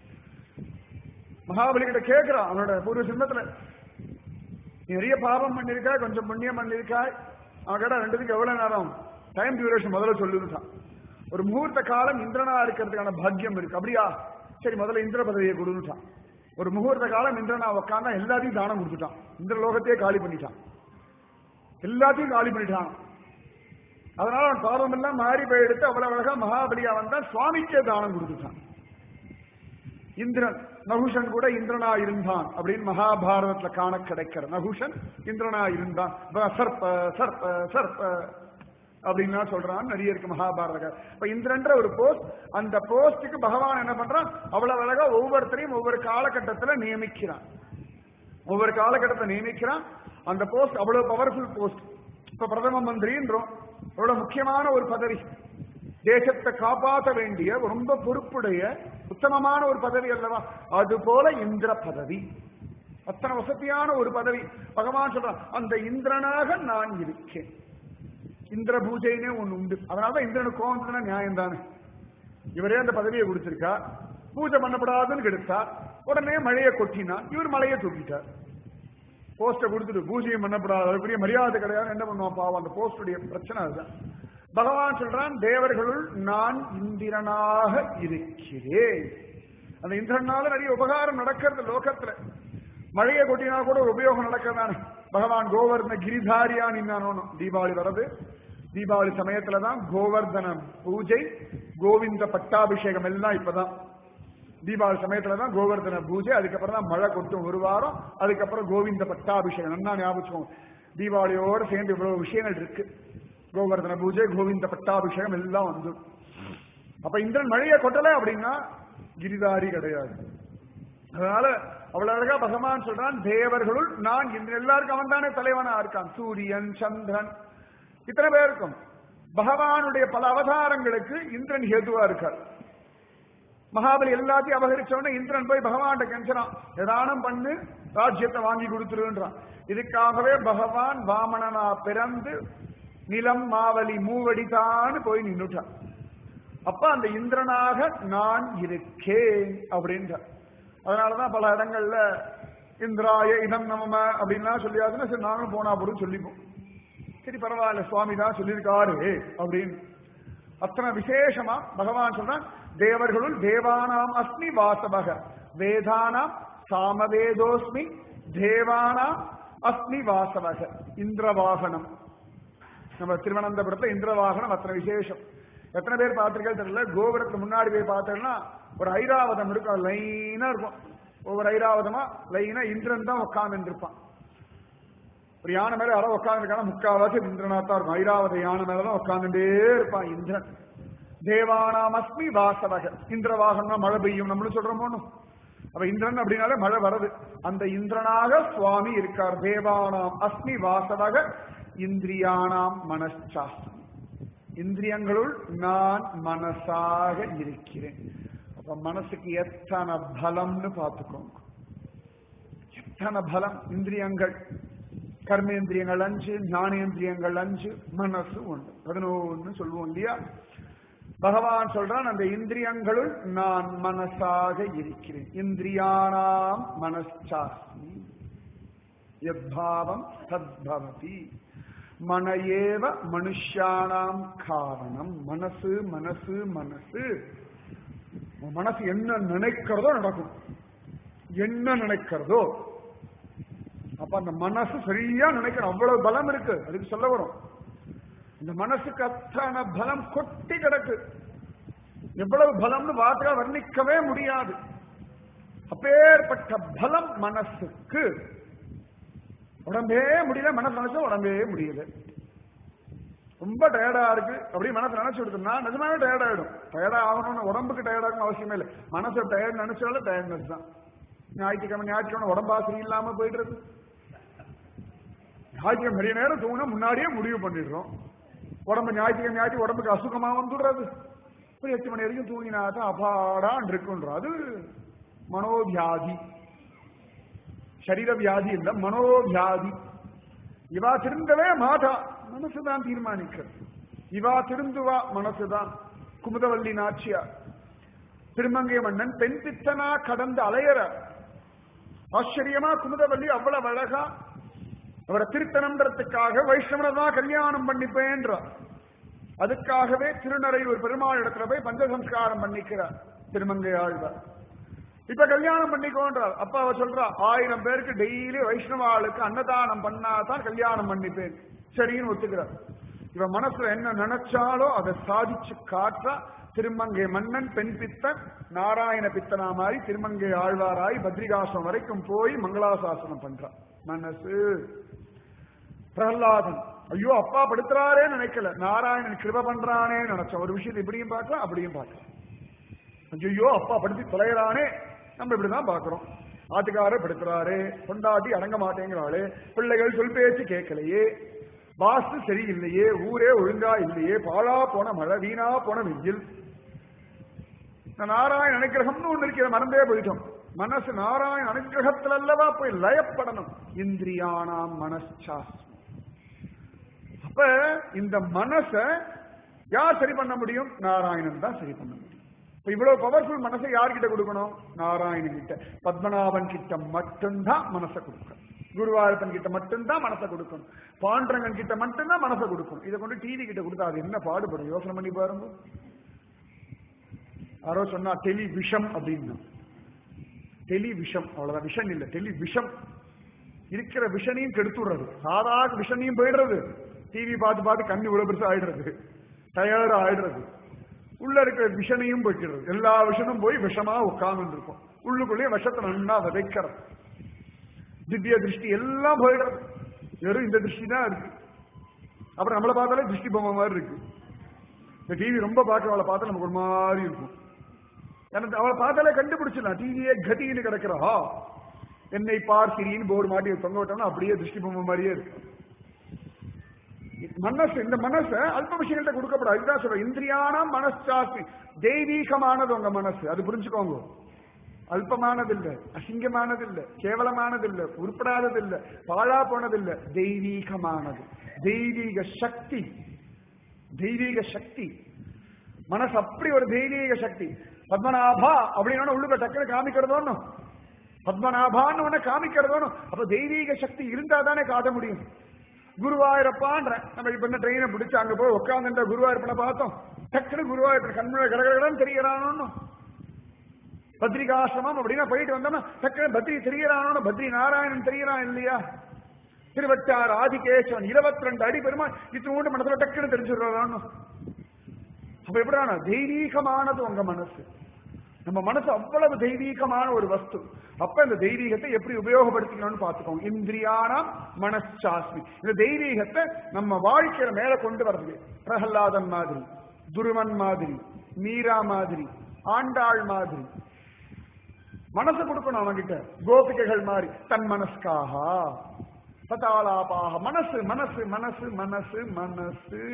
மகாபலி கிட்ட கேட்கிறான் அவனோட பூர்வ சின்னத்துல நிறைய பாவம் பண்ணிருக்கா கொஞ்சம் புண்ணியம் பண்ணிருக்காய் அவன் கேட்டா ரெண்டுத்துக்கு எவ்வளவு நேரம் டைம் டியூரேஷன் முதல்ல சொல்லுதான் ஒரு முகூர்த்த காலம் இந்திரனா இருக்கிறதுக்கான பாக்கியம் இருக்கு அப்படியா சரி முதல்ல இந்திர பதவியை கொடுத்துட்டான் ஒரு முகூர்த்த காலம் இந்திரனா உட்காந்தா எல்லாத்தையும் தானம் கொடுத்துட்டான் இந்திர லோகத்தையே காலி பண்ணிட்டான் எல்லாத்தையும் காலி பண்ணிட்டான் அதனால அவன் பாவம் எல்லாம் மாறி போய் எடுத்து அவ்வளவு அழகா மகாபலியா வந்தா சுவாமிக்கே தானம் கொடுத்துட்டான் இந்திரன் நகுஷன் கூட இந்திரனா இருந்தான் அப்படின்னு மகாபாரதத்துல காண கிடைக்கிற நகுஷன் இந்திரனா இருந்தான் சர்ப்ப சர்ப்ப சர்ப்ப அப்படின்னு சொல்றான் நிறைய இருக்கு மகாபாரத இப்ப இந்திரன்ற ஒரு போஸ்ட் அந்த போஸ்டுக்கு பகவான் என்ன பண்றான் அவ்வளவு அழகா ஒவ்வொருத்தரையும் ஒவ்வொரு காலகட்டத்துல நியமிக்கிறான் ஒவ்வொரு காலகட்டத்தை நியமிக்கிறான் அந்த போஸ்ட் அவ்வளவு பவர்ஃபுல் போஸ்ட் இப்ப பிரதம மந்திரின்றோம் அவ்வளவு முக்கியமான ஒரு பதவி தேசத்தை காப்பாற்ற வேண்டிய ரொம்ப பொறுப்புடைய உத்தமமான ஒரு பதவி அல்லவா அது போல இந்திர பதவி அத்தனை வசதியான ஒரு பதவி பகவான் சொல்றான் அந்த இந்திரனாக நான் இருக்கேன் இந்திர பூஜைனே ஒண்ணு உண்டு அதனாலதான் இந்திரனுக்கு கோவம் நியாயம் தானே இவரே அந்த பதவியை கொடுத்திருக்கா பூஜை பண்ணப்படாதுன்னு கெடுத்தா உடனே மழையை கொட்டினான் இவர் மழையை தூக்கிட்டார் போஸ்ட கொடுத்துட்டு பூஜையும் பண்ணப்படாது அதுக்குரிய மரியாதை கிடையாது என்ன பண்ணுவான் பாவம் அந்த போஸ்டுடைய பிரச்சனை அதுதான் பகவான் சொல்றான் தேவர்களுள் நான் இந்திரனாக இருக்கிறேன் அந்த இந்திரனால நிறைய உபகாரம் நடக்கிறது லோகத்துல மழையை கொட்டினா கூட ஒரு உபயோகம் நடக்கிறதானே பகவான் கோவர்தன கிரிதாரியா நின்னானோனும் தீபாவளி வர்றது தீபாவளி சமயத்துல தான் கோவர்தன பூஜை கோவிந்த பட்டாபிஷேகம் எல்லாம் இப்பதான் தீபாவளி சமயத்துல தான் கோவர்தன பூஜை அதுக்கப்புறம் தான் மழை கொட்டும் ஒரு வாரம் அதுக்கப்புறம் கோவிந்த பட்டாபிஷேகம் நல்லா ஞாபகம் தீபாவளியோட சேர்ந்து இவ்வளவு விஷயங்கள் இருக்கு கோவர்தன பூஜை கோவிந்த பட்டாபிஷேகம் எல்லாம் வந்து அப்ப இந்திரன் மழையை கொட்டல அப்படின்னா கிரிதாரி கிடையாது அதனால அவ்வளவு அழகா பகவான் சொல்றான் தேவர்களுள் நான் இன்று எல்லாருக்கும் அவன் தானே தலைவனா இருக்கான் சூரியன் சந்திரன் இத்தனை பேருக்கும் பகவானுடைய பல அவதாரங்களுக்கு இந்திரன் ஹேதுவா இருக்கார் மகாபலி எல்லாத்தையும் அபகரிச்ச உடனே இந்திரன் போய் பகவான் கெஞ்சனான் நிதானம் பண்ணு ராஜ்யத்தை வாங்கி கொடுத்துருன்றான் இதுக்காகவே பகவான் வாமனனா பிறந்து நிலம் மாவலி மூவடிதான் போய் நின்னுட்டான் அப்ப அந்த இந்திரனாக நான் இருக்கேன் அப்படின்ற அதனாலதான் பல இடங்கள்ல இந்திராய இதம் நமம அப்படின்லாம் சொல்லியாதுன்னா சரி நாங்களும் போனா போடும் சொல்லிப்போம் சரி பரவாயில்ல சுவாமி தான் சொல்லியிருக்காரு அப்படின்னு அத்தனை விசேஷமா பகவான் சொல்றான் தேவர்களுள் தேவானாம் அஸ்மி வாசவக வேதானாம் சாமவேதோஸ்மி தேவானாம் அஸ்மி வாசவக இந்திரவாகனம் நம்ம திருவனந்தபுரத்துல இந்திரவாகனம் அத்தனை விசேஷம் எத்தனை பேர் பார்த்திருக்கே தெரியல கோபுரத்துக்கு முன்னாடி போய் பார்த்தோம்னா ஒரு ஐராவதம் இருக்கும் லைனா இருக்கும் ஒவ்வொரு ஐராவதமா லைனா இந்திரன் தான் உட்கார்ந்து இருப்பான் ஒரு யானை மேல யாரோ உட்கார்ந்து முக்காவாசி இந்திரனா தான் இருக்கும் ஐராவத யானை மேலதான் உட்கார்ந்துட்டே இருப்பான் இந்திரன் தேவானாம் அஸ்மி வாசவக இந்திரவாகனம் மழை பெய்யும் நம்மளும் சொல்றோமோ அப்ப இந்திரன் அப்படின்னாலே மழை வருது அந்த இந்திரனாக சுவாமி இருக்கார் தேவானாம் அஸ்மி வாசவக இந்திரியானாம் மனசாஸ்திரம் இந்திரியங்களுள் நான் மனசாக இருக்கிறேன் அப்ப மனசுக்கு எத்தனை பலம்னு பார்த்துக்கோங்க எத்தனை பலம் இந்திரியங்கள் கர்மேந்திரியங்கள் அஞ்சு ஞானேந்திரியங்கள் அஞ்சு மனசு ஒன்று பதினொன்னு சொல்லுவோம் இல்லையா பகவான் சொல்றான் அந்த இந்திரியங்களுள் நான் மனசாக இருக்கிறேன் இந்திரியானாம் மனசாஸ்மி எத்பாவம் சத்பவதி மன ஏவ மனுஷானாம் காரணம் மனசு மனசு மனசு உன் மனசு என்ன நினைக்கிறதோ நடக்கும் என்ன நினைக்கிறதோ அப்ப அந்த மனசு சரியா நினைக்கணும் அவ்வளவு பலம் இருக்கு அதுக்கு சொல்ல வரும் இந்த மனசுக்கு அத்தனை பலம் கொட்டி கிடக்கு எவ்வளவு பலம்னு வார்த்தையா வர்ணிக்கவே முடியாது அப்பேற்பட்ட பலம் மனசுக்கு உடம்பே முடியல மனசு நினைச்சா உடம்பே முடியல ரொம்ப டயர்டா இருக்கு அப்படி மனசு நினைச்சு கொடுத்தோம்னா நிஜமாவே டயர்ட் ஆயிடும் டயர்டா ஆகணும்னு உடம்புக்கு டயர்ட் ஆகணும் அவசியமே இல்லை மனசு டயர்ட் நினைச்சாலும் டயர்ட்னஸ் தான் ஞாயிற்றுக்கிழமை ஞாயிற்றுக்கிழமை உடம்பா சரியில்லாம போயிடுறது ஞாயிற்றுக்கிழமை நிறைய நேரம் தூங்கினா முன்னாடியே முடிவு பண்ணிடுறோம் உடம்பு ஞாயிற்றுக்கிழமை ஞாயிற்று உடம்புக்கு அசுகமா வந்துடுறது ஒரு எட்டு மணி வரைக்கும் தூங்கினா தான் அபாடான் இருக்குன்றோம் அது மனோவியாதி சரீர வியாதி இல்ல மனோவியாதி இவா திருந்தவே மாட்டா மனசுதான் தீர்மானிக்கிறது இவா திருந்துவா மனசுதான் குமுதவல்லி நாச்சியார் திருமங்கை மன்னன் பெண் பித்தனா கடந்து அலையற ஆச்சரியமா குமுதவல்லி அவ்வளவு அழகா அவரை திருத்தனம்ன்றதுக்காக வைஷ்ணவனை தான் கல்யாணம் பண்ணிப்பேன்றார் அதுக்காகவே திருநறையூர் பெருமாள் இடத்துல போய் பஞ்சசம்ஸ்காரம் பண்ணிக்கிறார் திருமங்கை ஆழ்வார் இப்ப கல்யாணம் பண்ணிக்கோன்றார் அப்ப அவ சொல்றா ஆயிரம் பேருக்கு டெய்லி வைஷ்ணவ ஆளுக்கு அன்னதானம் பண்ணாதான் கல்யாணம் பண்ணிப்பேன் சரின்னு ஒத்துக்கிறார் இவ மனசுல என்ன நினைச்சாலோ அதை சாதிச்சு காட்டா திருமங்கை மன்னன் பெண் பித்தன் நாராயண பித்தனா மாதிரி திருமங்கை ஆழ்வாராய் பத்ரிகாசம் வரைக்கும் போய் மங்களாசாசனம் பண்றான் மனசு பிரகலாதன் ஐயோ அப்பா படுத்துறாரே நினைக்கல நாராயணன் கிருப பண்றானே நினைச்ச ஒரு விஷயத்தை இப்படியும் பார்க்கலாம் அப்படியும் பார்க்கலாம் ஐயோ அப்பா படுத்தி தொலைகிறானே நம்ம இப்படிதான் பாக்குறோம் ஆட்டுக்காரர் படுத்துறாரு கொண்டாட்டி அடங்க மாட்டேங்கிறாளே பிள்ளைகள் சொல் பேச்சு கேட்கலையே வாஸ்து சரியில்லையே ஊரே ஒழுங்கா இல்லையே பாழா போன மழை வீணா போன வெயில் நாராயண அனுகிரகம்னு ஒண்ணு இருக்கிற மறந்தே போயிட்டோம் மனசு நாராயண அனுகிரகத்துல அல்லவா போய் லயப்படணும் இந்திரியானாம் மனசாஸ்திரம் அப்ப இந்த மனச யார் சரி பண்ண முடியும் நாராயணன் தான் சரி பண்ண முடியும் இப்ப இவ்வளவு பவர்ஃபுல் மனசை யார்கிட்ட கொடுக்கணும் நாராயணன் கிட்ட பத்மநாபன் கிட்ட மட்டும்தான் மனசை கொடுக்கணும் குருவாயூரப்பன் கிட்ட மட்டும்தான் மனசை கொடுக்கணும் பாண்டரங்கன் கிட்ட மட்டும்தான் மனசை கொடுக்கணும் இதை கொண்டு டிவி கிட்ட கொடுத்தா அது என்ன பாடுபடும் யோசனை பண்ணி பாருங்க யாரோ சொன்னா டெலிவிஷம் அப்படின்னு டெலி விஷம் அவ்வளவுதான் விஷன் இல்ல டெலி விஷம் இருக்கிற விஷனையும் கெடுத்துடுறது சாதாரண விஷனையும் போயிடுறது டிவி பார்த்து பார்த்து கண்ணு இவ்வளவு பெருசா ஆயிடுறது டயர்ட் ஆயிடுறது உள்ள இருக்கிற விஷனையும் போய்க்கிறது எல்லா விஷனும் போய் விஷமா உட்கார்ந்து இருக்கும் உள்ளுக்குள்ளேயே விஷத்தை நன்னா விதைக்கிறது திவ்ய திருஷ்டி எல்லாம் போயிடுறது வெறும் இந்த திருஷ்டி தான் இருக்கு அப்புறம் நம்மளை பார்த்தாலே திருஷ்டி பொம்மை மாதிரி இருக்கு இந்த டிவி ரொம்ப பார்க்கறவளை பார்த்தா நமக்கு ஒரு மாதிரி இருக்கும் எனக்கு அவளை பார்த்தாலே கண்டுபிடிச்சிடலாம் டிவியே கதின்னு கிடக்கிறா என்னை பார் சிரின்னு போர்டு மாட்டி தொங்க விட்டோம்னா அப்படியே திருஷ்டி பொம்மை மாதிரியே இருக்கு மனசு இந்த மனசை அல்ப விஷயங்கள்ட்ட கொடுக்கப்படாது இதுதான் சொல்றேன் இந்திரியான மனசாஸ்தி தெய்வீகமானது உங்க மனசு அது புரிஞ்சுக்கோங்க அல்பமானதில்ல அசிங்கமானதில்ல கேவலமானதில்ல உருப்படாததில்ல பாழா போனதில்ல தெய்வீகமானது தெய்வீக சக்தி தெய்வீக சக்தி மனசு அப்படி ஒரு தெய்வீக சக்தி பத்மநாபா அப்படின்னு உள்ளுக்க டக்குனு காமிக்கிறதோன்னு பத்மநாபான்னு உடனே காமிக்கிறதோன்னு அப்ப தெய்வீக சக்தி இருந்தா தானே காட்ட முடியும் குருவாயூரப்பான்ற நம்ம இப்ப என்ன ட்ரெயினை பிடிச்சு அங்க போய் உட்காந்துட்ட குருவாயூரப்பனை பார்த்தோம் டக்குனு குருவாயூரப்பன் கண்முறை கடகடன்னு தெரியறானோ பத்ரிகாசிரமம் அப்படின்னா போயிட்டு வந்தோம்னா டக்குனு பத்ரி தெரியறானோ பத்ரி நாராயணன் தெரியறான் இல்லையா திருவட்டார் ஆதிகேசவன் இருபத்தி ரெண்டு அடி பெருமா இத்தனோண்டு மனசுல டக்குனு தெரிஞ்சுடுறானோ அப்ப எப்படினா தெய்வீகமானது உங்க மனசு நம்ம மனசு அவ்வளவு தெய்வீகமான ஒரு வஸ்து அப்ப இந்த தெய்வீகத்தை எப்படி உபயோகப்படுத்திக்கணும்னு பார்த்துக்கோங்க இந்திரியானாம் மனசாஸ்மி இந்த தெய்வீகத்தை நம்ம வாழ்க்கையில மேல கொண்டு வர்றது பிரகலாதன் மாதிரி துருவன் மாதிரி மீரா மாதிரி ஆண்டாள் மாதிரி மனசு கொடுக்கணும் அவங்கிட்ட கோபிகைகள் மாதிரி தன் மனஸ்காக பதாலாபாக மனசு மனசு மனசு மனசு மனசு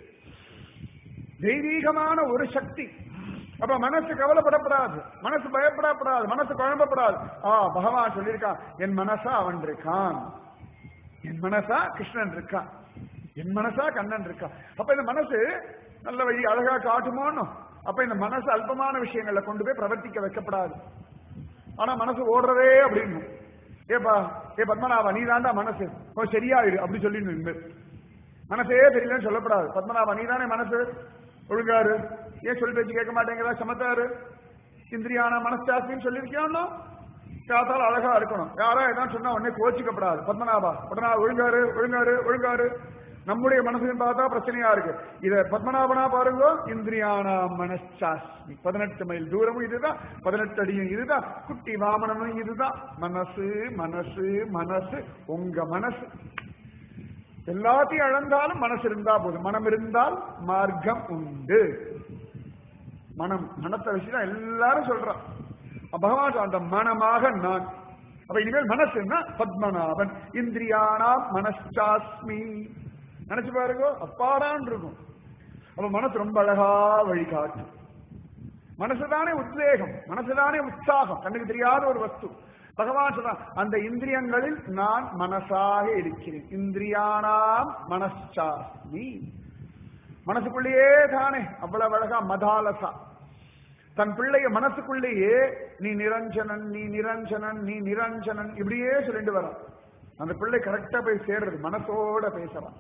தெய்வீகமான ஒரு சக்தி அப்ப மனசு கவலைப்படப்படாது மனசு பயப்படப்படாது மனசு குழம்பப்படாது ஆ பகவான் சொல்லியிருக்கான் என் மனசா அவன் இருக்கான் என் மனசா கிருஷ்ணன் இருக்கான் என் மனசா கண்ணன் இருக்கான் அப்ப இந்த மனசு நல்ல வழி அழகா காட்டுமோன்னு அப்ப இந்த மனசு அல்பமான விஷயங்களை கொண்டு போய் பிரவர்த்திக்க வைக்கப்படாது ஆனா மனசு ஓடுறதே அப்படின்னு ஏப்பா ஏ பத்மநாபா நீ தாண்டா மனசு ஓ சரியாயிரு அப்படி சொல்லி நின்று மனசே தெரியலன்னு சொல்லப்படாது பத்மநாபா நீ தானே மனசு ஒழுங்காரு ஏன் சொல்லி பேச்சு கேட்க மாட்டேங்கிறா சமத்தாரு இந்திரியான மனசாஸ்தின்னு சொல்லியிருக்கியானோ காத்தால் அழகா இருக்கணும் யாரா ஏதாவது சொன்னா உடனே கோச்சிக்கப்படாது பத்மநாபா உடனே ஒழுங்காரு ஒழுங்காரு ஒழுங்காரு நம்முடைய மனசையும் பார்த்தா பிரச்சனையா இருக்கு இத பத்மநாபனா பாருங்க இந்திரியானா மனசாஸ்மி பதினெட்டு மைல் தூரமும் இதுதான் பதினெட்டு அடியும் இதுதான் குட்டி வாமனமும் இதுதான் மனசு மனசு மனசு உங்க மனசு எல்லாத்தையும் இழந்தாலும் மனசு இருந்தா போதும் மனம் இருந்தால் மார்க்கம் உண்டு மனம் மனத்தை வச்சுதான் எல்லாரும் சொல்றான் பகவான் அந்த மனமாக நான் அப்ப இனிமேல் மனசுன்னா பத்மநாபன் இந்திரியானாம் மனசாஸ்மி நினைச்சு பாருங்க அப்பாடான் இருக்கும் அப்ப மனசு ரொம்ப அழகா வழிகாட்டும் மனசுதானே உத்வேகம் மனசுதானே உற்சாகம் கண்ணுக்கு தெரியாத ஒரு வஸ்து பகவான் சொல்றான் அந்த இந்திரியங்களில் நான் மனசாக இருக்கிறேன் இந்திரியானாம் மனசாஸ்மி மனசுக்குள்ளேயே தானே அவ்வளவு அழகா மதாலசா தன் பிள்ளைய மனசுக்குள்ளேயே நீ நிரஞ்சனன் நீ நிரஞ்சனன் நீ நிரஞ்சனன் இப்படியே சொல்லிட்டு வரான் அந்த பிள்ளை கரெக்டா போய் சேர்றது மனசோட பேசலாம்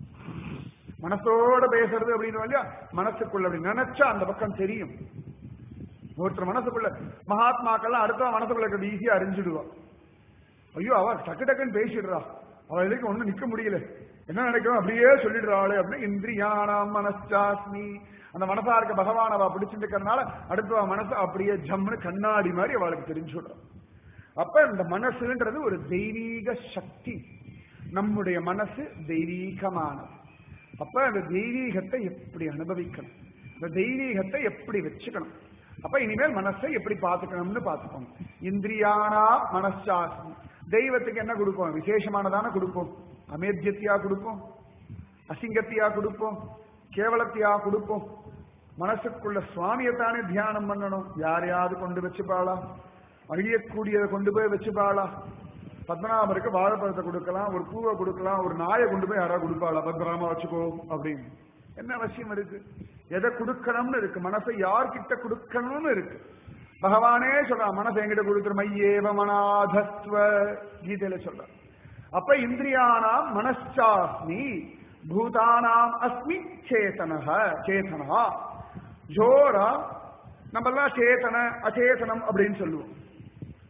மனசோட பேசுறது அப்படின்னு இல்லையா மனசுக்குள்ள அப்படி நினைச்சா அந்த பக்கம் தெரியும் ஒருத்தர் மனசுக்குள்ள மகாத்மாக்கள்லாம் அடுத்த மனசுக்குள்ள இருக்கிறது ஈஸியா அறிஞ்சிடுவான் ஐயோ அவ டக்கு டக்குன்னு பேசிடுறா அவ எதுக்கு ஒண்ணு நிக்க முடியல என்ன நினைக்கிறோம் அப்படியே சொல்லிடுறாளு அப்படின்னு இந்திரியானாம் மனசாஸ்மி அந்த மனசா இருக்க பகவான் அவ பிடிச்சிட்டு இருக்கிறதுனால அடுத்த மனசு அப்படியே ஜம்னு கண்ணாடி மாதிரி அவளுக்கு தெரிஞ்சு விடுறான் அப்ப இந்த மனசுன்றது ஒரு தெய்வீக சக்தி நம்முடைய மனசு தெய்வீகமானது அப்ப அந்த தெய்வீகத்தை எப்படி அனுபவிக்கணும் இந்த தெய்வீகத்தை எப்படி வச்சுக்கணும் அப்ப இனிமேல் மனசை எப்படி பார்த்துக்கணும்னு பார்த்துக்கணும் இந்திரியானா மனசாஸ்மி தெய்வத்துக்கு என்ன கொடுப்போம் விசேஷமானதான கொடுப்போம் அமேத்தியத்தையா கொடுப்போம் அசிங்கத்தையா கொடுப்போம் கேவலத்தையா கொடுப்போம் மனசுக்குள்ள சுவாமியத்தானே தியானம் பண்ணணும் யாரையாவது கொண்டு வச்சுப்பாளா அழியக்கூடியதை கொண்டு போய் வச்சுப்பாளா பத்மநாபருக்கு வாழைப்பழத்தை கொடுக்கலாம் ஒரு பூவை கொடுக்கலாம் ஒரு நாயை கொண்டு போய் யாராவது கொடுப்பாளா பத்திரமா வச்சுக்கோ அப்படின்னு என்ன அவசியம் இருக்கு எதை கொடுக்கணும்னு இருக்கு மனசை யார்கிட்ட கொடுக்கணும்னு இருக்கு பகவானே சொல்றான் மனசை எங்கிட்ட கொடுத்துரு மையேவ மனாதஸ்வ கீதையில சொல்றான் அப்ப இந்திரியானாம் மனசாஸ்மி பூதானாம் அஸ்மி சேதனக சேதனா ஜோரா நம்ம எல்லாம் சேத்தன அச்சேதனம் அப்படின்னு சொல்லுவோம்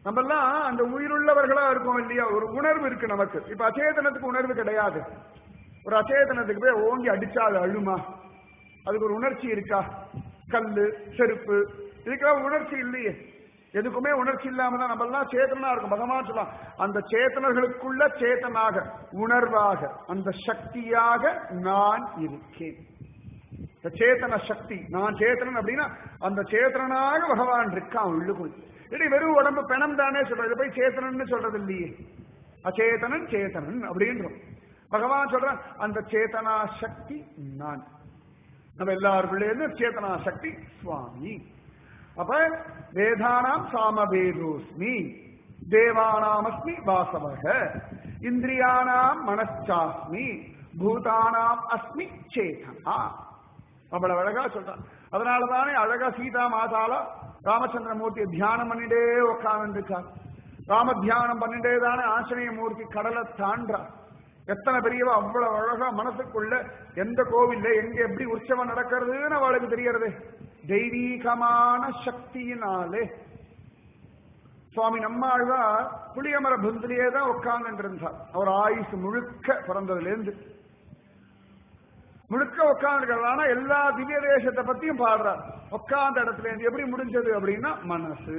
நம்ம எல்லாம் அந்த உயிருள்ளவர்களா இருக்கோம் இல்லையா ஒரு உணர்வு இருக்கு நமக்கு இப்ப அச்சேதனத்துக்கு உணர்வு கிடையாது ஒரு அச்சேதனத்துக்கு போய் ஓங்கி அடிச்சா அது அழுமா அதுக்கு ஒரு உணர்ச்சி இருக்கா கல்லு செருப்பு இதுக்கெல்லாம் உணர்ச்சி இல்லையே எதுக்குமே உணர்ச்சி இல்லாம தான் நம்ம எல்லாம் சேத்தனா இருக்கும் பகவான் சொல்லலாம் அந்த சேத்தனர்களுக்குள்ள சேத்தனாக உணர்வாக அந்த சக்தியாக நான் இருக்கேன் இந்த சேத்தன சக்தி நான் சேத்தனன் அப்படின்னா அந்த சேத்தனாக பகவான் இருக்கான் உள்ளுக்குள் இடி வெறும் உடம்பு பெணம் தானே சொல்றது இதை போய் சேத்தனன்னு சொல்றது இல்லையே அச்சேதனன் சேத்தனன் அப்படின்றோம் பகவான் சொல்றான் அந்த சேத்தனா சக்தி நான் நம்ம எல்லாருக்குள்ளேருந்து சேத்தனா சக்தி சுவாமி அப்ப வேதானாம் சாமவேதோஸ்மி தேவானாமஸ்மி வாசவக இந்திரியானாம் மனச்சாஸ்மி பூதானாம் அஸ்மி சேதனா அவ்வளவு அழகா சொல்றான் அதனாலதானே அழகா சீதா மாதால ராமச்சந்திரமூர்த்தியை தியானம் பண்ணிட்டே உட்கார்ந்துருக்கார் ராம தியானம் பண்ணிட்டே தானே ஆஞ்சநேய மூர்த்தி கடலை தாண்டார் எத்தனை பெரியவா அவ்வளவு அழகா மனசுக்குள்ள எந்த கோவில்ல எங்க எப்படி உற்சவம் நடக்கிறதுன்னு அவளுக்கு தெரியறது தெய்வீகமான சக்தியினாலே சுவாமி நம்மாழ்வார் புளியமர பந்திலேயே தான் உட்கார்ந்து இருந்தார் அவர் ஆயுசு முழுக்க பிறந்ததுல இருந்து முழுக்க உட்கார்ந்து ஆனா எல்லா திவ்ய தேசத்தை பத்தியும் பாடுறார் உட்கார்ந்த இடத்துல இருந்து எப்படி முடிஞ்சது அப்படின்னா மனசு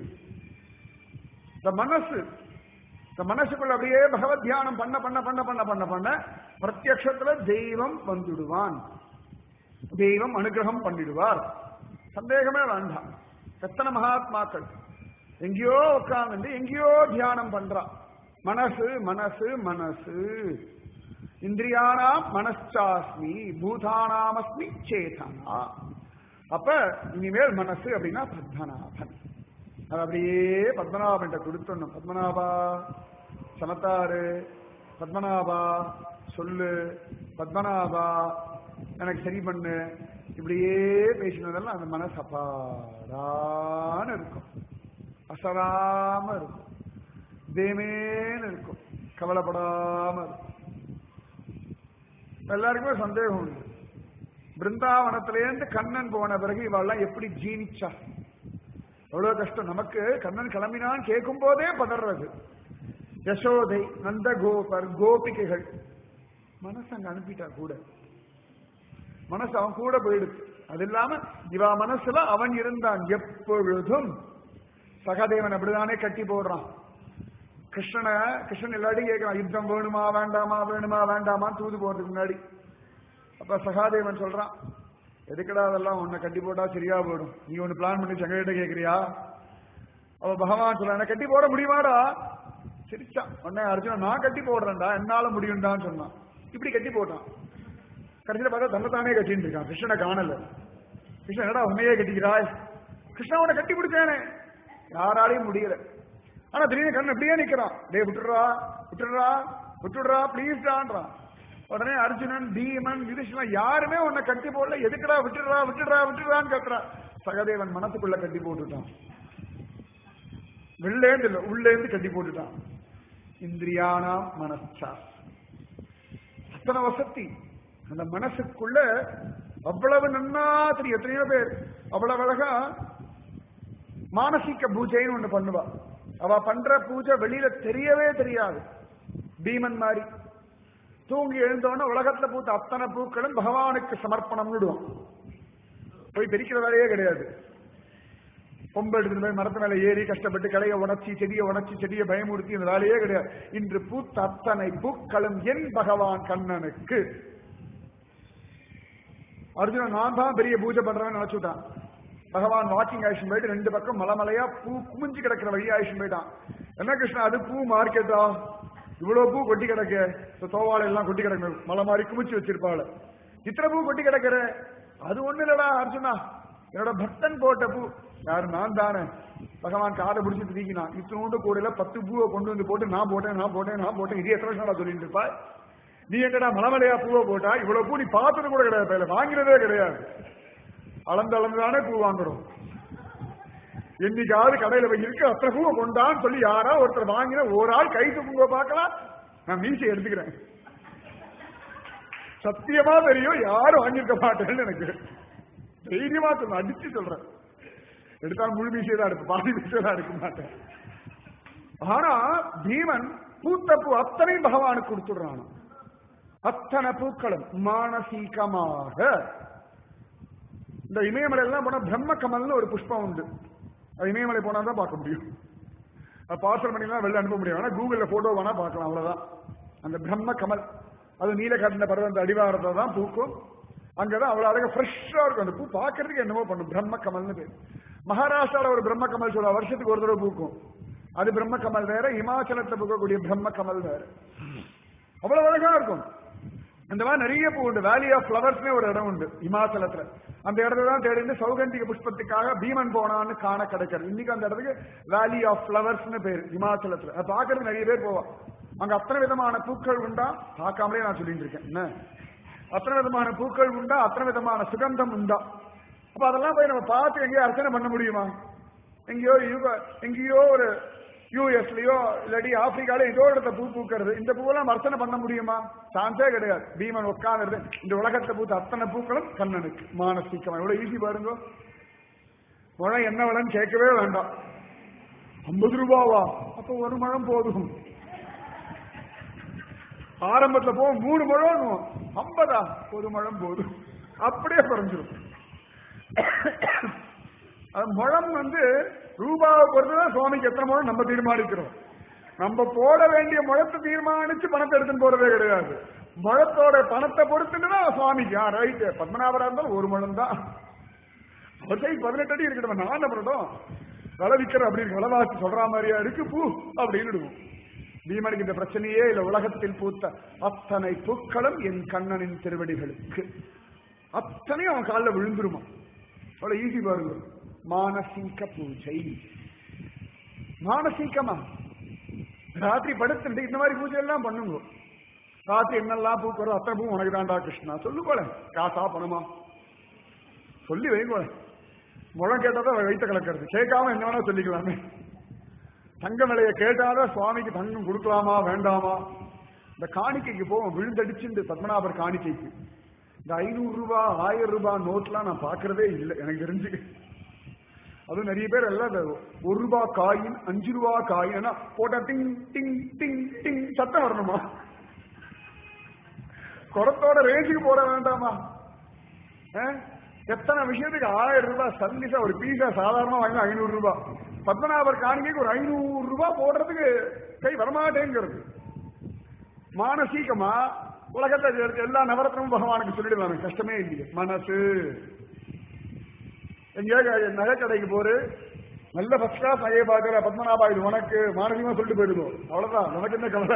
இந்த மனசு இந்த மனசுக்குள்ள அப்படியே பகவத் தியானம் பண்ண பண்ண பண்ண பண்ண பண்ண பண்ண பிரத்யக்ஷத்துல தெய்வம் வந்துடுவான் தெய்வம் அனுகிரகம் பண்ணிடுவார் சந்தேகமே வேண்டாம் எத்தனை மகாத்மாக்கள் எங்கேயோ உட்கார்ந்து எங்கேயோ தியானம் பண்றா மனசு மனசு மனசு இந்திரியானாம் மனச்சாஸ்மி பூதானாமஸ்மி சேதனா அப்ப இனிமேல் மனசு அப்படின்னா பத்மநாபன் அது அப்படியே பத்மநாபன் கொடுத்துடணும் பத்மநாபா சமத்தாரு பத்மநாபா சொல்லு பத்மநாபா எனக்கு சரி பண்ணு இப்படியே பேசினதெல்லாம் அந்த மனசு அப்பாடான இருக்கும் அசராம இருக்கும் தேமேன்னு இருக்கும் கவலைப்படாம இருக்கும் எல்லாருக்குமே சந்தேகம் உண்டு பிருந்தாவனத்திலேருந்து கண்ணன் போன பிறகு இவெல்லாம் எப்படி ஜீனிச்சா எவ்வளவு கஷ்டம் நமக்கு கண்ணன் கிளம்பினான் கேட்கும் போதே பதறது யசோதை நந்த கோபர் கோபிகைகள் மனசு அங்க அனுப்பிட்டா கூட மனசு அவன் கூட போயிடுச்சு அது இல்லாம இவா மனசுல அவன் இருந்தான் எப்பொழுதும் சகதேவன் அப்படிதானே கட்டி போடுறான் கிருஷ்ணனை கிருஷ்ணன் எல்லாரையும் கேட்கிறான் யுத்தம் வேணுமா வேண்டாமா வேணுமா வேண்டாமா தூது போறதுக்கு முன்னாடி அப்ப சகாதேவன் சொல்றான் எதுக்கடா அதெல்லாம் உன்னை கட்டி போட்டா சரியா போயிடும் நீ ஒன்னு பிளான் பண்ணி சங்ககிட்ட கேக்குறியா அவ பகவான் சொல்ல என்ன கட்டி போட முடியுமாடா சிரிச்சான் உடனே அர்ஜுனா நான் கட்டி போடுறேன்டா என்னால முடியும்டான்னு சொன்னான் இப்படி கட்டி போட்டான் கடைசியில பார்த்தா தன்னைத்தானே கட்டின்னு இருக்கான் கிருஷ்ணனை காணல கிருஷ்ணன் என்னடா உண்மையே கட்டிக்கிறாய் கிருஷ்ணா உன்னை கட்டி பிடிச்சானே யாராலையும் முடியல ஆனா திடீர்னு கண்ணன் அப்படியே நிக்கிறான் டேய் விட்டுடுறா விட்டுடுறா விட்டுடுறா ப்ளீஸ்டான்றான் உடனே அர்ஜுனன் பீமன் யுதிஷ்ணன் யாருமே உன்னை கட்டி போடல எதுக்குடா விட்டுடுறா விட்டுடுறா விட்டுடுறான்னு கத்துறா சகதேவன் மனசுக்குள்ள கட்டி போட்டுட்டான் வெளிலேந்து இல்ல உள்ளேந்து கட்டி போட்டுட்டான் இந்திரியானா மனசா அத்தனை வசதி அந்த மனசுக்குள்ள அவ்வளவு நன்னா தெரியும் எத்தனையோ பேர் அவ்வளவு அழகா மானசிக பூஜைன்னு ஒண்ணு பண்ணுவா அவ பண்ற பூஜை வெளியில தெரியவே தெரியாது பீமன் மாதிரி தூங்கி எழுந்தோடனே உலகத்துல பூத்த அத்தனை பூக்களும் பகவானுக்கு சமர்ப்பணம் விடுவான் போய் பிரிக்கிற வேலையே கிடையாது பொம்பை எடுத்துட்டு போய் மரத்து மேல ஏறி கஷ்டப்பட்டு கலையை உணர்ச்சி செடியை உணர்ச்சி செடியை பயமுறுத்தி இந்த வேலையே கிடையாது இன்று பூத்த அத்தனை பூக்களும் என் பகவான் கண்ணனுக்கு அர்ஜுனன் நான் தான் பெரிய பூஜை பண்றேன்னு நினைச்சுட்டான் பகவான் வாக்கிங் ஆயிஷன் போயிட்டு ரெண்டு பக்கம் மலைமலையா பூ குமிஞ்சு கிடக்கிற வழி ஆயிஷன் போயிட்டான் என்ன கிருஷ்ணா அது பூ மார்க்கெட்டா இவ்வளவு பூ கொட்டி கிடக்கு இந்த தோவாளை எல்லாம் கொட்டி கிடக்கு மலை மாதிரி குமிச்சு வச்சிருப்பாள் இத்தனை பூ கொட்டி கிடக்குற அது ஒண்ணு இல்லடா அர்ஜுனா என்னோட பக்தன் போட்ட பூ யாரு நான் தானே பகவான் காதை பிடிச்சி தீக்கினான் இத்தனோண்டு கூடையில பத்து பூவை கொண்டு வந்து போட்டு நான் போட்டேன் நான் போட்டேன் நான் போட்டேன் இது எத்தனை வருஷம் சொல்லிட்டு இருப்பா நீ எங்கடா மலமலையா பூவை போட்டா இவ்வளவு பூ நீ பார்த்தது கூட கிடையாது பையில வாங்கினதே கிடையாது அளந்து அளந்துதானே பூ வாங்குறோம் என்னைக்காவது கடையில போய் இருக்கு அத்தனை பூவை கொண்டான்னு சொல்லி யாரா ஒருத்தர் வாங்கின ஒரு ஆள் கை தூக்குங்க பார்க்கலாம் நான் மீசை எடுத்துக்கிறேன் சத்தியமா தெரியும் யாரும் வாங்கியிருக்க மாட்டேன்னு எனக்கு தைரியமா சொல்ல அடிச்சு சொல்றேன் எடுத்தா முழு மீசையை தான் எடுப்பேன் பாதி மீசையை தான் எடுக்க மாட்டேன் ஆனா பீமன் பூத்த பூ அத்தனை பகவானுக்கு கொடுத்துடுறான் அத்தனை பூக்களும் மானசீகமாக இந்த இமயமலை எல்லாம் போனா பிரம்ம கமல்னு ஒரு புஷ்பம் உண்டு அது இமயமலை போனா தான் பார்க்க முடியும் அது பார்சல் பண்ணிலாம் வெளில அனுப்ப முடியும் ஆனா கூகுள்ல போட்டோ வேணா பார்க்கலாம் அவ்வளவுதான் அந்த பிரம்ம கமல் அது நீலகண்ட பர்வத அடிவாரத்தை தான் பூக்கும் அங்கதான் அவ்வளவு அழகா ஃப்ரெஷ்ஷா இருக்கும் அந்த பூ பார்க்கறதுக்கு என்னமோ பண்ணும் பிரம்ம கமல்னு பேர் மகாராஷ்டிரால ஒரு பிரம்ம கமல் சொல்ல வருஷத்துக்கு ஒரு தடவை பூக்கும் அது பிரம்ம கமல் வேற இமாச்சலத்துல பூக்கக்கூடிய பிரம்ம கமல் வேற அவ்வளவு அழகா இருக்கும் இந்த மாதிரி நிறைய பூ உண்டு வேலி ஆஃப் ஃபிளவர்ஸ்னே ஒரு இடம் உண்டு இமாச்சலத்துல அந்த இடத்துல தான் தேடி சௌகண்டிக புஷ்பத்துக்காக பீமன் போனான்னு காண கிடைக்கிறது இன்னைக்கு அந்த இடத்துக்கு வேலி ஆஃப் ஃபிளவர்ஸ்னு பேர் இமாச்சலத்துல அதை பார்க்கறதுக்கு நிறைய பேர் போவா அங்க அத்தனை விதமான பூக்கள் உண்டா பார்க்காமலே நான் சொல்லிட்டு இருக்கேன் என்ன அத்தனை விதமான பூக்கள் உண்டா அத்தனை விதமான சுகந்தம் உண்டா அப்ப அதெல்லாம் போய் நம்ம பார்த்து எங்கேயோ அர்ச்சனை பண்ண முடியுமா எங்கேயோ யூக எங்கேயோ ஒரு யூஎஸ்லயோ இல்லாட்டி ஆப்பிரிக்கால ஏதோ இடத்த பூ பூக்கிறது இந்த பூவெல்லாம் அர்ச்சனை பண்ண முடியுமா சான்ஸே கிடையாது பீமன் உட்கார்ந்து இந்த உலகத்தை பூத்த அத்தனை பூக்களும் கண்ணனுக்கு மானசீக்கமா எவ்வளவு ஈஸி பாருங்க முழம் என்ன விலைன்னு கேட்கவே வேண்டாம் ஐம்பது ரூபாவா அப்ப ஒரு முழம் போதும் ஆரம்பத்துல போ மூணு முழம் ஐம்பதா ஒரு முழம் போதும் அப்படியே குறைஞ்சிரும் அது முழம் வந்து ரூபாவை பொறுத்துதான் சுவாமிக்கு எத்தனை முழம் நம்ம தீர்மானிக்கிறோம் நம்ம போட வேண்டிய முழத்தை தீர்மானிச்சு பணத்தை எடுத்துன்னு போறதே கிடையாது முழத்தோட பணத்தை பொறுத்துட்டு தான் சுவாமிக்கு ஆ ரைட்டு பத்மநாபரா இருந்தாலும் ஒரு முழம் தான் அவசை பதினெட்டு அடி இருக்கட்டும் நான் என்ன பண்ணட்டும் விலை விற்கிற அப்படின்னு விலைவாசி சொல்ற மாதிரியா இருக்கு பூ அப்படின்னு பீமனுக்கு இந்த பிரச்சனையே இல்ல உலகத்தில் பூத்த அத்தனை பூக்களும் என் கண்ணனின் திருவடிகளுக்கு அத்தனையும் அவன் காலில் விழுந்துருமா அவ்வளவு ஈஸி பாருங்க மானசீக பூஜை மானசீகமா ராத்திரி படுத்துட்டு இந்த மாதிரி பூஜை எல்லாம் பண்ணுங்க ராத்திரி என்னெல்லாம் பூக்கிறோம் அத்தனை பூ உனக்கு தாண்டா கிருஷ்ணா சொல்லு போல காசா பணமா சொல்லி வைங்க முழம் கேட்டாதான் வைத்த கலக்கிறது கேட்காம என்ன வேணா சொல்லிக்கலாமே தங்க விலைய கேட்டாதான் சுவாமிக்கு தங்கம் கொடுக்கலாமா வேண்டாமா இந்த காணிக்கைக்கு போவோம் விழுந்தடிச்சுட்டு பத்மநாபர் காணிக்கைக்கு இந்த ஐநூறு ரூபாய் ஆயிரம் ரூபாய் நோட்லாம் நான் பாக்குறதே இல்லை எனக்கு தெரிஞ்சு அதுவும் நிறைய பேர் எல்லாம் இந்த ஒரு ரூபாய் காயின் அஞ்சு ரூபாய் காயின் போட்டா டிங் டிங் டிங் டிங் சத்தம் வரணுமா குடத்தோட ரேஞ்சுக்கு போட வேண்டாமா எத்தனை விஷயத்துக்கு ஆயிரம் ரூபாய் சந்திசா ஒரு பீஸா சாதாரணமா வாங்கினா ஐநூறு ரூபாய் பத்மநாபர் காணிக்கைக்கு ஒரு ஐநூறு ரூபாய் போடுறதுக்கு கை வரமாட்டேங்கிறது மானசீகமா உலகத்தை இருக்க எல்லா நவரத்னமும் பகவானுக்கு சொல்லிடுவாங்க கஷ்டமே இல்லையே மனசு எங்கேயோ நகை கடைக்கு போரு நல்ல ஃபர்ஸ்ட் கிளாஸ் நகையை பார்க்கிற பத்மநாபா இது உனக்கு மானசீகமா சொல்லிட்டு போயிடுவோம் அவ்வளவுதான் உனக்கு என்ன கவலை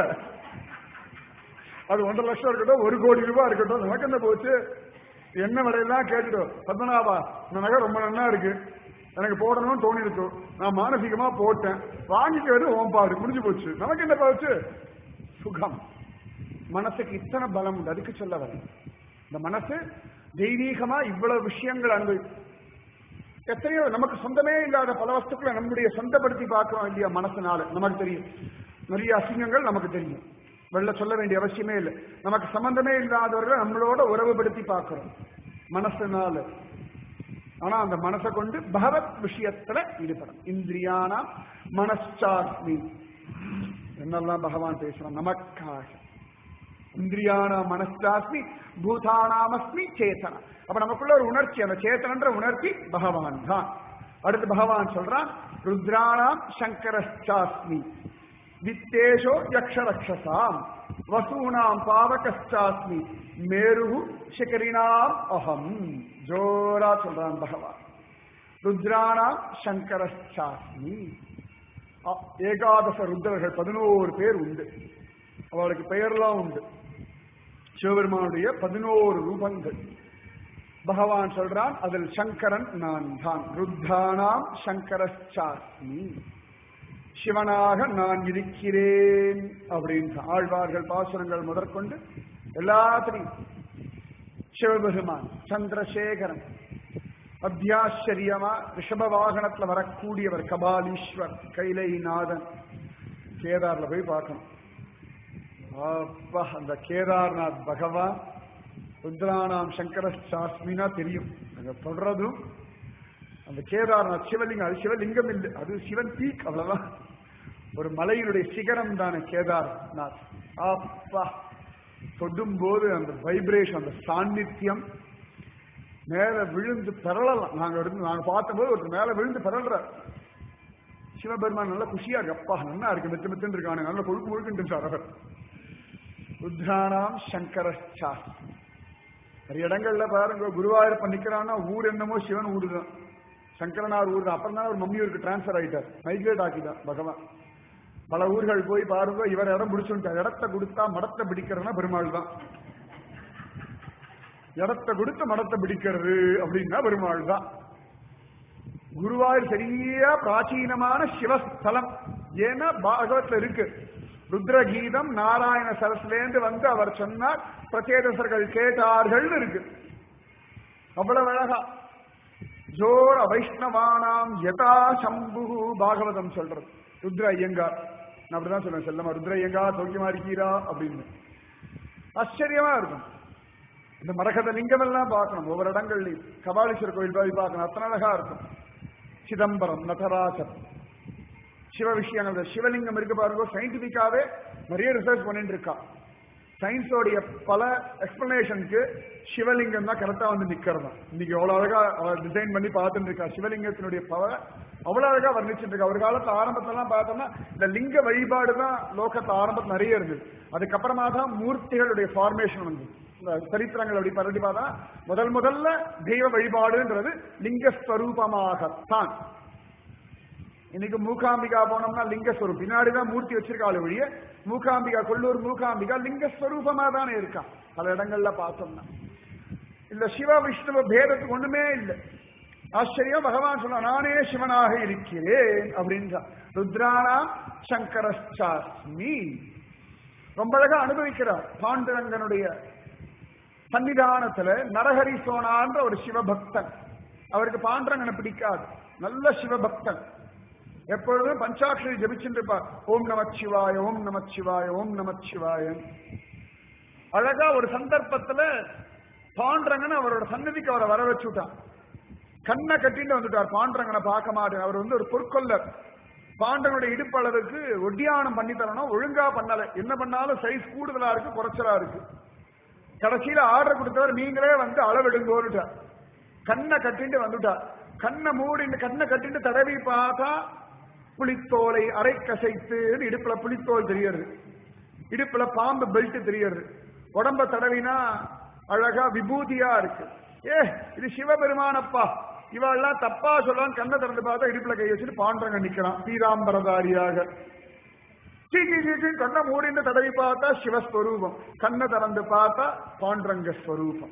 அது ஒன்றரை லட்சம் இருக்கட்டும் ஒரு கோடி ரூபாய் இருக்கட்டும் நமக்கு என்ன போச்சு என்ன விலையெல்லாம் கேட்டுட்டோம் பத்மநாபா இந்த நகை ரொம்ப நல்லா இருக்கு எனக்கு போடணும்னு தோணி இருக்கும் நான் மானசீகமா போட்டேன் வாங்கிக்க வந்து ஓம்பாடு முடிஞ்சு போச்சு நமக்கு என்ன போச்சு சுகம் மனசுக்கு இத்தனை பலம் உண்டு அதுக்கு சொல்ல வரேன் இந்த மனசு தெய்வீகமா இவ்வளவு விஷயங்கள் அனுபவி எத்தனையோ நமக்கு சொந்தமே இல்லாத பல வஸ்துக்களை நம்முடைய சொந்தப்படுத்தி பார்க்கிறோம் இல்லையா மனசுனால நமக்கு தெரியும் நிறைய அசிங்கங்கள் நமக்கு தெரியும் வெளில சொல்ல வேண்டிய அவசியமே இல்லை நமக்கு சம்பந்தமே இல்லாதவர்களை நம்மளோட உறவுபடுத்தி பார்க்கிறோம் மனசுனால ஆனா அந்த மனசை கொண்டு பகவத் விஷயத்துல ஈடுபடும் இந்திரியானா மனசாஸ்மி என்னெல்லாம் பகவான் பேசுறான் நமக்காக இந்திரியான மனசாஸ்மி பூதானாமஸ்மி சேத்தனா அப்ப நமக்குள்ள ஒரு உணர்ச்சி அந்த சேத்தனன்ற உணர்ச்சி பகவான் தான் அடுத்து பகவான் சொல்றான் ருத்ராணாம் சங்கரஸ்டாஸ்மி வித்தேஷோ யக்ஷரக்ஷசாம் வசூனாம் பாவகஸ்டாஸ்மி மேரு சிகரினாம் அகம் ஜோரா சொல்றான் பகவான் ருத்ராணாம் சங்கரஸ்டாஸ்மி ஏகாதச ருத்ரர்கள் பதினோரு பேர் உண்டு அவளுக்கு பெயர்லாம் உண்டு சிவபெருமானுடைய பதினோரு ரூபங்கள் பகவான் சொல்றான் அதில் சங்கரன் நான் தான் ருத்தானாம் சங்கரச்சாஸ்மி சிவனாக நான் இருக்கிறேன் அப்படின்னு ஆழ்வார்கள் பாசுரங்கள் முதற்கொண்டு எல்லாத்திலையும் சிவபெருமான் சந்திரசேகரன் அத்தியாச்சரியமா ரிஷப வாகனத்துல வரக்கூடியவர் கபாலீஸ்வர் கைலைநாதன் கேதார்ல போய் பார்க்கணும் அப்பா அந்த கேதார்நாத் பகவான் ருத்ரானாம் சங்கர சாஸ்மினா தெரியும் அங்க தொடர்றதும் அந்த கேதார்நாத் சிவலிங்கம் அது சிவலிங்கம் இல்லை அது சிவன் பீக் அவ்வளவுதான் ஒரு மலையினுடைய சிகரம் தானே கேதார்நாத் அப்பா தொடும் போது அந்த வைப்ரேஷன் அந்த சாநித்தியம் மேல விழுந்து பெறலாம் நாங்க இருந்து நாங்க பார்த்தபோது ஒருத்தர் மேல விழுந்து பெறல்றார் சிவபெருமான் நல்லா குஷியா இருக்கு அப்பா நல்லா இருக்கு மெத்து மெத்துன்னு இருக்கானு நல்ல கொழுக்கு முழுக்குன்னு சார் அவர் ருத்ரானாம் சங்கரச்சா நிறைய இடங்கள்ல பாருங்க குருவாயூரப்ப நிக்கிறான்னா ஊர் என்னமோ சிவன் ஊர் தான் சங்கரனார் ஊர் தான் அப்புறம் தான் அவர் மம்மியூருக்கு டிரான்ஸ்பர் ஆயிட்டார் மைக்ரேட் ஆக்கிட்டார் பகவான் பல ஊர்கள் போய் பாருங்க இவர் இடம் பிடிச்சுட்டார் இடத்த கொடுத்தா மடத்தை பிடிக்கிறதுனா பெருமாள் தான் இடத்த கொடுத்து மடத்தை பிடிக்கிறது அப்படின்னா பெருமாள் தான் குருவாயூர் சரியா பிராச்சீனமான சிவஸ்தலம் ஏன்னா பாகவத்துல இருக்கு ருத்ரகீதம் நாராயண சரஸ்லேந்து வந்து அவர் சொன்னார் பிரச்சேதசர்கள் கேட்டார்கள் இருக்கு அவ்வளவு அழகா ஜோர வைஷ்ணவானாம் யதா சம்பு பாகவதம் சொல்றது ருத்ர ஐயங்கார் நான் அப்படிதான் சொல்லுவேன் செல்லமா ருத்ர ஐயங்கார் சௌக்கியமா இருக்கீரா அப்படின்னு ஆச்சரியமா இருக்கும் இந்த மரகத லிங்கம் எல்லாம் பார்க்கணும் ஒவ்வொரு இடங்கள்லையும் கபாலீஸ்வரர் கோயில் போய் பார்க்கணும் அத்தனை அழகா இருக்கும் சிதம்பரம் நடராஜர் சிவ விஷயங்கள் சிவலிங்கம் இருக்கு பாருங்க சயின்டிபிக்காவே நிறைய ரிசர்ச் பண்ணிட்டு இருக்கா சயின்ஸோடைய பல எக்ஸ்பிளனேஷனுக்கு சிவலிங்கம் தான் கரெக்டா வந்து நிக்கிறதா இன்னைக்கு எவ்வளவு அழகா அவர் டிசைன் பண்ணி பார்த்துட்டு இருக்கா சிவலிங்கத்தினுடைய பவர் அவ்வளவு அழகா வர்ணிச்சுட்டு இருக்கா ஒரு காலத்துல ஆரம்பத்திலாம் பார்த்தோம்னா இந்த லிங்க வழிபாடு தான் லோகத்துல ஆரம்பத்தில் நிறைய இருந்தது அதுக்கப்புறமா தான் மூர்த்திகளுடைய ஃபார்மேஷன் வந்து இந்த சரித்திரங்கள் அப்படி பரடி பார்த்தா முதல் முதல்ல தெய்வ வழிபாடுன்றது லிங்கஸ்வரூபமாகத்தான் இன்னைக்கு மூகாம்பிகா போனோம்னா லிங்கஸ்வரூப் பின்னாடிதான் மூர்த்தி வச்சிருக்காள் ஒழிய மூகாம்பிகா கொல்லூர் மூகாம்பிகா லிங்கஸ்வரூபமா தானே இருக்கா பல இடங்கள்ல பார்த்தோம்னா இந்த சிவ விஷ்ணுவ பேதத்துக்கு ஒண்ணுமே இல்லை ஆச்சரியம் பகவான் சொன்ன நானே சிவனாக இருக்கிறேன் அப்படின்றான் ருத்ராணாம் சங்கரஸ்டாஸ்மி ரொம்ப அழகா அனுபவிக்கிறார் பாண்டுரங்கனுடைய சன்னிதானத்துல நரஹரி சோனான்ற ஒரு சிவபக்தன் அவருக்கு பாண்டரங்கனை பிடிக்காது நல்ல சிவபக்தன் எப்பொழுதும் பஞ்சாட்சரி ஜபிச்சுட்டு இருப்பார் ஓம் நமச்சிவாய ஓம் நமச்சிவாய ஓம் நமச்சிவாய அழகா ஒரு சந்தர்ப்பத்துல பாண்டரங்கன் அவரோட சன்னதிக்கு அவரை வர வச்சுட்டான் கண்ணை கட்டிட்டு வந்துட்டார் பாண்டரங்கனை பார்க்க மாட்டேன் அவர் வந்து ஒரு பொற்கொல்லர் பாண்டவனுடைய இடுப்பளவுக்கு ஒட்டியானம் பண்ணி தரணும் ஒழுங்கா பண்ணல என்ன பண்ணாலும் சைஸ் கூடுதலா இருக்கு குறைச்சலா இருக்கு கடைசியில ஆர்டர் கொடுத்தவர் நீங்களே வந்து அளவெடுங்கோன்னுட்டார் கண்ணை கட்டிட்டு வந்துட்டார் கண்ணை மூடிட்டு கண்ணை கட்டிட்டு தடவி பார்த்தா புளித்தோலை அரை கசைத்து இடுப்புல புளித்தோல் தெரியறது இடுப்புல பாம்பு பெல்ட் தெரியறது உடம்ப தடவினா அழகா விபூதியா இருக்கு ஏ இது சிவபெருமானப்பா இவெல்லாம் தப்பா சொல்லலாம் கண்ணை திறந்து பார்த்தா இடுப்புல கை வச்சுட்டு பாண்டரங்க நிக்கிறான் பீதாம்பரதாரியாக சீக்கி சீக்கி கண்ணை மூடிந்து தடவி பார்த்தா சிவஸ்வரூபம் கண்ணை திறந்து பார்த்தா பாண்டரங்க ஸ்வரூபம்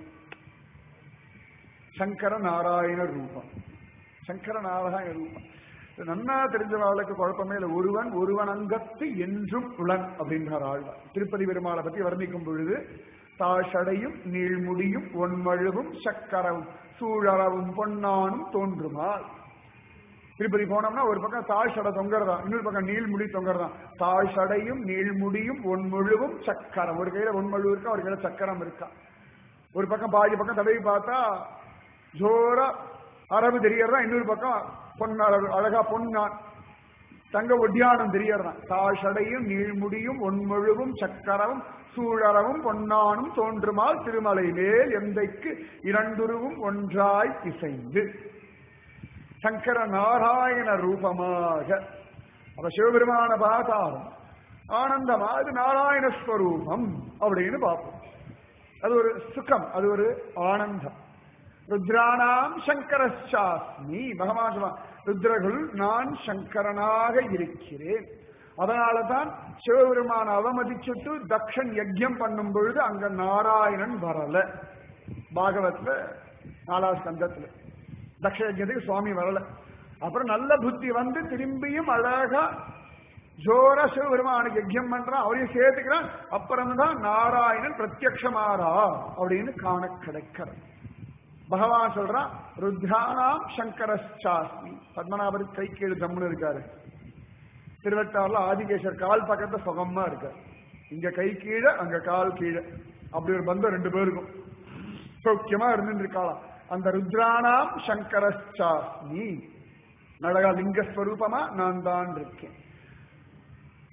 சங்கர நாராயண ரூபம் சங்கர நாராயண ரூபம் இது நன்னா தெரிஞ்சவர்களுக்கு குழப்பமே இல்லை ஒருவன் ஒருவன் அங்கத்து என்றும் புலன் அப்படின்றார் ஆழ்வார் திருப்பதி பெருமாளை பத்தி வர்ணிக்கும் பொழுது தாஷடையும் நீழ்முடியும் ஒன்மழுவும் சக்கரவும் சூழறவும் பொன்னானும் தோன்றுமால் திருப்பதி போனோம்னா ஒரு பக்கம் தாழ் சடை தொங்கறதா இன்னொரு பக்கம் நீள்முடி தொங்கறதா தாழ் சடையும் நீள்முடியும் ஒன்முழுவும் சக்கரம் ஒரு கையில ஒன்மழு இருக்கா ஒரு கையில சக்கரம் இருக்கா ஒரு பக்கம் பாதி பக்கம் தடவி பார்த்தா ஜோரா அரபு தெரியறதா இன்னொரு பக்கம் பொன் அழகா பொன்னான் தங்க ஒட்டியானம் தெரியறதான் தாழ் சடையும் நீள்முடியும் ஒன்மொழுவும் சக்கரவும் சூழறவும் பொன்னானும் தோன்றுமால் திருமலை மேல் எந்தைக்கு இரண்டுருவும் ஒன்றாய் இசைந்து சங்கர நாராயண ரூபமாக அவ சிவபெருமான பார்த்தாலும் ஆனந்தமா அது நாராயண ஸ்வரூபம் அப்படின்னு பார்ப்போம் அது ஒரு சுகம் அது ஒரு ஆனந்தம் ருத்ரானாம் சங்கரசாஸ்மி பகவான் சொல்லுவான் ருத்ரகுல் நான் சங்கரனாக இருக்கிறேன் அதனால தான் சிவபெருமான அவமதிச்சுட்டு தக்ஷன் யஜ்யம் பண்ணும் பொழுது அங்க நாராயணன் வரல பாகவத்ல நாலாவது ஸ்கந்தத்துல தக்ஷ யஜ்யத்துக்கு சுவாமி வரல அப்புறம் நல்ல புத்தி வந்து திரும்பியும் அழகா ஜோர சிவபெருமானுக்கு யஜ்யம் பண்றான் அவரையும் சேர்த்துக்கிறான் அப்புறம் தான் நாராயணன் பிரத்யக்ஷமாரா அப்படின்னு காண கிடைக்கிறது பகவான் சொல்றான் ருத்ரானாம் சங்கரஸ்சாஸ்மி பத்மநாபர் கை கீழ் தம்னு இருக்காரு திருவட்டாறுல ஆதிகேஸ்வர் கால் பக்கத்துல சுகமா இருக்காரு இங்க கை கீழே அங்க கால் கீழே அப்படி ஒரு பந்தம் ரெண்டு பேருக்கும் சௌக்கியமா இருந்துட்டு இருக்காளாம் அந்த ருத்ரானாம் சங்கரஸ்சாஸ்மி அழகா லிங்கஸ்வரூபமா நான் தான் இருக்கேன்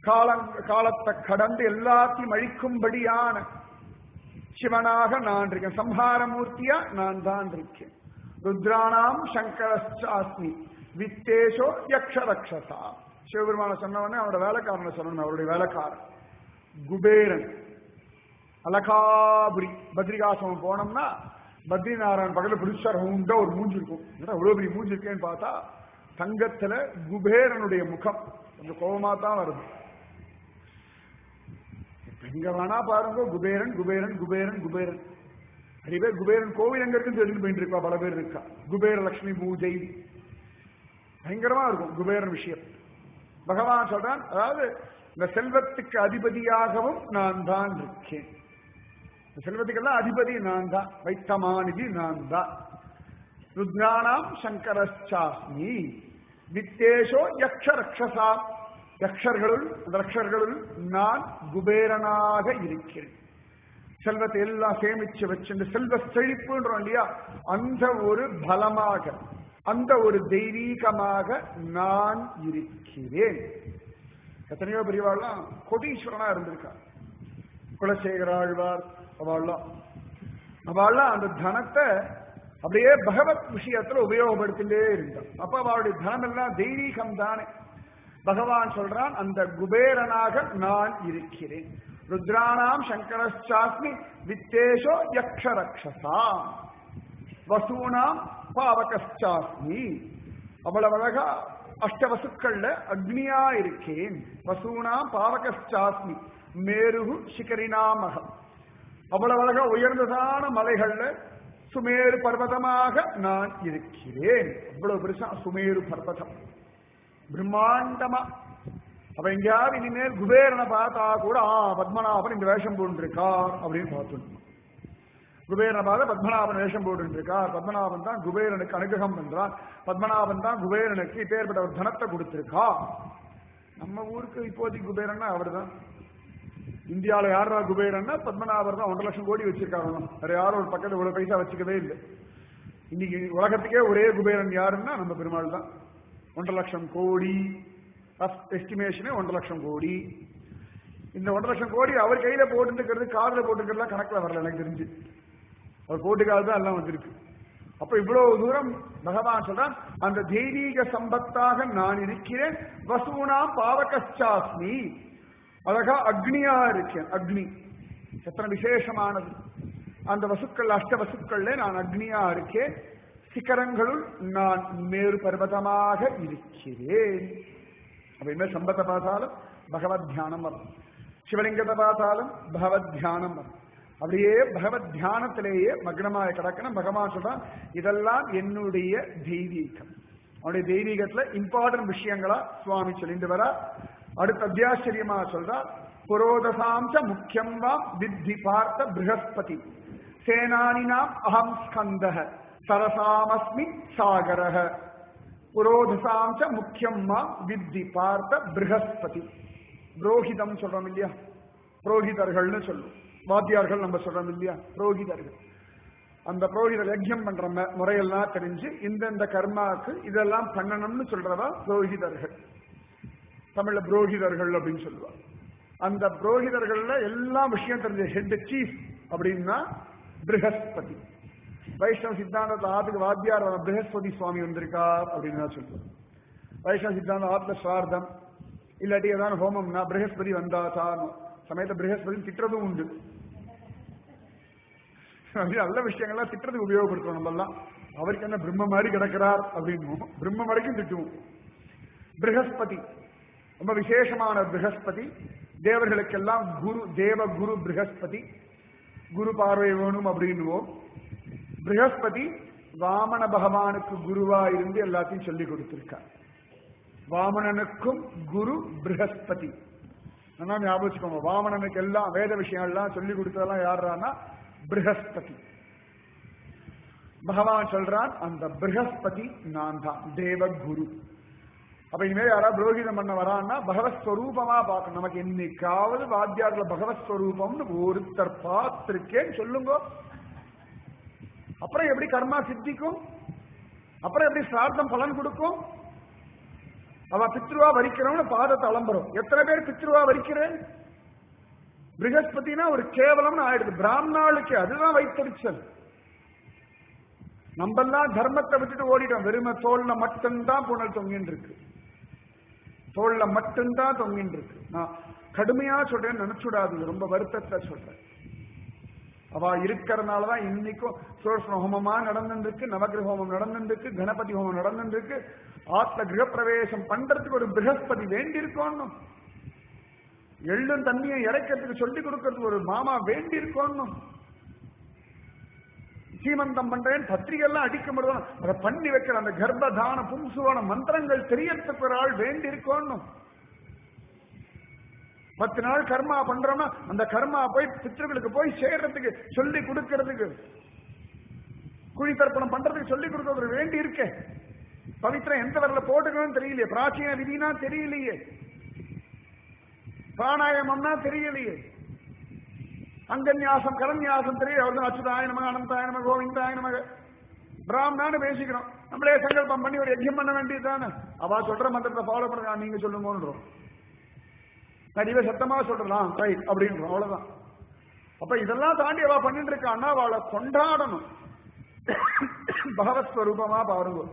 காலம் காலத்தை கடந்து எல்லாத்தையும் அழிக்கும்படியான சிவனாக நான் இருக்கேன் சம்ஹாரமூர்த்தியா நான் தான் இருக்கேன் ருத்ராணாம் சங்கரஸ்டாஸ்மி வித்தேஷோ யக்ஷரக்ஷசா சிவபெருமான சொன்னவனே அவரோட வேலைக்காரனை சொல்லணும் அவருடைய வேலைக்காரன் குபேரன் அலகாபுரி பத்ரிகாசிரமம் போனோம்னா பத்ரிநாராயண் பக்கத்துல புதுசா ரவுண்டா ஒரு மூஞ்சி இருக்கும் என்னடா இவ்வளவு பெரிய மூஞ்சி இருக்கேன்னு பார்த்தா தங்கத்துல குபேரனுடைய முகம் கொஞ்சம் கோபமா தான் வருது இப்ப எங்க வேணா பாருங்க குபேரன் குபேரன் குபேரன் குபேரன் நிறைய பேர் குபேரன் கோவில் எங்க இருக்குன்னு தெரிஞ்சு போயிட்டு இருக்கா பல பேர் இருக்கா குபேர லட்சுமி பூஜை பயங்கரமா இருக்கும் குபேரன் விஷயம் பகவான் சொல்றான் அதாவது இந்த செல்வத்துக்கு அதிபதியாகவும் நான் தான் இருக்கேன் இந்த செல்வத்துக்கெல்லாம் அதிபதி நான் தான் வைத்தமானிதி நான் தான் ருத்ராணாம் சங்கரச்சாஸ்மி வித்தேஷோ யக்ஷ ரக்ஷசா யக்ஷர்களுள் அந்த ரக்ஷர்களுள் நான் குபேரனாக இருக்கிறேன் செல்வத்தை எல்லாம் சேமிச்சு வச்சு செல்வ செழிப்புன்றோம் இல்லையா அந்த ஒரு பலமாக அந்த ஒரு தெய்வீகமாக நான் இருக்கிறேன் எத்தனையோ பெரியவாள்லாம் கொடீஸ்வரனா இருந்திருக்கா குலசேகர ஆழ்வார் அவள்லாம் அவள்லாம் அந்த தனத்தை அப்படியே பகவத் விஷயத்துல உபயோகப்படுத்திட்டே இருந்தான் அப்ப அவளுடைய தனம் எல்லாம் தெய்வீகம் தானே பகவான் சொல்றான் அந்த குபேரனாக நான் இருக்கிறேன் ருத்ராணாம் சங்கரச்சாஸ்மி வித்தேஷோ யக்ஷரக்ஷசாம் வசூனாம் பாவகச்சாஸ்மி அவ்வளவு அழகா அஷ்டவசுக்கள்ல அக்னியா இருக்கேன் வசூனாம் பாவகச்சாஸ்மி மேருகு சிகரினாமகம் அவ்வளவு அழகா உயர்ந்ததான மலைகள்ல சுமேரு பர்வதமாக நான் இருக்கிறேன் அவ்வளவு பெருசா சுமேரு பர்வதம் பிரம்மாண்டமா அப்ப எங்கேயாவது இனிமேல் குபேரனை பார்த்தா கூட ஆ பத்மநாபன் இந்த வேஷம் போட்டுருக்கார் அப்படின்னு பார்த்துட்டு குபேரனை பார்த்து பத்மநாபன் வேஷம் போட்டுருக்கார் பத்மநாபன் தான் குபேரனுக்கு அனுகிரகம் பண்றான் பத்மநாபன் தான் குபேரனுக்கு இப்பேற்பட்ட ஒரு தனத்தை கொடுத்திருக்கா நம்ம ஊருக்கு இப்போதைக்கு குபேரன்னா அவர் தான் இந்தியாவில் யாரா குபேரன்னா பத்மநாபர் தான் ஒன்றரை லட்சம் கோடி வச்சிருக்காங்க வேற யாரும் ஒரு பக்கத்துல இவ்வளவு பைசா வச்சுக்கவே இல்லை இன்னைக்கு உலகத்துக்கே ஒரே குபேரன் யாருன்னா நம்ம பெருமாள் தான் ஒன்றரை லட்சம் கோடி எஸ்டிமேஷனே ஒன்றரை லட்சம் கோடி இந்த ஒன்றரை லட்சம் கோடி அவர் கையில போட்டுருக்கிறது காதுல போட்டுருக்கிறதுலாம் கணக்குல வரல எனக்கு தெரிஞ்சு அவர் போட்டுக்காது தான் எல்லாம் வந்திருக்கு அப்ப இவ்வளவு தூரம் பகவான் சொல்றான் அந்த தெய்வீக சம்பத்தாக நான் இருக்கிறேன் வசூனா பாவகச்சாஸ்மி அழகா அக்னியா இருக்கேன் அக்னி எத்தனை விசேஷமானது அந்த வசுக்கள் அஷ்ட வசுக்கள்ல நான் அக்னியா இருக்கேன் சிகரங்களுள் நான் மேரு பர்வதமாக இருக்கிறேன் அப்ப இனிமேல் சம்பத்தை பார்த்தாலும் பகவத் தியானம் வரும் சிவலிங்கத்தை பார்த்தாலும் பகவத் தியானம் வரும் அப்படியே பகவத் தியானத்திலேயே மக்னமாக கிடக்கணும் பகவான் சொல்றான் இதெல்லாம் என்னுடைய தெய்வீகம் அவனுடைய தெய்வீகத்துல இம்பார்ட்டன்ட் விஷயங்களா சுவாமி சொல்லிட்டு வரா அடுத்த அத்தியாச்சரியமா சொல்றார் புரோதசாம்ச முக்கியம் வாம் வித்தி பார்த்த ப்ரஹஸ்பதி சேனானினாம் அகம் ஸ்கந்தக சரசாமஸ்மி சாகரக புரோதசாம்ச முக்கியம் மா வித்தி பார்த்த ப்ரஹஸ்பதி புரோஹிதம் சொல்றோம் இல்லையா புரோஹிதர்கள்னு சொல்லுவோம் வாத்தியார்கள் நம்ம சொல்றோம் இல்லையா புரோஹிதர்கள் அந்த புரோஹிதர் யஜ்யம் பண்ற ம- முறையெல்லாம் தெரிஞ்சு இந்தந்த கர்மாக்கு இதெல்லாம் பண்ணணும்னு சொல்றவா புரோஹிதர்கள் தமிழ்ல புரோஹிதர்கள் அப்படின்னு சொல்லுவா அந்த புரோஹிதர்கள்ல எல்லா விஷயம் தெரிஞ்ச ஹெட் சீஃப் அப்படின்னா ப்ரஹஸ்பதி வைஷ்ணவ சித்தாந்தத்துல ஆத்துக்கு வாத்தியார் வர ப்ரஹஸ்பதி சுவாமி வந்திருக்கார் அப்படின்னு தான் சொல்லுவோம் வைஷ்ணவ சித்தாந்தம் ஆத்ம ஸ்வார்த்தம் இல்லாட்டி ஏதாவது ஹோமம்னா ப்ரஹஸ்பதி வந்தா தான் சமயத்தை ப்ரஹஸ்பதி திட்டுறதும் உண்டு அப்படி நல்ல விஷயங்கள்லாம் திட்டுறதுக்கு உபயோகப்படுத்துவோம் நம்ம எல்லாம் அவருக்கு என்ன பிரம்ம மாதிரி கிடக்கிறார் அப்படின்னு பிரம்ம வரைக்கும் திட்டுவோம் ப்ரஹஸ்பதி ரொம்ப விசேஷமான ப்ரஹஸ்பதி தேவர்களுக்கெல்லாம் குரு தேவ குரு ப்ரஹஸ்பதி குரு பார்வை வேணும் அப்படின்னுவோம் ப்ரஹஸ்பதி வாமன பகவானுக்கு குருவா இருந்து எல்லாத்தையும் சொல்லி கொடுத்திருக்கார் வாமனனுக்கும் குரு ப்ரஹஸ்பதி நல்லா ஞாபகம் வச்சுக்கோங்க வாமனனுக்கு எல்லாம் வேத விஷயங்கள்லாம் சொல்லி கொடுத்ததெல்லாம் யாருன்னா ப்ரஹஸ்பதி பகவான் சொல்றான் அந்த ப்ரஹஸ்பதி நான் தான் தேவ குரு அப்ப இனிமேல் யாராவது புரோகிதம் பண்ண வரான்னா பகவத் ஸ்வரூபமா பார்க்கணும் நமக்கு என்னைக்காவது வாத்தியார்ல பகவத் ஸ்வரூபம்னு ஒருத்தர் பார்த்திருக்கேன்னு சொல்லுங்க அப்புறம் எப்படி கர்மா சித்திக்கும் அப்புறம் எப்படி சிரார்த்தம் பலன் கொடுக்கும் அவ பித்ருவா வரிக்கிறவனு பாதத்தை அலம்புறோம் எத்தனை பேர் பித்ருவா வரிக்கிறேன் பிருகஸ்பதினா ஒரு கேவலம்னு ஆயிடுது பிராமணாளுக்கு அதுதான் வைத்தறிச்சல் நம்மெல்லாம் தர்மத்தை விட்டுட்டு ஓடிட்டோம் வெறுமை தோல்ல மட்டும்தான் புனல் தொங்கின்னு இருக்கு தோல்ல மட்டும்தான் தொங்கின்னு இருக்கு நான் கடுமையா சொல்றேன் நினைச்சுடாதீங்க ரொம்ப வருத்தத்தை சொல்றேன் அவ இருக்கிறதுனாலதான் இன்னைக்கும் சோர்ஸ்ன ஹோமமா நடந்துருக்கு நவகிரக ஹோமம் நடந்துருக்கு கணபதி ஹோமம் நடந்துருக்கு ஆத்ம கிரகப்பிரவேசம் பண்றதுக்கு ஒரு பிரகஸ்பதி வேண்டி இருக்கணும் எள்ளும் தண்ணியை இறைக்கிறதுக்கு சொல்லி கொடுக்கறதுக்கு ஒரு மாமா வேண்டி இருக்கணும் சீமந்தம் பண்றேன் பத்திரிகை எல்லாம் அடிக்க முடியும் அதை பண்ணி வைக்கிற அந்த கர்ப்பதான பும்சுவான மந்திரங்கள் தெரியறதுக்கு ஒரு ஆள் வேண்டி இருக்கணும் பத்து நாள் கர்மா பண்றோம்னா அந்த கர்மா போய் பித்ருக்களுக்கு போய் சேர்றதுக்கு சொல்லி கொடுக்கறதுக்கு குழி தர்ப்பணம் பண்றதுக்கு சொல்லி கொடுக்கறது வேண்டி இருக்கே பவித்திரம் எந்த வரல போட்டுக்கணும்னு தெரியலையே பிராச்சீன விதினா தெரியலையே பிராணாயாமம்னா தெரியலையே அங்கன்யாசம் கரன்யாசம் தெரியல அவர் அச்சுதாய நமக அனந்தாய நமக கோவிந்தாய நமக பிராமணான்னு பேசிக்கிறோம் நம்மளே சங்கல்பம் பண்ணி ஒரு யஜ்யம் பண்ண வேண்டியது தானே அவ சொல்ற மந்திரத்தை ஃபாலோ பண்ணுறா நீங்க சொல்லுங்கன்றோம் நிறைய சத்தமா சொல்றலாம் ரைட் அப்படின்றோம் அவ்வளவுதான் அப்ப இதெல்லாம் தாண்டி அவ பண்ணிட்டு இருக்கான்னா அவளை கொண்டாடணும் பகவத் ஸ்வரூபமா பாருங்க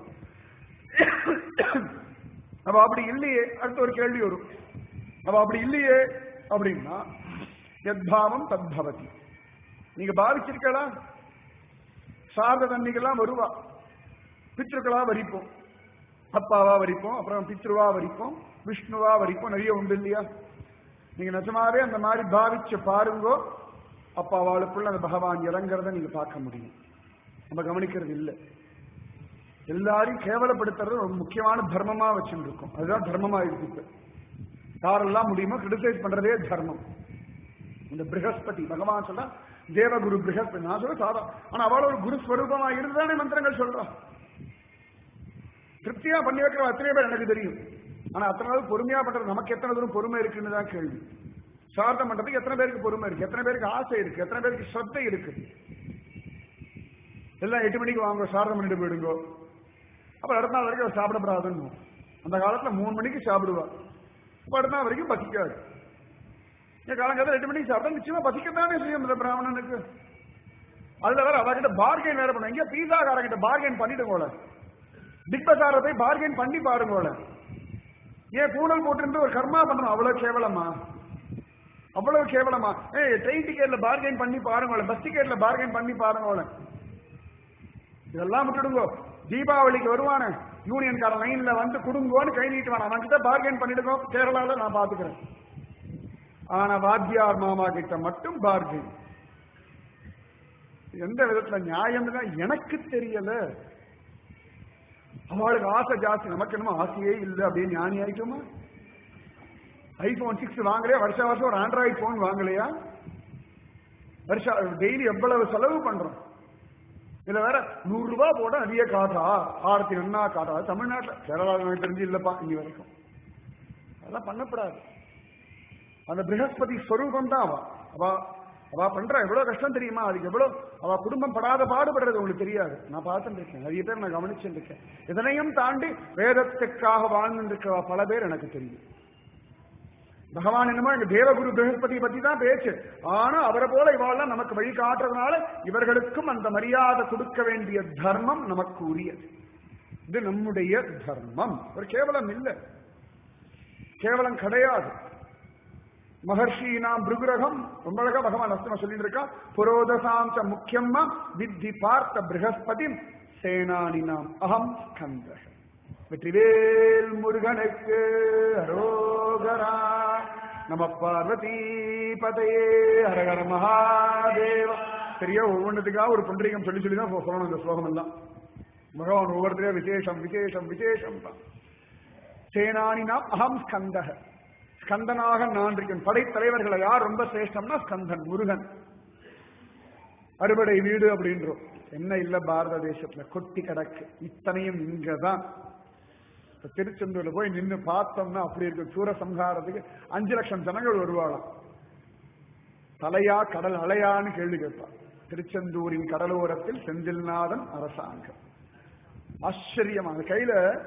அவ அப்படி இல்லையே அடுத்த ஒரு கேள்வி வரும் அவ அப்படி இல்லையே அப்படின்னா எத்பாவம் தத்பவதி நீங்க பாவிச்சிருக்கலா சாரத தண்ணிக்கெல்லாம் வருவா பித்ருக்களா வரிப்போம் அப்பாவா வரிப்போம் அப்புறம் பித்ருவா வரிப்போம் விஷ்ணுவா வரிப்போம் நிறைய உண்டு இல்லையா நீங்க நிஜமாவே அந்த மாதிரி பாவிச்சு பாருங்கோ அப்ப அவளுக்குள்ள அந்த பகவான் இறங்குறத நீங்க பார்க்க முடியும் நம்ம கவனிக்கிறது இல்லை எல்லாரையும் கேவலப்படுத்துறது ஒரு முக்கியமான தர்மமா வச்சுட்டு இருக்கும் அதுதான் தர்மமா இருக்கு இப்ப யாரெல்லாம் முடியுமோ கிரிட்டிசைஸ் பண்றதே தர்மம் இந்த பிரகஸ்பதி பகவான் சொல்ல தேவகுரு பிரகஸ்பதி நான் சொல்ல சாதா ஆனா அவள ஒரு குரு ஸ்வரூபமா இருந்துதானே மந்திரங்கள் சொல்றா திருப்தியா பண்ணி வைக்கிற அத்தனை பேர் எனக்கு தெரியும் ஆனா அத்தனை நாள் பொறுமையா பண்றது நமக்கு எத்தனை தூரம் பொறுமை இருக்குன்னு தான் கேள்வி சார்த்தம் பண்றதுக்கு எத்தனை பேருக்கு பொறுமை இருக்கு எத்தனை பேருக்கு ஆசை இருக்கு எத்தனை பேருக்கு ஸ்ரத்தை இருக்கு எல்லாம் எட்டு மணிக்கு வாங்க சாரதம் பண்ணிட்டு போயிடுங்கோ அப்புறம் அடுத்த நாள் வரைக்கும் அவர் சாப்பிடப்படாதுன்னு அந்த காலத்துல மூணு மணிக்கு சாப்பிடுவா அப்ப அடுத்த நாள் வரைக்கும் பசிக்காது என் காலங்காலத்தில் எட்டு மணிக்கு சாப்பிட்டா நிச்சயமா பசிக்கத்தானே செய்யும் இந்த பிராமணனுக்கு அதுல வேற அவகிட்ட பார்கெயின் வேற பண்ண எங்க பீஸா காரங்கிட்ட பார்கெயின் பண்ணிட்டு போல பிக் பசார போய் பார்கெயின் பண்ணி பாருங்க ஏன் பூனல் போட்டிருந்து ஒரு கர்மா பண்ணணும் அவ்வளவு கேவலமா அவ்வளவு கேவலமா ஏ ட்ரெயின் டிக்கெட்ல பார்கெயின் பண்ணி பாருங்க பஸ் டிக்கெட்ல பார்கெயின் பண்ணி பாருங்க இதெல்லாம் விட்டுடுங்க தீபாவளிக்கு வருவானே யூனியன்காரன் லைன்ல வந்து குடுங்கோன்னு கை நீட்டுவான் அவன் கிட்ட பார்கெயின் பண்ணிடுங்க கேரளால நான் பாத்துக்கிறேன் ஆனா வாத்தியார் மாமா கிட்ட மட்டும் பார்கெயின் எந்த விதத்துல நியாயம் எனக்கு தெரியல அவளுக்கு ஆசை ஜாஸ்தி நமக்கு என்னமோ ஆசையே இல்லை அப்படின்னு ஞானி ஆயிட்டோமா ஐபோன் சிக்ஸ் வாங்கலையா வருஷ வருஷம் ஒரு ஆண்ட்ராய்டு போன் வாங்கலையா வருஷம் டெய்லி எவ்வளவு செலவு பண்றோம் இதுல வேற நூறு ரூபாய் போட நிறைய காட்டா ஆயிரத்தி ஒன்னா காட்டா தமிழ்நாட்டில் கேரளாவில் எனக்கு தெரிஞ்சு இல்லப்பா இங்க வரைக்கும் அதெல்லாம் பண்ணப்படாது அந்த பிரகஸ்பதி ஸ்வரூபம் தான் அவ அவ அவ பண்ற எவ்வளவு கஷ்டம் தெரியுமா அதுக்கு எவ்வளவு அவ குடும்பம் படாத பாடுபடுறது உங்களுக்கு தெரியாது நான் பார்த்துட்டு இருக்கேன் நிறைய பேர் நான் கவனிச்சுட்டு இருக்கேன் இதனையும் தாண்டி வேதத்துக்காக வாழ்ந்துட்டு இருக்கிற பல பேர் எனக்கு தெரியும் பகவான் என்னமோ எங்க தேவகுரு பிரகஸ்பதி பத்தி தான் பேச்சு ஆனா அவரை போல இவாள்லாம் நமக்கு வழி காட்டுறதுனால இவர்களுக்கும் அந்த மரியாதை கொடுக்க வேண்டிய தர்மம் நமக்கு உரியது இது நம்முடைய தர்மம் ஒரு கேவலம் இல்லை கேவலம் கிடையாது மகர்ஷி நாம் பிருகுரகம் ரொம்ப அழகா பகவான் அஸ்தம சொல்லிட்டு இருக்கா புரோதசாந்த முக்கியமா வித்தி பார்த்த பிரகஸ்பதி சேனானி நாம் அகம் ஸ்கந்த வெற்றிவேல் முருகனுக்கு அரோகரா நம பார்வதி பதையே ஹரஹர மகாதேவ சரியா ஒவ்வொன்றதுக்காக ஒரு புண்டரீகம் சொல்லி சொல்லி தான் சொல்லணும் இந்த ஸ்லோகம் எல்லாம் பகவான் ஒவ்வொருத்தரையும் விசேஷம் விசேஷம் விசேஷம் தான் சேனானி நாம் அகம் ஸ்கந்தக ஸ்கந்தனாக நான் இருக்கேன் படைத்தலைவர்களை யார் ரொம்ப சிரேஷ்டம்னா ஸ்கந்தன் முருகன் அறுபடை வீடு அப்படின்றோம் என்ன இல்ல பாரத தேசத்துல கொட்டி கிடக்கு இத்தனையும் இங்கதான் இப்ப திருச்செந்தூர்ல போய் நின்னு பார்த்தோம்னா அப்படி இருக்கு சூரசம்ஹாரத்துக்கு அஞ்சு லட்சம் ஜனங்கள் வருவாளாம் தலையா கடல் அலையான்னு கேள்வி கேட்பான் திருச்செந்தூரின் கடலோரத்தில் செந்தில்நாதன் அரசாங்கம் ஆச்சரியமா அந்த கையில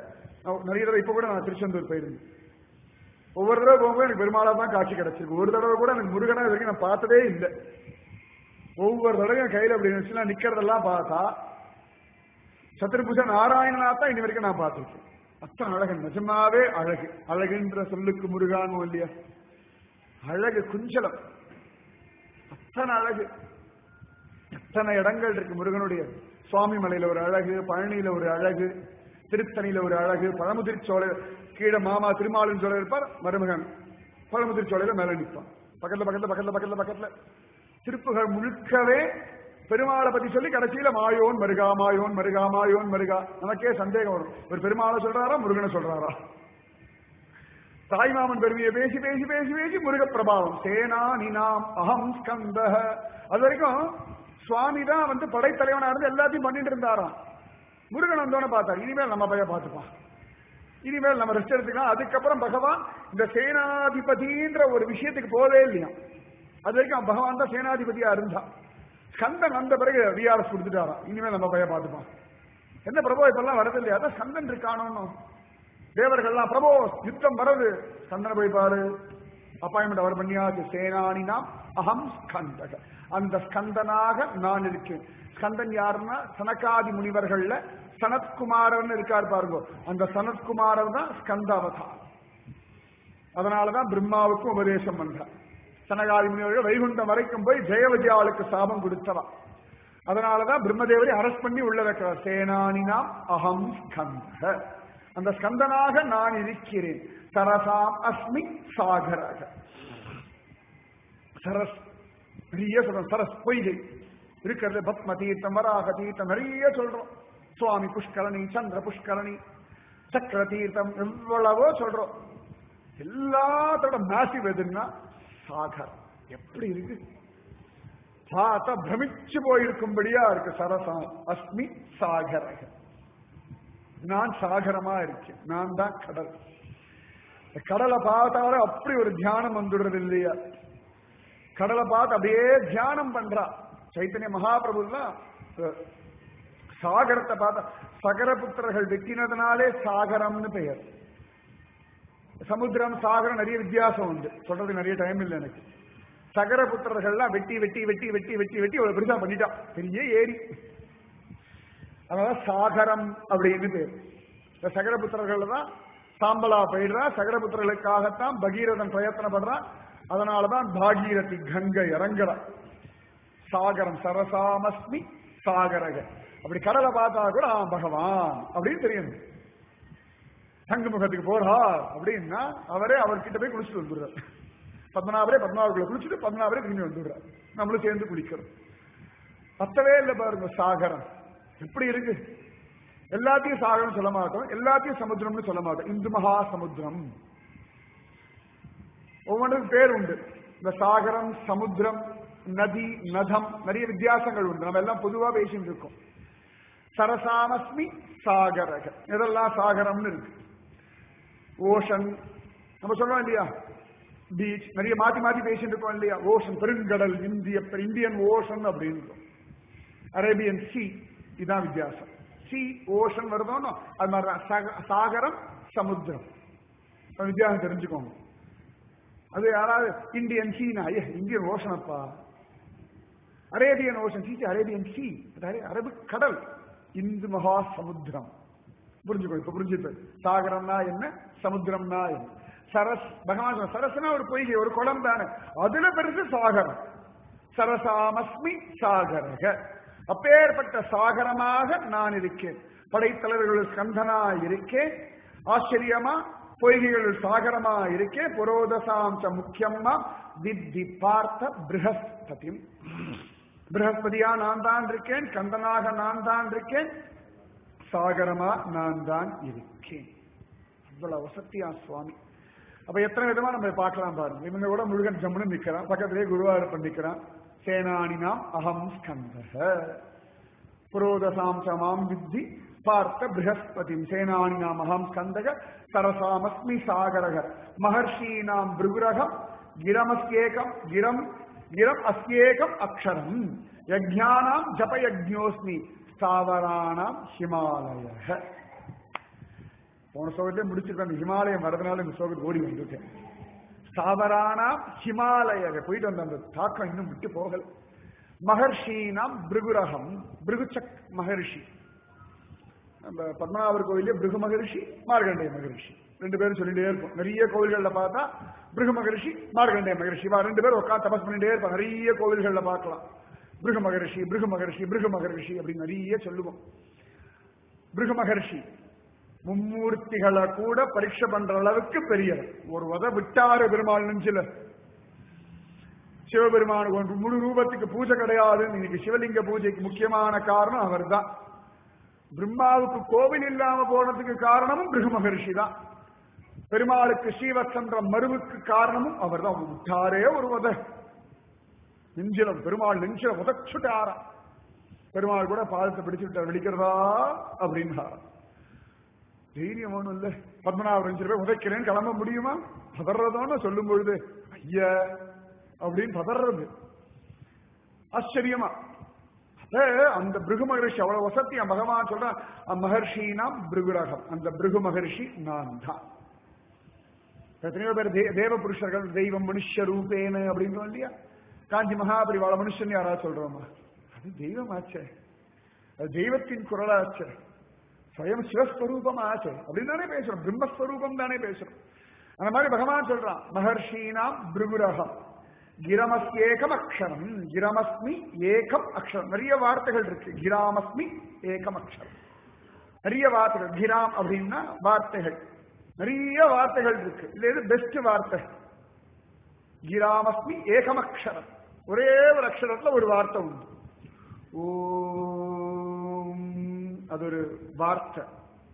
நான் நிறைய தடவை இப்ப கூட நான் திருச்செந்தூர் போயிருந்தேன் ஒவ்வொரு தடவை போகும்போது எனக்கு பெருமாளா தான் காட்சி கிடைச்சிருக்கு ஒரு தடவை கூட எனக்கு முருகனா இது வரைக்கும் நான் பார்த்ததே இல்லை ஒவ்வொரு தடவையும் கையில அப்படி வச்சுலாம் நிக்கிறதெல்லாம் பார்த்தா சத்ருபூஷ நாராயணனா தான் இனி வரைக்கும் நான் பார்த்திருக்கேன் அத்தனை அழகு நிஜமாவே அழகு அழகுன்ற சொல்லுக்கு முருகான்னு இல்லையா அழகு குஞ்சலம் அத்தனை அழகு எத்தனை இடங்கள் இருக்கு முருகனுடைய சுவாமி மலையில ஒரு அழகு பழனியில ஒரு அழகு திருத்தணியில ஒரு அழகு பழமுதிர்ச்சோலை கீழே மாமா திருமாலின் சோலை இருப்பார் மருமகன் பழமுதிர்ச்சோலையில மேல நிற்பான் பக்கத்துல பக்கத்துல பக்கத்துல பக்கத்துல பக்கத்துல திருப்புகள் முழுக்கவே பெருமாளை பத்தி சொல்லி கடைசியில மாயோன் மருகா மாயோன் மருகா மாயோன் மருகா நமக்கே சந்தேகம் வரும் ஒரு பெருமாளை சொல்றாரா முருகனை சொல்றாரா தாய்மாமன் பெருமையை பேசி பேசி பேசி பேசி முருக பிரபாவம் சேனா நினாம் அகம் ஸ்கந்த அது வரைக்கும் சுவாமி தான் வந்து படைத்தலைவனா இருந்து எல்லாத்தையும் பண்ணிட்டு இருந்தாராம் முருகன் வந்தோன்னு பார்த்தார் இனிமேல் நம்ம பையன் பார்த்துப்பான் இனிமேல் நம்ம ரெஸ்ட் எடுத்துக்கலாம் அதுக்கப்புறம் பகவான் இந்த சேனாதிபதின்ற ஒரு விஷயத்துக்கு போதே இல்லையா அது வரைக்கும் பகவான் தான் சேனாதிபதியா இருந்தான் ஸ்கந்தன் வந்த பிறகு விஆர்எஸ் கொடுத்துட்டாராம் இனிமேல் நம்ம பையன் பார்த்துப்பான் என்ன பிரபோ இப்பெல்லாம் வரது இல்லையா அதான் ஸ்கந்தன் இருக்கானோ தேவர்கள்லாம் பிரபோ யுத்தம் வரது ஸ்கந்தனை போய் பாரு அப்பாயின்மெண்ட் அவர் பண்ணியாச்சு சேனானினா அகம் ஸ்கந்தக அந்த ஸ்கந்தனாக நான் இருக்கேன் ஸ்கந்தன் யாருன்னா சனகாதி முனிவர்கள்ல சனத்குமாரன் இருக்கார் பாருங்க அந்த சனத்குமாரர் தான் ஸ்கந்த அவதாரம் அதனாலதான் பிரம்மாவுக்கும் உபதேசம் பண்றார் சனகாதி முனிவர்கள் வைகுண்டம் வரைக்கும் போய் ஜெயவிஜயாளுக்கு சாபம் கொடுத்தவா அதனாலதான் பிரம்மதேவரை அரஸ்ட் பண்ணி உள்ள வைக்கிறார் சேனானினாம் அகம் ஸ்கந்த அந்த ஸ்கந்தனாக நான் இருக்கிறேன் சரசாம் அஸ்மி சாகராக சரஸ் நிறைய சொல்றோம் சரஸ் பொய்கை இருக்கிறது பத்ம தீர்த்தம் வராக தீர்த்தம் நிறைய சொல்றோம் சுவாமி புஷ்கரணி சந்திர புஷ்கரணி சக்கர தீர்த்தம் எவ்வளவோ சொல்றோம் எல்லாத்தோட மேசிவ் எதுன்னா சாகர் எப்படி இருக்கு பார்த்தா பிரமிச்சு போயிருக்கும்படியா இருக்கு சரசம் அஸ்மி சாகரக நான் சாகரமா இருக்கேன் நான் தான் கடல் இந்த கடலை பார்த்தாலே அப்படி ஒரு தியானம் வந்துடுறது இல்லையா கடலை பார்த்து அப்படியே தியானம் பண்றா சைத்தன்ய மகாபிரபுலாம் சாகரத்தை பார்த்தா சகரபுத்திரர்கள் வெட்டினதுனாலே சாகரம்னு பெயர் சமுத்திரம் சாகரம் நிறைய வித்தியாசம் உண்டு சொல்றது நிறைய டைம் இல்லை எனக்கு சகரபுத்திரர்கள்லாம் வெட்டி வெட்டி வெட்டி வெட்டி வெட்டி வெட்டி அவ்வளவு பெருசா பண்ணிட்டான் பெரிய ஏரி அதனால சாகரம் அப்படின்னு பேர் இந்த சகரபுத்திரர்கள் தான் சாம்பலா போயிடுறா சகரபுத்திரர்களுக்காகத்தான் பகீரதன் பிரயத்தனப்படுறான் அதனாலதான் பாகீரதி கங்கை இறங்குறா சாகரம் சரசாமஸ்மி சாகரக அப்படி கடலை பார்த்தா கூட ஆ பகவான் அப்படின்னு தெரியும் சங்கு முகத்துக்கு போறா அப்படின்னா அவரே அவர்கிட்ட போய் குளிச்சுட்டு வந்துடுறார் பத்மநாபரே பத்மநாபர்களை குளிச்சுட்டு பத்மநாபரே திரும்பி வந்துடுறார் நம்மளும் சேர்ந்து குளிக்கிறோம் பத்தவே இல்லை பாருங்க சாகரம் எப்படி இருக்கு எல்லாத்தையும் சாகரம் சொல்ல மாட்டோம் எல்லாத்தையும் சமுத்திரம்னு சொல்ல மாட்டோம் இந்து மகா சமுத்திரம் ஒவ்வொன்றுக்கும் பேர் உண்டு இந்த சாகரம் சமுத்திரம் நதி நதம் நிறைய வித்தியாசங்கள் உண்டு நம்ம எல்லாம் பொதுவா பேசிட்டு இருக்கோம் சரசாமஸ்மி சாகரக இதெல்லாம் சாகரம்னு இருக்கு ஓஷன் நம்ம சொல்றோம் இல்லையா பீச் நிறைய மாத்தி மாத்தி பேசிட்டு இருக்கோம் இல்லையா ஓஷன் பெருங்கடல் இந்திய இந்தியன் ஓஷன் அப்படின்னு அரேபியன் சி இதான் வித்தியாசம் சி ஓஷன் வருதோனோ அது மாதிரிதான் சக- சாகரம் சமுத்திரம் அந்த வித்தியாசம் தெரிஞ்சுக்கோங்க அது யாராவது இந்தியன் சீனா ஐயா இந்தியன் ஓஷன் அப்பா Arabian ocean sea Arabian sea அரபு கடல் இந்து மகா சமுத்திரம் புரிஞ்சுக்கோ இப்ப புரிஞ்சுட்டு சாகரம்னா என்ன சமுத்திரம்னா என்ன சரஸ் பகவான் சொன்ன, சரஸ்னா ஒரு பொய்கை ஒரு குளம் தானே அதுல பெருசு சாகரம் சரசாமஸ்மி சாகரக அப்பேற்பட்ட சாகரமாக நான் இருக்கேன் படைத்தலைவர்கள் ஸ்கந்தனா இருக்கேன் ஆச்சரியமா பொய்கைகள் சாகரமா இருக்கேன் புரோதசாம்ச முக்கியமா வித்தி பார்த்த பிருகஸ்பதி பிரகஸ்பதியா நான் தான் இருக்கேன் கந்தனாக நான் தான் இருக்கேன் சாகரமா நான் தான் இருக்கேன் அவ்வளவு வசத்தியா சுவாமி அப்ப எத்தனை விதமா நம்ம பார்க்கலாம் பாருங்க இவங்க கூட முருகன் ஜம்முன்னு நிக்கிறான் பக்கத்திலே குருவாயூரப்பன் நிக்கிறான் சேனானினாம் அகம் ஸ்கந்தக புரோதசாம்சமாம் வித்தி பார்த்த பிருகஸ்பதி சேனானினாம் அகம் ஸ்கந்தக சரசாமஸ்மி சாகரக மகர்ஷீனாம் பிருகுரகம் கிரமஸ்யேகம் கிரம் கிரம் அஸ்யேகம் அக்ஷரம் யஜ்ஞானாம் ஜபயஜ்ஞோஸ்மி ஸ்தாவராணாம் ஹிமாலய போன சோகத்திலே முடிச்சிருக்கேன் அந்த ஹிமாலயம் வரதுனால இந்த சோகத்துக்கு ஓடி வந்துட்டேன் ஸ்தாவரானா ஹிமாலய போயிட்டு வந்த அந்த தாக்கம் இன்னும் விட்டு போகல மகர்ஷினாம் பிருகுரகம் பிருகுச்சக் மகர்ஷி நம்ம பத்மநாபர் கோயிலே பிருகு மகரிஷி மார்கண்டேய மகரிஷி ரெண்டு பேரும் சொல்லிட்டே இருப்போம் நிறைய கோவில்கள்ல பார்த்தா பிருகு மகரிஷி மார்கண்டேய மகரிஷி வா ரெண்டு பேரும் உட்காந்து தபஸ் பண்ணிட்டே இருப்பாங்க நிறைய கோவில்கள்ல பார்க்கலாம் பிருகு மகரிஷி பிருகு மகரிஷி பிருகு மகரிஷி அப்படின்னு நிறைய சொல்லுவோம் பிருகு மகரிஷி மும்மூர்த்திகளை கூட பரீட்சை பண்ற அளவுக்கு பெரியவர் ஒரு வத விட்டாறு பெருமாள் நெஞ்சில சிவபெருமானுக்கு ஒன்று முழு ரூபத்துக்கு பூஜை கிடையாது இன்னைக்கு சிவலிங்க பூஜைக்கு முக்கியமான காரணம் அவர்தான் பிரம்மாவுக்கு கோவில் இல்லாம போனதுக்கு காரணமும் பிருகு மகரிஷி தான் பெருமாளுக்கு ஸ்ரீவத்சன்ற மருவுக்கு காரணமும் அவர் தான் விட்டாரே ஒரு உத நெஞ்சிலம் பெருமாள் நெஞ்சில உதச்சுட்டாராம் பெருமாள் கூட பாதத்தை பிடிச்சு விட்டார் வெடிக்கிறதா அப்படின்னாராம் தைரியம் ஒண்ணும் இல்ல பத்மநாபர் அஞ்சு ரூபாய் உதைக்கிறேன் கிளம்ப முடியுமா பதறதோன்னு சொல்லும் பொழுது ஐயா அப்படின்னு பதறது ஆச்சரியமா அப்ப அந்த பிருகு மகரிஷி அவ்வளவு வசதி என் பகவான் சொல்றான் மகர்ஷினாம் பிருகுரகம் அந்த பிருகு மகர்ஷி நான் தான் எத்தனையோ பேர் தே- தேவ புருஷர்கள் தெய்வம் மனுஷ ரூபேன அப்படின்னு இல்லையா காஞ்சி மகாபரிவாள மனுஷன் யாராவது சொல்றோமா அது தெய்வம் ஆச்சே அது தெய்வத்தின் குரலாச்சே ஸ்வயம் சிவஸ்வரூபம் ஆச்சே அப்படின்னு தானே பேசுறோம் பிரம்மஸ்வரூபம் தானே பேசுறோம் அந்த மாதிரி பகவான் சொல்றான் மகர்ஷீனாம் பிருகுரகம் கிரமஸ்யேகம் அக்ஷரம் கிரமஸ்மி ஏகம் அக்ஷரம் நிறைய வார்த்தைகள் இருக்கு கிராமஸ்மி ஏகம் அக்ஷரம் நிறைய வார்த்தைகள் கிராம் அப்படின்னா வார்த்தைகள் நிறைய வார்த்தைகள் இருக்கு இதுல எது பெஸ்ட் வார்த்தை கிராமஸ்மி ஏகம் அக்ஷரம் ஒரே ஒரு அக்ஷரத்துல ஒரு வார்த்தை உண்டு ஓம் அது ஒரு வார்த்தை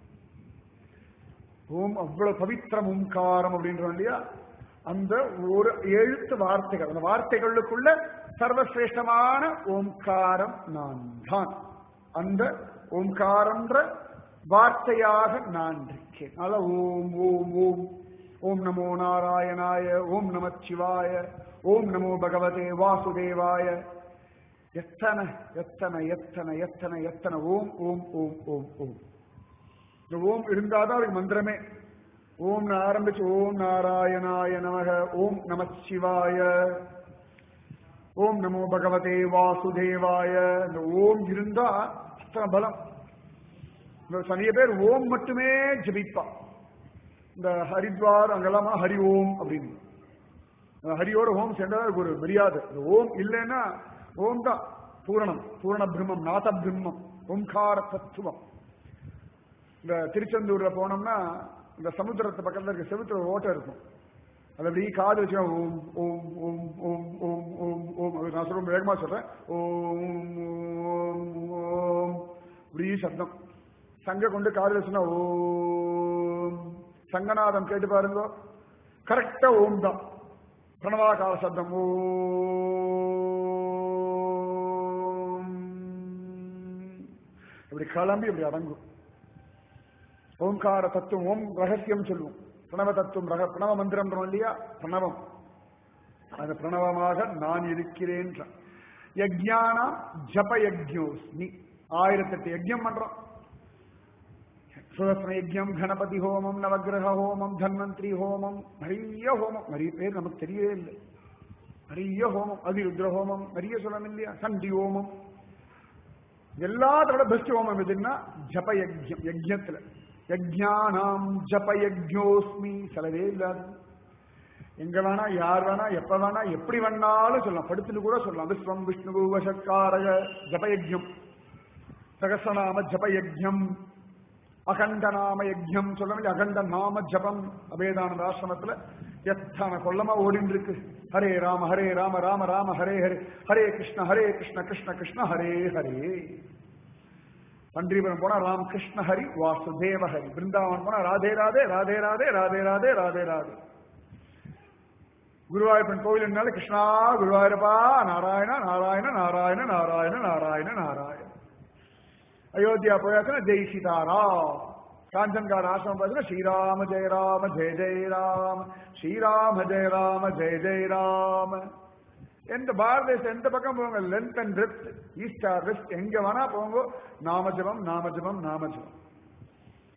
ஓம் அவ்வளவு பவித்திரம் ஓம்காரம் அப்படின்றோம் இல்லையா அந்த ஒரு எழுத்து வார்த்தைகள் அந்த வார்த்தைகளுக்குள்ள சர்வசிரேஷ்டமான ஓம்காரம் நான் தான் அந்த ஓம்காரம்ன்ற வார்த்தையாக நான் இருக்கேன் அதனால ஓம் ஓம் ஓம் ஓம் நமோ நாராயணாய ஓம் நம சிவாய ஓம் நமோ பகவதே வாசுதேவாய எத்தனை எத்தனை எத்தனை எத்தனை எத்தனை ஓம் ஓம் ஓம் ஓம் ஓம் இந்த ஓம் இருந்தாதான் அதுக்கு மந்திரமே ஓம் ஆரம்பிச்சு ஓம் நாராயணாய நமக ஓம் நம சிவாய ஓம் நமோ பகவதே வாசுதேவாய இந்த ஓம் இருந்தா அத்தனை பலம் இந்த நிறைய பேர் ஓம் மட்டுமே ஜபிப்பா இந்த ஹரித்வார் அங்கெல்லாம் ஹரி ஓம் அப்படின்னு அந்த ஹரியோட ஓம் சேர்ந்தா அதுக்கு ஒரு மரியாதை இந்த ஓம் இல்லைன்னா ஓம் தான் பூரணம் பூரண பிரம்மம் நாத பிரம்மம் ஓம்கார தத்துவம் இந்த திருச்செந்தூர்ல போனோம்னா இந்த சமுத்திரத்து பக்கத்துல இருக்க செவுத்துல ஒரு ஓட்டை இருக்கும் அது அப்படி காது வச்சு ஓம் ஓம் ஓம் ஓம் ஓம் ஓம் ஓம் அது நான் சொல்ல வேகமா சொல்றேன் ஓம் ஓம் ஓம் இப்படி சப்தம் சங்க கொண்டு காது வச்சுனா ஓம் சங்கநாதம் கேட்டு பாருங்க கரெக்டா ஓம் தான் பிரணவாகார சப்தம் ஓம் இப்படி கிளம்பி இப்படி அடங்கும் ஓம்கார தத்துவம் ஓம் ரகசியம் சொல்லுவோம் பிரணவ தத்துவம் ரக பிரணவ மந்திரம் இல்லையா பிரணவம் அந்த பிரணவமாக நான் இருக்கிறேன் யஜ்ஞானா ஜப யஜ்யோஸ்மி ஆயிரத்தெட்டு யஜ்யம் பண்றோம் சுதர்சன யஜ்யம் கணபதி ஹோமம் நவகிரக ஹோமம் தன்வந்திரி ஹோமம் நிறைய ஹோமம் நிறைய பேர் நமக்கு தெரியவே இல்லை நிறைய ஹோமம் அதிருத்ர ஹோமம் நிறைய சொல்லணும் இல்லையா சண்டி ஹோமம் எல்லாத்தோட பெஸ்ட் ஹோமம் எதுன்னா ஜப யஜ்யம் யஜ்யத்துல யஜ்ஞானாம் ஜப யஜ்யோஸ்மி செலவே இல்லாது எங்க வேணா யார் வேணா எப்ப வேணா எப்படி வேணாலும் சொல்லலாம் படுத்துட்டு கூட சொல்லலாம் விஸ்வம் விஷ்ணு வசக்காரக ஜபயஜ்யம் சகசநாம ஜபயஜ்யம் அகண்ட நாம யஜ்யம் சொல்ல அகண்ட நாம ஜபம் அபேதானந்த ஆசிரமத்துல எத்தனை கொல்லமா ஓடின்னு இருக்கு ஹரே ராம ஹரே ராம ராம ராம ஹரே ஹரே ஹரே கிருஷ்ண ஹரே கிருஷ்ண கிருஷ்ண கிருஷ்ண ஹரே ஹரே பன்றிபுரம் போனா ராம் கிருஷ்ண ஹரி வாசுதேவ ஹரி பிருந்தாவன் போனா ராதே ராதே ராதே ராதே ராதே ராதே ராதே ராதே குருவாயூரப்பன் கோவில் கிருஷ்ணா குருவாயூரப்பா நாராயண நாராயண நாராயண நாராயண நாராயண நாராயண அயோத்தியா போயாச்சுன்னா ஜெய் சீதாரா காஞ்சன்கார் ஆசிரமம் பார்த்தீங்கன்னா ஸ்ரீராம ஜெய ராம ஜெய ஜெய ராம ஸ்ரீராம ஜெய ராம ஜெய ஜெய ராம எந்த பாரத தேசம் எந்த பக்கம் போங்க length and rest east or west எங்க வேணா போங்க நாமஜபம் நாமஜபம் நாமஜபம்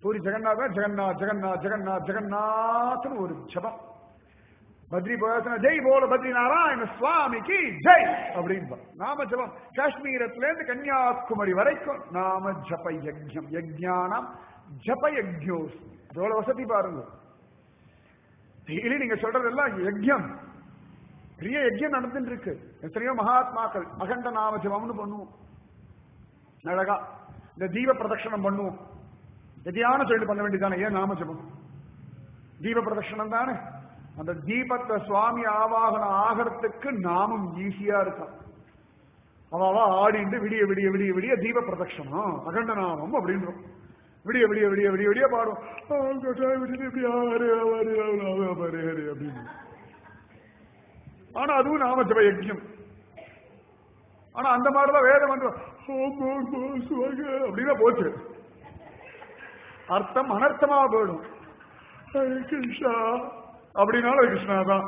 பூரி ஜெகநாத் ஜெகநாத் ஜெகநாத் ஜெகநாத் ஜெகநாத்னு ஒரு ஜபம் பத்ரி போயாசன ஜெய் போல பத்ரி நாராயண சுவாமிக்கு ஜெய் அப்படின்னு நாம ஜபம் காஷ்மீரத்துல இருந்து கன்னியாகுமரி வரைக்கும் நாம ஜப யஜ்யம் யஜ்ஞானம் ஜப யஜ்யோஸ் எவ்வளவு வசதி பாருங்க டெய்லி நீங்க சொல்றதெல்லாம் யஜ்யம் பெரிய யஜ்யம் நடந்துட்டு இருக்கு எத்தனையோ மகாத்மாக்கள் அகண்ட நாம ஜபம்னு பண்ணுவோம் அழகா இந்த தீப பிரதட்சணம் பண்ணுவோம் எதையான சொல்லி பண்ண வேண்டியதானே ஏன் நாம ஜபம் தீப பிரதட்சணம் தானே அந்த தீபத்தை சுவாமி ஆவாகனம் ஆகிறதுக்கு நாமும் ஈஸியா இருக்கான் அவாவா ஆடிண்டு விடிய விடிய விடிய விடிய தீப பிரதட்சணம் அகண்ட நாமம் அப்படின்றோம் விடிய விடிய விடிய விடிய விடிய பாடும் ஆ, கட்டாய விடிய இப்படி ஆறு, ஆறு, ஆறு, ஆறு, ஆறு, ஆறு, அப்படின்னு ஆனா அதுவும் நாம ஜப யஜ்யம் ஆனா அந்த மாதிரிதான் வேதம் வந்து ஓம் ஓம் ஓம் சுவக அப்படின்னா போச்சு அர்த்தம் அனர்த்தமா போயிடும் ஹரே கிருஷ்ணா அப்படின்னாலும் கிருஷ்ணா தான்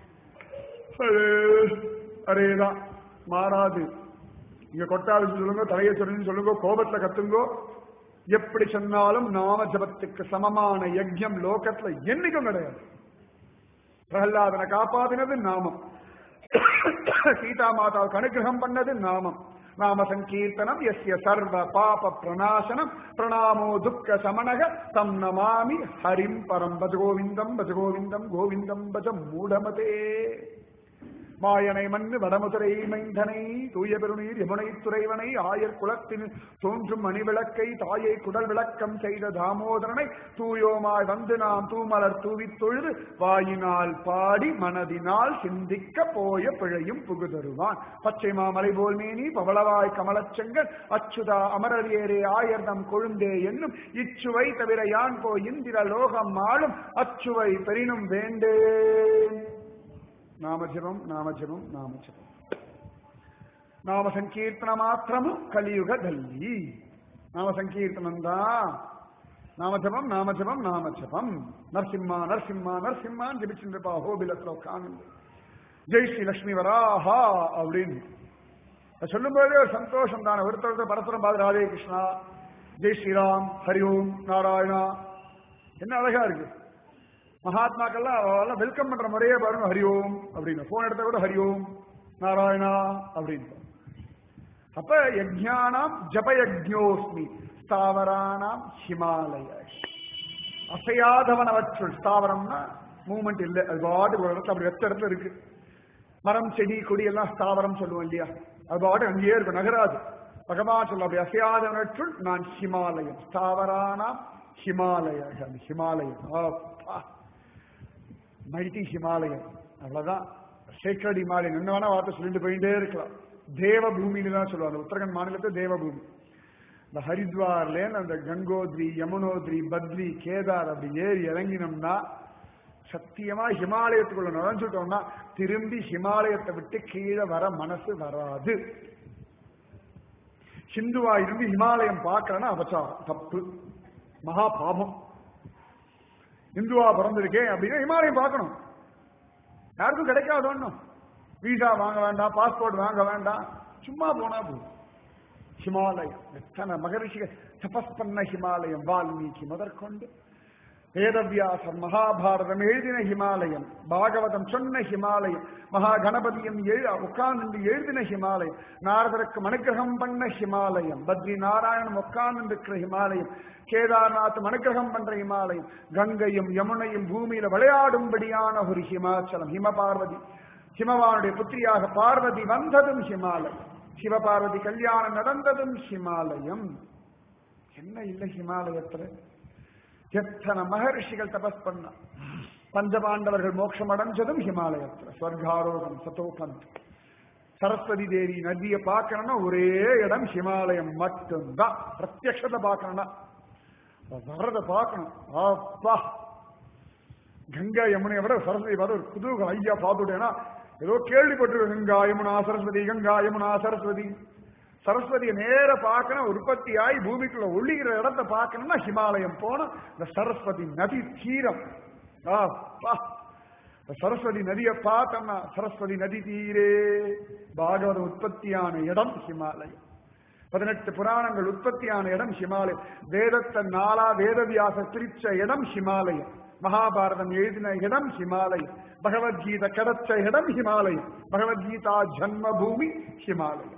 ஹரே ஹரே தான் மாறாது இங்க கொட்டாது சொல்லுங்க தலையை சொல்லுங்க சொல்லுங்க கோபத்துல கத்துங்கோ எப்படி சொன்னாலும் நாம ஜபத்துக்கு சமமான யஜ்யம் லோகத்துல என்னைக்கும் கிடையாது பிரகலாதனை காப்பாத்தினது நாமம் சீதா மாதாவுக்கு அனுகிரகம் பண்ணது நாமம் நாம சங்கீர்த்தனம் எஸ்ய சர்வ பாப பிரணாசனம் பிரணாமோ துக்க சமணக தம் நமாமி ஹரிம் பரம் பஜ கோவிந்தம் பஜ கோவிந்தம் கோவிந்தம் பஜ மூடமதே மாயனை மண்ணு வடமுதுரை மைந்தனை தூய பெருநீர் யமுனை துறைவனை ஆயர் குலத்தின் தோன்றும் மணிவிளக்கை தாயை குடல் விளக்கம் செய்த தாமோதரனை தூயோமாய் வந்து நாம் தூமலர் தூவித் தொழுது வாயினால் பாடி மனதினால் சிந்திக்க போய பிழையும் புகுதருவான் பச்சை மாமலை போல் மேனி பவளவாய் கமலச்செங்கல் அச்சுதா அமரர் ஏரே ஆயர்தம் கொழுந்தே என்னும் இச்சுவை தவிர யான் போ இந்திர லோகம் ஆளும் அச்சுவை பெரினும் வேண்டேன் నామజపం నామజపం నామజపం నామ సంకీర్తన మాత్రము కలియుగದಲ್ಲಿ నామ సంకీర్తనందా నామజపం నామజపం నామజపం నరసింహ నరసింహ నరసింహ అని జపించిండ్రப்பா ஹோபிலத்துல உட்காந்து ஜெய் ஸ்ரீ லட்சுமி வராஹா அப்படின்னு அது சொல்லும்போதே ஒரு சந்தோஷம் தானே ஒருத்தர் பரஸ்பரம் பார்த்து ராதே கிருஷ்ணா ஜெய் ஸ்ரீராம் ஹரி ஓம் நாராயணா என்ன அழகா இருக்கு மகாத்மாக்கள்லாம் அவெல்லாம் வெல்கம் பண்ற முறையே பாருங்க ஹரி ஓம் அப்படின்னு போன் எடுத்த கூட ஹரி ஓம் நாராயணா அப்படின்னு அப்ப யஜ்ஞானாம் ஜபயஜ்ஞோஸ்மி ஸ்தாவரானாம் ஹிமாலய அசையாதவனவற்றுள் ஸ்தாவரம்னா மூமெண்ட் இல்லை அது பாட்டு ஒரு இடத்துல அப்படி வெத்த இடத்துல இருக்கு மரம் செடி கொடி எல்லாம் ஸ்தாவரம் சொல்லுவோம் இல்லையா அது பாட்டு அங்கேயே இருக்கும் நகராது பகவான் சொல்ல அப்படி அசையாதவனற்றுள் நான் ஹிமாலயம் ஸ்தாவரானாம் ஹிமாலய அந்த ஹிமாலயம் அப்பா மைட்டி ஹிமாலயம் அவ்வளவுதான் சேக்கரட் ஹிமாலயம் என்ன வேணா வார்த்தை சொல்லிட்டு போயிட்டே இருக்கலாம் தேவ பூமின்னு தான் சொல்லுவாங்க உத்தரகண்ட் மாநிலத்தை தேவபூமி இந்த ஹரித்வார்ல அந்த கங்கோத்ரி யமுனோத்ரி பத்ரி கேதார் அப்படி ஏறி இறங்கினோம்னா சத்தியமா ஹிமாலயத்துக்குள்ள நுழைஞ்சுட்டோம்னா திரும்பி ஹிமாலயத்தை விட்டு கீழே வர மனசு வராது ஹிந்துவா இருந்து ஹிமாலயம் பார்க்கறேன்னா அபச்சாரம் தப்பு மகா பாபம் இந்துவா பிறந்திருக்கேன் அப்படின்னா ஹிமாலயம் பார்க்கணும் யாருக்கும் கிடைக்காது ஒன்றும் வீசா வாங்க வேண்டாம் பாஸ்போர்ட் வாங்க வேண்டாம் சும்மா போனா போதும் ஹிமாலயம் எத்தனை மகரிஷிகள் தபஸ் பண்ண ஹிமாலயம் வால்மீகி முதற்கொண்டு வேதவியாசர் மகாபாரதம் எழுதின ஹிமாலயம் பாகவதம் சொன்ன ஹிமாலயம் மகா கணபதியம் எழு உட்கார்ந்து எழுதின ஹிமாலயம் நாரதருக்கு மனுக்கிரகம் பண்ண ஹிமாலயம் பத்ரி நாராயணன் உட்கார்ந்து இருக்கிற ஹிமாலயம் கேதார்நாத் மனுக்கிரகம் பண்ற ஹிமாலயம் கங்கையும் யமுனையும் பூமியில விளையாடும்படியான ஒரு ஹிமாச்சலம் ஹிம பார்வதி ஹிமவானுடைய புத்திரியாக பார்வதி வந்ததும் ஹிமாலயம் சிவபார்வதி கல்யாணம் நடந்ததும் ஹிமாலயம் என்ன இல்லை ஹிமாலயத்துல எத்தனை மகரிஷிகள் தபஸ் பண்ண பஞ்சபாண்டவர்கள் மோட்சம் அடைஞ்சதும் ஹிமாலயத்துல ஸ்வர்காரோகம் சதோபந்த் சரஸ்வதி தேவி நதியை பார்க்கணும்னா ஒரே இடம் ஹிமாலயம் மட்டும்தான் பிரத்யக்ஷத்தை பார்க்கணும்னா வர்றதை பார்க்கணும் அப்பா கங்கா யமுனையை விட சரஸ்வதி பார்த்து ஒரு குதூகலம் ஐயா பார்த்துட்டேன்னா ஏதோ கேள்விப்பட்டிருக்கோம் கங்கா யமுனா சரஸ்வதி கங்கா யமுனா சரஸ்வதி சரஸ்வதியை நேர பார்க்கணும் உற்பத்தி ஆகி பூமிக்குள்ள ஒளிகிற இடத்தை பார்க்கணும்னா ஹிமாலயம் போன இந்த சரஸ்வதி நதி தீரம் அப்பா இந்த சரஸ்வதி நதியை பார்த்தோம்னா சரஸ்வதி நதி தீரே பாகவத உற்பத்தியான இடம் ஹிமாலயம் பதினெட்டு புராணங்கள் உற்பத்தியான இடம் ஹிமாலயம் வேதத்தை நாளா வேதவியாச பிரிச்ச இடம் ஹிமாலயம் மகாபாரதம் எழுதின இடம் ஹிமாலயம் பகவத்கீதை கிடைச்ச இடம் ஹிமாலயம் பகவத்கீதா ஜன்மபூமி ஹிமாலயம்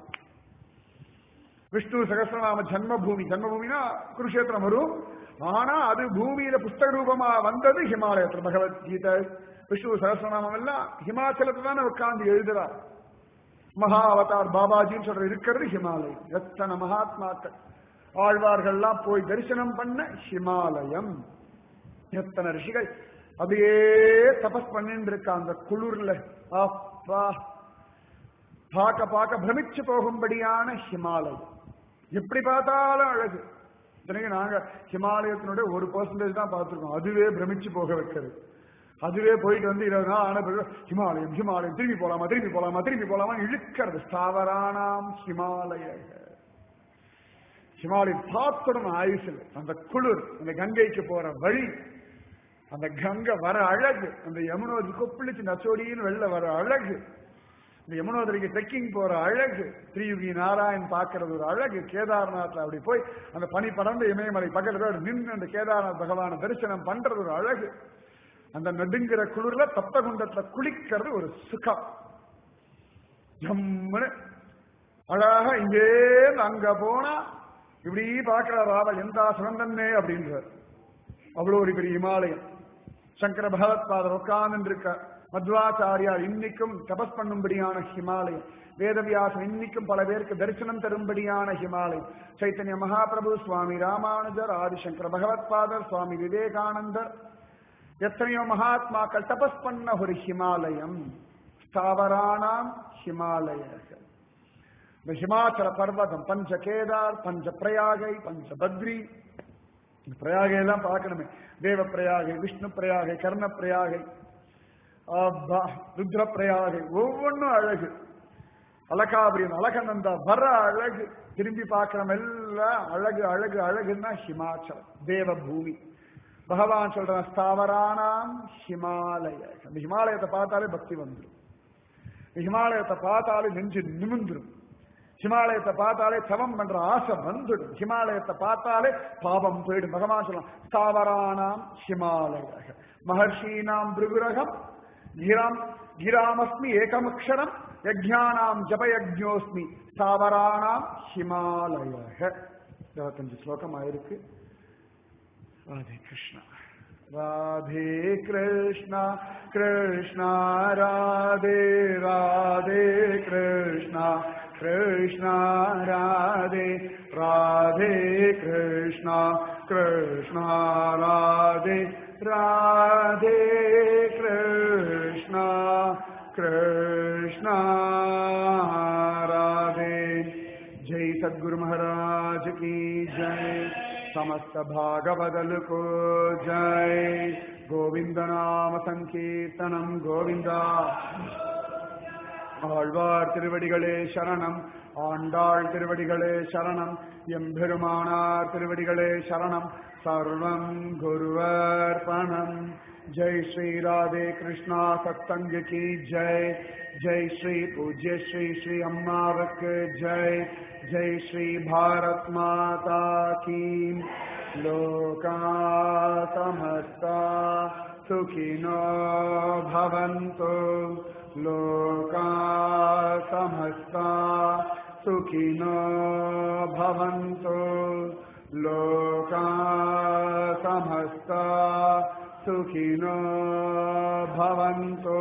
விஷ்ணு சகசிரநாம ஜன்மபூமி ஜன்மபூமினா குருஷேத்திரம் வரும் ஆனா அது பூமியில புஸ்தக ரூபமா வந்தது ஹிமாலயத்துல பகவத்கீதை விஷ்ணு சகசிரநாமம் எல்லாம் ஹிமாச்சலத்துல தானே உட்கார்ந்து எழுதுறார் மகா அவதார் பாபாஜின்னு சொல்ற இருக்கிறது ஹிமாலயம் எத்தனை மகாத்மாக்கள் ஆழ்வார்கள்லாம் போய் தரிசனம் பண்ண ஹிமாலயம் எத்தனை ரிஷிகள் அப்படியே தபஸ் பண்ணிட்டு இருக்க அந்த குளிர்ல அப்பா பார்க்க பார்க்க பிரமிச்சு போகும்படியான ஹிமாலயம் எப்படி பார்த்தாலும் அழகு இத்தனைக்கு நாங்க ஹிமாலயத்தினுடைய ஒரு பர்சன்டேஜ் தான் பார்த்திருக்கோம் அதுவே பிரமிச்சு போக வைக்கிறது அதுவே போயிட்டு வந்து இருபது நாள் ஆன பிறகு ஹிமாலயம் ஹிமாலயம் திரும்பி போலாமா திரும்பி போலாமா திரும்பி போலாமா இழுக்கிறது ஸ்தாவரானாம் ஹிமாலய ஹிமாலயம் பார்த்துடணும் ஆயுசில் அந்த குளிர் அந்த கங்கைக்கு போற வழி அந்த கங்கை வர அழகு அந்த யமுனோதி கொப்பளிச்சு நச்சோடின்னு வெளில வர அழகு இந்த யமுனோதரிக்கு ட்ரெக்கிங் போற அழகு ஸ்ரீயுகி நாராயண் பார்க்கறது ஒரு அழகு கேதார்நாத்ல அப்படி போய் அந்த பனி படர்ந்த இமயமலை பக்கத்துல போய் நின்று அந்த கேதார்நாத் பகவான தரிசனம் பண்றது ஒரு அழகு அந்த நடுங்கிற குளிர்ல தப்தகுண்டத்துல குளிக்கிறது ஒரு சுகம் ஜம்முன்னு அழகா இங்கே அங்க போனா இப்படி பாக்குற ராவல் எந்த சுகந்தன்னே அப்படின்றார் அவ்வளவு ஒரு பெரிய இமாலயம் சங்கர பகவத்பாதர் உட்கார்ந்து இருக்க மத்வாச்சாரியார் இன்னைக்கும் தபஸ் பண்ணும்படியான ஹிமாலயம் வேதவியாசம் இன்னைக்கும் பல பேருக்கு தரிசனம் தரும்படியான ஹிமாலயம் சைத்தன்ய மகாபிரபு சுவாமி ராமானுஜர் ஆதிசங்கர பகவத்பாதர் சுவாமி விவேகானந்தர் எத்தனையோ மகாத்மாக்கள் தபஸ் பண்ண ஒரு ஹிமாலயம் ஸ்தாவரானாம் ஹிமாலயர்கள் இந்த ஹிமாச்சல பர்வதம் பஞ்ச கேதார் பஞ்ச பிரயாகை பஞ்ச பத்ரி இந்த பிரயாகை எல்லாம் பார்க்கணுமே தேவ பிரயாகை விஷ்ணு பிரயாகை கர்ண பிரயாகை ருத்ர பிரயாகை ஒவ்வொன்றும் அழகு அலகாபுரியன் அழகநந்தா வர அழகு திரும்பி பார்க்கிறோம் எல்லாம் அழகு அழகு அழகுன்னா ஹிமாச்சலம் தேவ பூமி பகவான் சொல்றான் ஸ்தாவரானாம் ஹிமாலய அந்த ஹிமாலயத்தை பார்த்தாலே பக்தி வந்துடும் ஹிமாலயத்தை பார்த்தாலே நெஞ்சு நிமிந்துடும் ஹிமாலயத்தை பார்த்தாலே தவம் பண்ற ஆசை வந்துடும் ஹிமாலயத்தை பார்த்தாலே பாவம் போயிடும் பகவான் சொல்லலாம் ஸ்தாவரானாம் ஹிமாலய மகர்ஷீனாம் பிருகுரகம் கிராம் கிராமஸ்மி ஏகமக்ஷரம் யஜ்ஞானாம் ஜபயஜ்ஞோஸ்மி ஸ்தாவரானாம் ஹிமாலய இருபத்தஞ்சு ஸ்லோகம் ஆயிருக்கு ராதே கிருஷ்ணா ராதே கிருஷ்ணா கிருஷ்ணா ராதே ராதே கிருஷ்ணா கிருஷ்ணா ராதே ராதே கிருஷ்ணா கிருஷ்ணா ராதே ராதே கிருஷ்ணா கிருஷ்ணா ராதே जय सदगुरु महाराज की जय समस्त भागवदल को जय गोविंद नाम संकीर्तनम गोविंदा ஆழ்வார் திருவடிகளே சரணம் ஆண்டாள் திருவடிகளே சரணம் எம்பெருமானார் திருவடிகளே சரணம் சர்வம் குருவர்பணம் जय श्री राधे कृष्णा सत्संग की जय जय श्री पूज्य श्री श्री अम्मावक जय जय श्री भारत माता की लोका समस्ता सुखिनो भवन्तु लोका समस्ता सुखिनो भवन्तु लोका समस्ता सुखिनो भवन्तु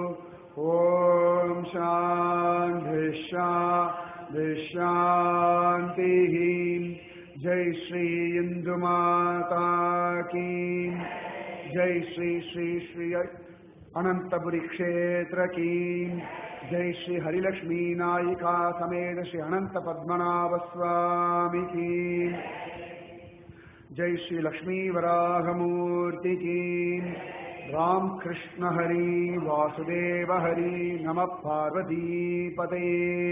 ॐ शान्ति शान्ति शान्तिः जय श्री इन्दुमाता की जय श्री श्री श्री अनंतपुरी क्षेत्र की जय श्री हरिलक्ष्मी नायिका समेत श्री अनंत पद्मनाभ स्वामी की जय श्री लक्ष्मी वराहमूर्ति की राम कृष्ण हरि वासुदेव हरि नम पार्वती पते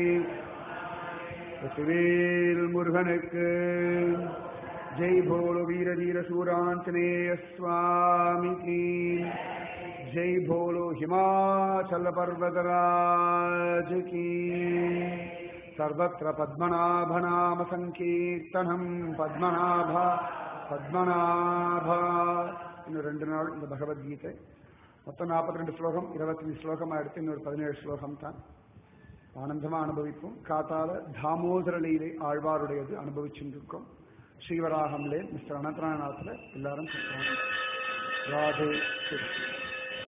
வெற்றிவேல் முருகனுக்கு ஜெய் போலோ வீர தீர சூராஞ்சனேய சுவாமிக்கு ஜெய் போலோ ஹிமாச்சல பர்வதராஜ கி सर्वत्र பத்மநாபநாமசங்கீர்த்தனம் பத்மநாபா பத்மநாபா இன்னும் ரெண்டு நாள் இந்த பகவத்கீதை மொத்தம் நாற்பத்தி ரெண்டு ஸ்லோகம் இருபத்தஞ்சு ஸ்லோகமா எடுத்து இன்னொரு பதினேழு ஸ்லோகம் தான் ஆனந்தமா அனுபவிப்போம் காத்தால தாமோதரலையிலே ஆழ்வாருடையது அனுபவிச்சுருக்கோம் ஸ்ரீவராகம்லே மிஸ்டர் அனந்தநாதத்துல எல்லாரும் சொல்றாங்க ராதே கிருஷ்ணன்